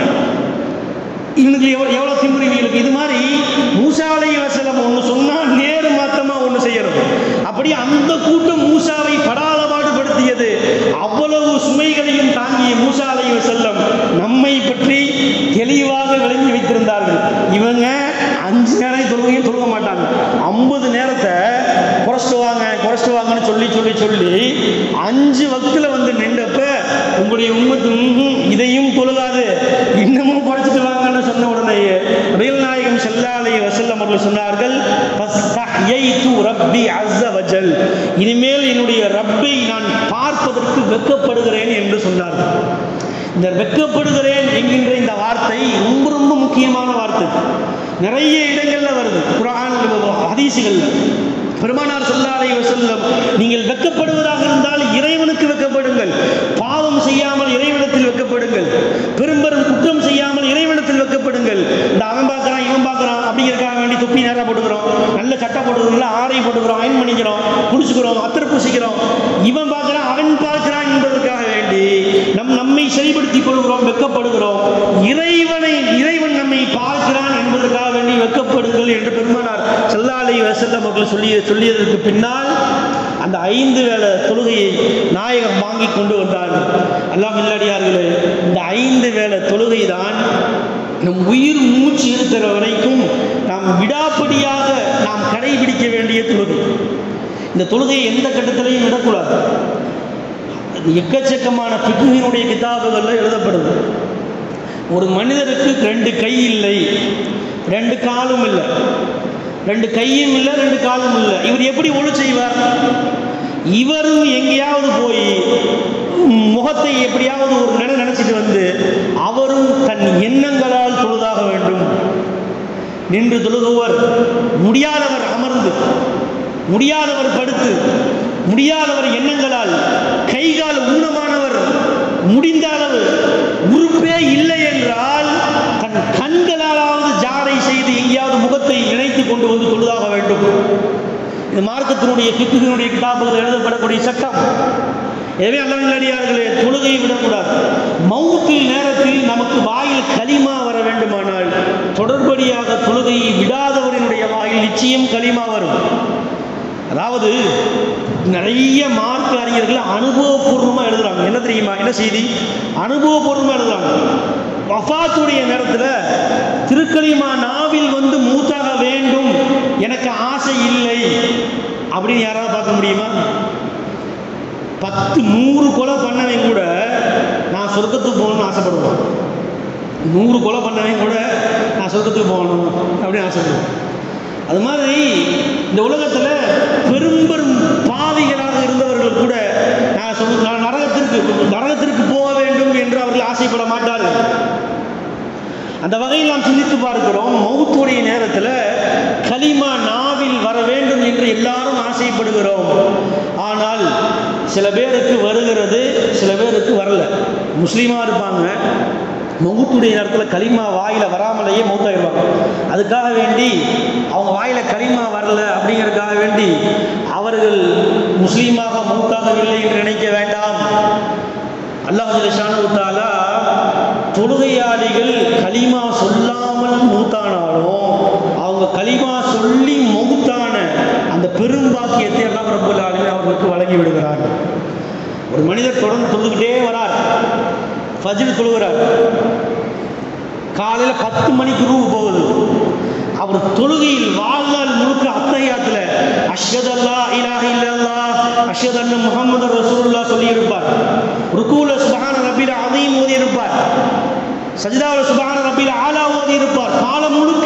இவனுக்கு எவ்வளோ எவ்வளோ திமிரு இவங்களுக்கு இது மாதிரி மூசாலை வசலம் ஒன்று சொன்னால் நேரு மாத்தமா ஒன்று செய்யறது அப்படி அந்த கூட்டம் மூசாவை படாத பாடுபடுத்தியது அவ்வளவு சுமைகளையும் தாங்கிய மூசாலை வசல்லம் நம்மை பற்றி தெளிவாக விளங்கி வைத்திருந்தார்கள் இவங்க அஞ்சு நேரம் தொழுகையும் தொழுக மாட்டாங்க ஐம்பது நேரத்தை குறைச்சிட்டு வாங்க குறைச்சிட்டு வாங்கன்னு சொல்லி சொல்லி சொல்லி அஞ்சு வக்தில் வந்து நின்றப்ப உங்களுடைய உம்மத்து ம்ஹும், இதையும் தொழுகாது இன்னமும் குறைச்சிட்டு வாங்கன்னு சொன்ன உடனே ரயில் நாயகம் செல்லாலை வசல்லம் அவர்கள் சொன்னார்கள் "ஃபஸ்தஹ்யைது ரப்பி அஸ்ஸ வஜல்." இனிமேல் என்னுடைய ரப்பை நான் பார்ப்பதற்கு வெட்கப்படுகிறேன் என்று சொன்னார்கள் இந்த வெட்கப்படுகிறேன் என்கின்ற இந்த வார்த்தை ரொம்ப ரொம்ப முக்கியமான வார்த்தை நிறைய இடங்கள்ல வருது குரான் ஹதீசுகள்ல பெருமானார் சொல்லாலை வசல்லம் நீங்கள் வெட்கப்படுவதாக இருந்தால் இறைவனுக்கு வெட்கப்படுங்கள் பாவம் செய்யாமல் இறைவனத்தில் வெட்கப்படுங்கள் பெரும்பெரும் குற்றம் செய்யாமல் இறைவனத்தில் வெட்கப்படுங்கள் இந்த அவன் பார்க்கறான் இவன் பார்க்கறான் அப்படிங்கிறதுக்காக வேண்டி தொப்பி நேரா போட்டுக்கிறோம் நல்ல சட்டை போட்டுக்கிறோம் ஆடை போட்டுக்கிறோம் அயன் பண்ணிக்கிறோம் குடிச்சுக்கிறோம் அத்தர் பூசிக்கிறோம் இவன் பார்க்கறான் அவன் பார்க்கறான் என்பதற்காக வேண்டி நம் நம்மை சரிப்படுத்திக் கொள்கிறோம் வெட்கப்படுகிறோம் இறைவனை இறைவன் நம்மை பார்க்கிறான் அவர்கள் சொல்லிய சொல்லியதற்கு பின்னால் அந்த ஐந்து வேளை தொழுகையை நாயகம் வாங்கி கொண்டு வந்தார் அல்லாஹ் இல்லாடியார்களே இந்த ஐந்து வேளை தொழுகை தான் நம் உயிர் மூச்சு இருக்கிற வரைக்கும் நாம் விடாப்படியாக நாம் கடைபிடிக்க வேண்டிய தொழுகை இந்த தொழுகையை எந்த கட்டத்திலையும் விடக்கூடாது அது எக்கச்சக்கமான பிக்குவினுடைய கிதாபுகளில் எழுதப்படுது ஒரு மனிதருக்கு ரெண்டு கை இல்லை ரெண்டு காலும் இல்லை ரெண்டு கையும் இல்லை ரெண்டு காலும் இல்லை இவர் எப்படி ஒழு செய்வார் இவரும் எங்கேயாவது போய் முகத்தை எப்படியாவது ஒரு நினை நினைச்சிட்டு வந்து அவரும் தன் எண்ணங்களால் தொழுதாக வேண்டும் நின்று தொழுகுவர் முடியாதவர் அமர்ந்து முடியாதவர் படுத்து முடியாதவர் எண்ணங்களால் கைகால் ஊனமானவர் முடிந்த அளவு உறுப்பே இல்லை என்றால் தன் கண்களாலாவது ஜாடை செய்து எங்கேயாவது முகத்தை இணைத்து கொண்டு வந்து தொழுதாக வேண்டும் இது மார்க்கத்தினுடைய பிக்குகளுடைய கிதாபுகள் எழுதப்படக்கூடிய சட்டம் எனவே அல்லாஹர்களே தொழுகையை விடக்கூடாது மௌத்தில் நேரத்தில் நமக்கு வாயில் களிமா வர வேண்டுமானால் தொடர்படியாக தொழுகையை விடாதவரினுடைய வாயில் நிச்சயம் களிமா வரும் அதாவது நிறைய மார்க் அறிஞர்கள் அனுபவபூர்வமாக எழுதுறாங்க என்ன தெரியுமா என்ன செய்தி அனுபவபூர்வமாக எழுதுறாங்க வஃபாத்துடைய நேரத்தில் திருக்கலிமா நாவில் வந்து மூத்தாக வேண்டும் எனக்கு ஆசை இல்லை அப்படின்னு யாராவது பார்க்க முடியுமா பத்து நூறு கொலை பண்ணவன் கூட நான் சொர்க்கத்துக்கு போகணும்னு ஆசைப்படுவான் நூறு கொலை பண்ணவன் கூட நான் சொர்க்கத்துக்கு போகணும் அப்படின்னு ஆசைப்படுவேன் அது மாதிரி இந்த உலகத்தில் பெரும் பெரும் பாவிகளாக இருந்தவர்கள் கூட நான் சொல் நான் நரகத்திற்கு நரகத்திற்கு போக வேண்டும் என்று அவர்கள் ஆசைப்பட மாட்டார்கள் அந்த வகையில் நாம் சிந்தித்து பார்க்கிறோம் மௌத்துடைய நேரத்தில் கலிமா நாவில் வர வேண்டும் என்று எல்லாரும் ஆசைப்படுகிறோம் ஆனால் சில பேருக்கு வருகிறது சில பேருக்கு வரல முஸ்லீமாக இருப்பாங்க மௌத்துடைய நேரத்தில் களிமா வாயில் வராமலேயே மௌத்தாயிருவாங்க அதுக்காக வேண்டி அவங்க வாயில் களிமா வரல அப்படிங்கிறதுக்காக வேண்டி அவர்கள் முஸ்லீமாக மௌத்தாகவில்லை என்று நினைக்க வேண்டாம் அல்லாஹ் தாலா தொழுகையாளிகள் களிமா சொல்லாமல் மூத்தானாலும் அவங்க களிமா சொல்லி மௌத்தான அந்த பெரும் பாக்கியத்தை எல்லாம் ரப்புல் ஆலமீன் அவர்களுக்கு வழங்கி விடுகிறார் ஒரு மனிதர் தொடர்ந்து தொழுதுகிட்டே வரார் ஃபஜ்ர் தொழுகிறார் காலையில் பத்து மணிக்கு ரூபு போகுது அவர் தொழுகையில் வாழ்நாள் முழுக்க அத்தையாத்துல அஷ்ஹது அல்லா இலாஹ இல்லல்லாஹ் அஷ்ஹது அன்ன முஹம்மது ரசூலுல்லாஹ் சொல்லி இருப்பார் ருக்கூல சுபஹான ரப்பில் அதையும் ஓதி இருப்பார் சஜிதாவில் சுபஹான ரப்பில் ஆலா ஓதி இருப்பார் காலம் முழுக்க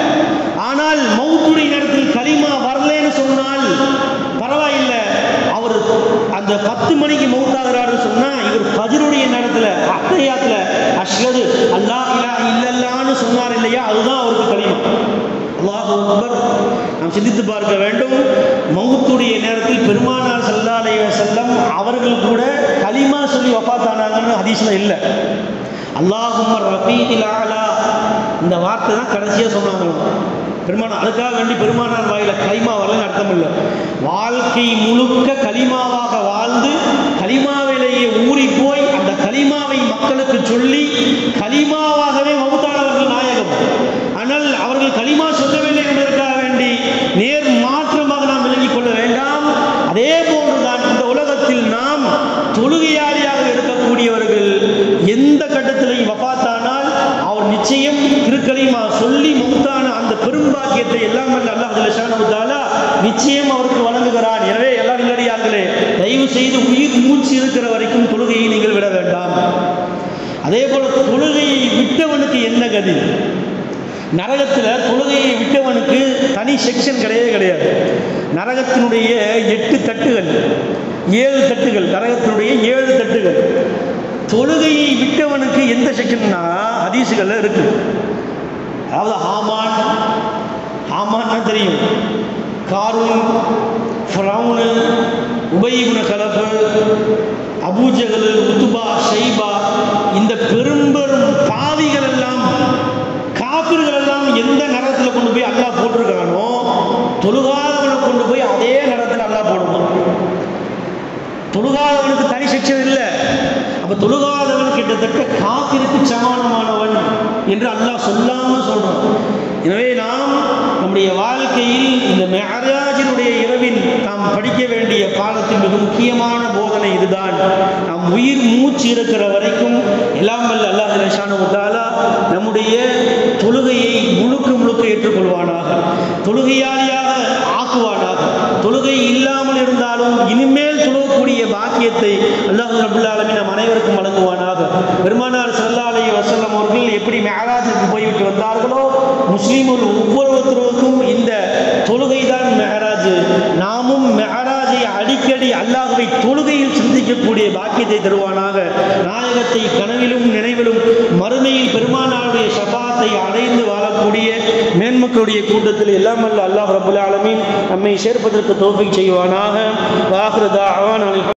ஆனால் மௌத்துடைய நேரத்தில் கலிமா வரலன்னு சொன்னால் பரவாயில்லை அவர் அந்த பத்து மணிக்கு மௌத்தாகிறாருன்னு சொன்னா இவர் ஃபஜ்ருடைய நேரத்தில் அத்தையாத்துல அஷ்ஹது அல்லா இலா இல்லல்லான்னு சொன்னார் இல்லையா அதுதான் அவருக்கு கலிமா அல்லாஹ் அக்பர் நாம் சிந்தித்து பார்க்க வேண்டும் மௌத்துடைய நேரத்தில் பெருமானார் சல்லா அலைஹி வஸல்லம் அவர்கள் கூட கலிமா சொல்லி வஃபாத்தானாங்கன்னு ஹதீஸ்ல இல்லை அல்லாஹும்மர் ரஃபீல் ஆலா இந்த வார்த்தை தான் கடைசியாக சொன்னாங்களாம் பெருமானார் அதுக்காக வேண்டி பெருமானார் வாயில கலிமா வரலன்னு அர்த்தம் இல்லை வாழ்க்கை முழுக்க கலிமாவாக வாழ்ந்து கலிமாவிலேயே ஊறி போய் அந்த கலிமாவை மக்களுக்கு சொல்லி கலிமாவாகவே மௌத்தானவர்கள் நாயகம் ஆனால் அவர்கள் கலிமா சொல்லவில்லை என்பதற்காக வேண்டி நேர் மாற்றமாக நாம் விளங்கிக் கொள்ள வேண்டாம் அதே போன்றுதான் இந்த உலகத்தில் நாம் தொழுகையாளியாக இருக்கக்கூடியவர்கள் எந்த கட்டத்திலையும் வபாத்தானால் அவர் நிச்சயம் திருக்கலிமா சொல்லி முக்தான அந்த பெரும்பாக்கியத்தை எல்லாம் வல்ல அல்லாஹ் ஜல்லஷானஹு தஆலா நிச்சயம் அவருக்கு வழங்குகிறான் எனவே எல்லா நிலடியார்களே தயவு செய்து உயிர் மூச்சு இருக்கிற வரைக்கும் தொழுகையை நீங்கள் விட வேண்டாம் அதே போல தொழுகையை விட்டவனுக்கு என்ன கதி நரகத்தில் தொழுகையை விட்டவனுக்கு தனி செக்ஷன் கிடையவே கிடையாது நரகத்தினுடைய எட்டு தட்டுகள் ஏழு தட்டுகள் நரகத்தினுடைய ஏழு தட்டுகள் தொழுகையை விட்டவனுக்கு எந்த செக்ஷன்னா ஹதீஸுகள்ல இருக்கு அதாவது ஹாமான் ஹாமான்னா தெரியும் காரூன் ஃப்ரௌனு உபயிபுன கலப்பு அபூஜகல் உத்துபா ஷைபா இந்த பெரும்பெரும் பாவிகள் எல்லாம் காபிர்கள் எல்லாம் எந்த நரகத்தில் கொண்டு போய் அல்லாஹ் போட்டிருக்கானோ தொழுகாதவனை கொண்டு போய் அதே நரகத்தில் அல்லாஹ் போடுவான் தொழுகாதவனுக்கு தனி சிக்ஷை இல்லை அப்ப தொழுகாதவன் கிட்டத்தட்ட காப்பிற்கு சமானமானவன் என்று அல்லாஹ் சொல்லாம சொல்றான் எனவே நாம் நம்முடைய வாழ்க்கையில் இந்த மெஹராஜினுடைய மேராஜுடைய இரவில் நாம் படிக்க வேண்டிய பாடத்தின் மிக முக்கியமான போதனை இதுதான் நாம் உயிர் மூச்சு இருக்கிற வரைக்கும் எல்லாம் வல்ல அல்லாஹ் ரஷானு தாலா நம்முடைய தொழுகையை முழுக்க முழுக்க ஏற்றுக்கொள்வானாக தொழுகையாளியாக ஆக்குவானாக தொழுகை இல்லாமல் இருந்தாலும் இனிமேல் தொழுகக்கூடிய பாக்கியத்தை அல்லாஹ் ரபுல்லா ஆலமீன் நம் அனைவருக்கும் வழங்குவானாக பெருமானார் ஸல்லல்லாஹு அலைஹி வஸல்லம் அவர்கள் எப்படி மெஹராஜுக்கு போய்விட்டு வந்தார்களோ முஸ்லீம்கள் ஒவ்வொருத்தருக்கும் இந்த தொழுகை தான் மெஹராஜ் நாமும் மெஹராஜை அடிக்கடி அல்லாஹ்வை தொழுகையில் சிந்திக்கக்கூடிய பாக்கியத்தை தருவானாக நாயகத்தை கனவிலும் நினைவிலும் மறுமையில் பெருமானாருடைய ஷபாத்தை அடைந்து வாழக்கூடிய மேன்மக்களுடைய கூட்டத்தில் எல்லாம் அல்ல அல்லாஹ் ரபுல் ஆலமீன் நம்மை சேர்ப்பதற்கு தோல்வி செய்வானாக வாஹ்ரதா அவான்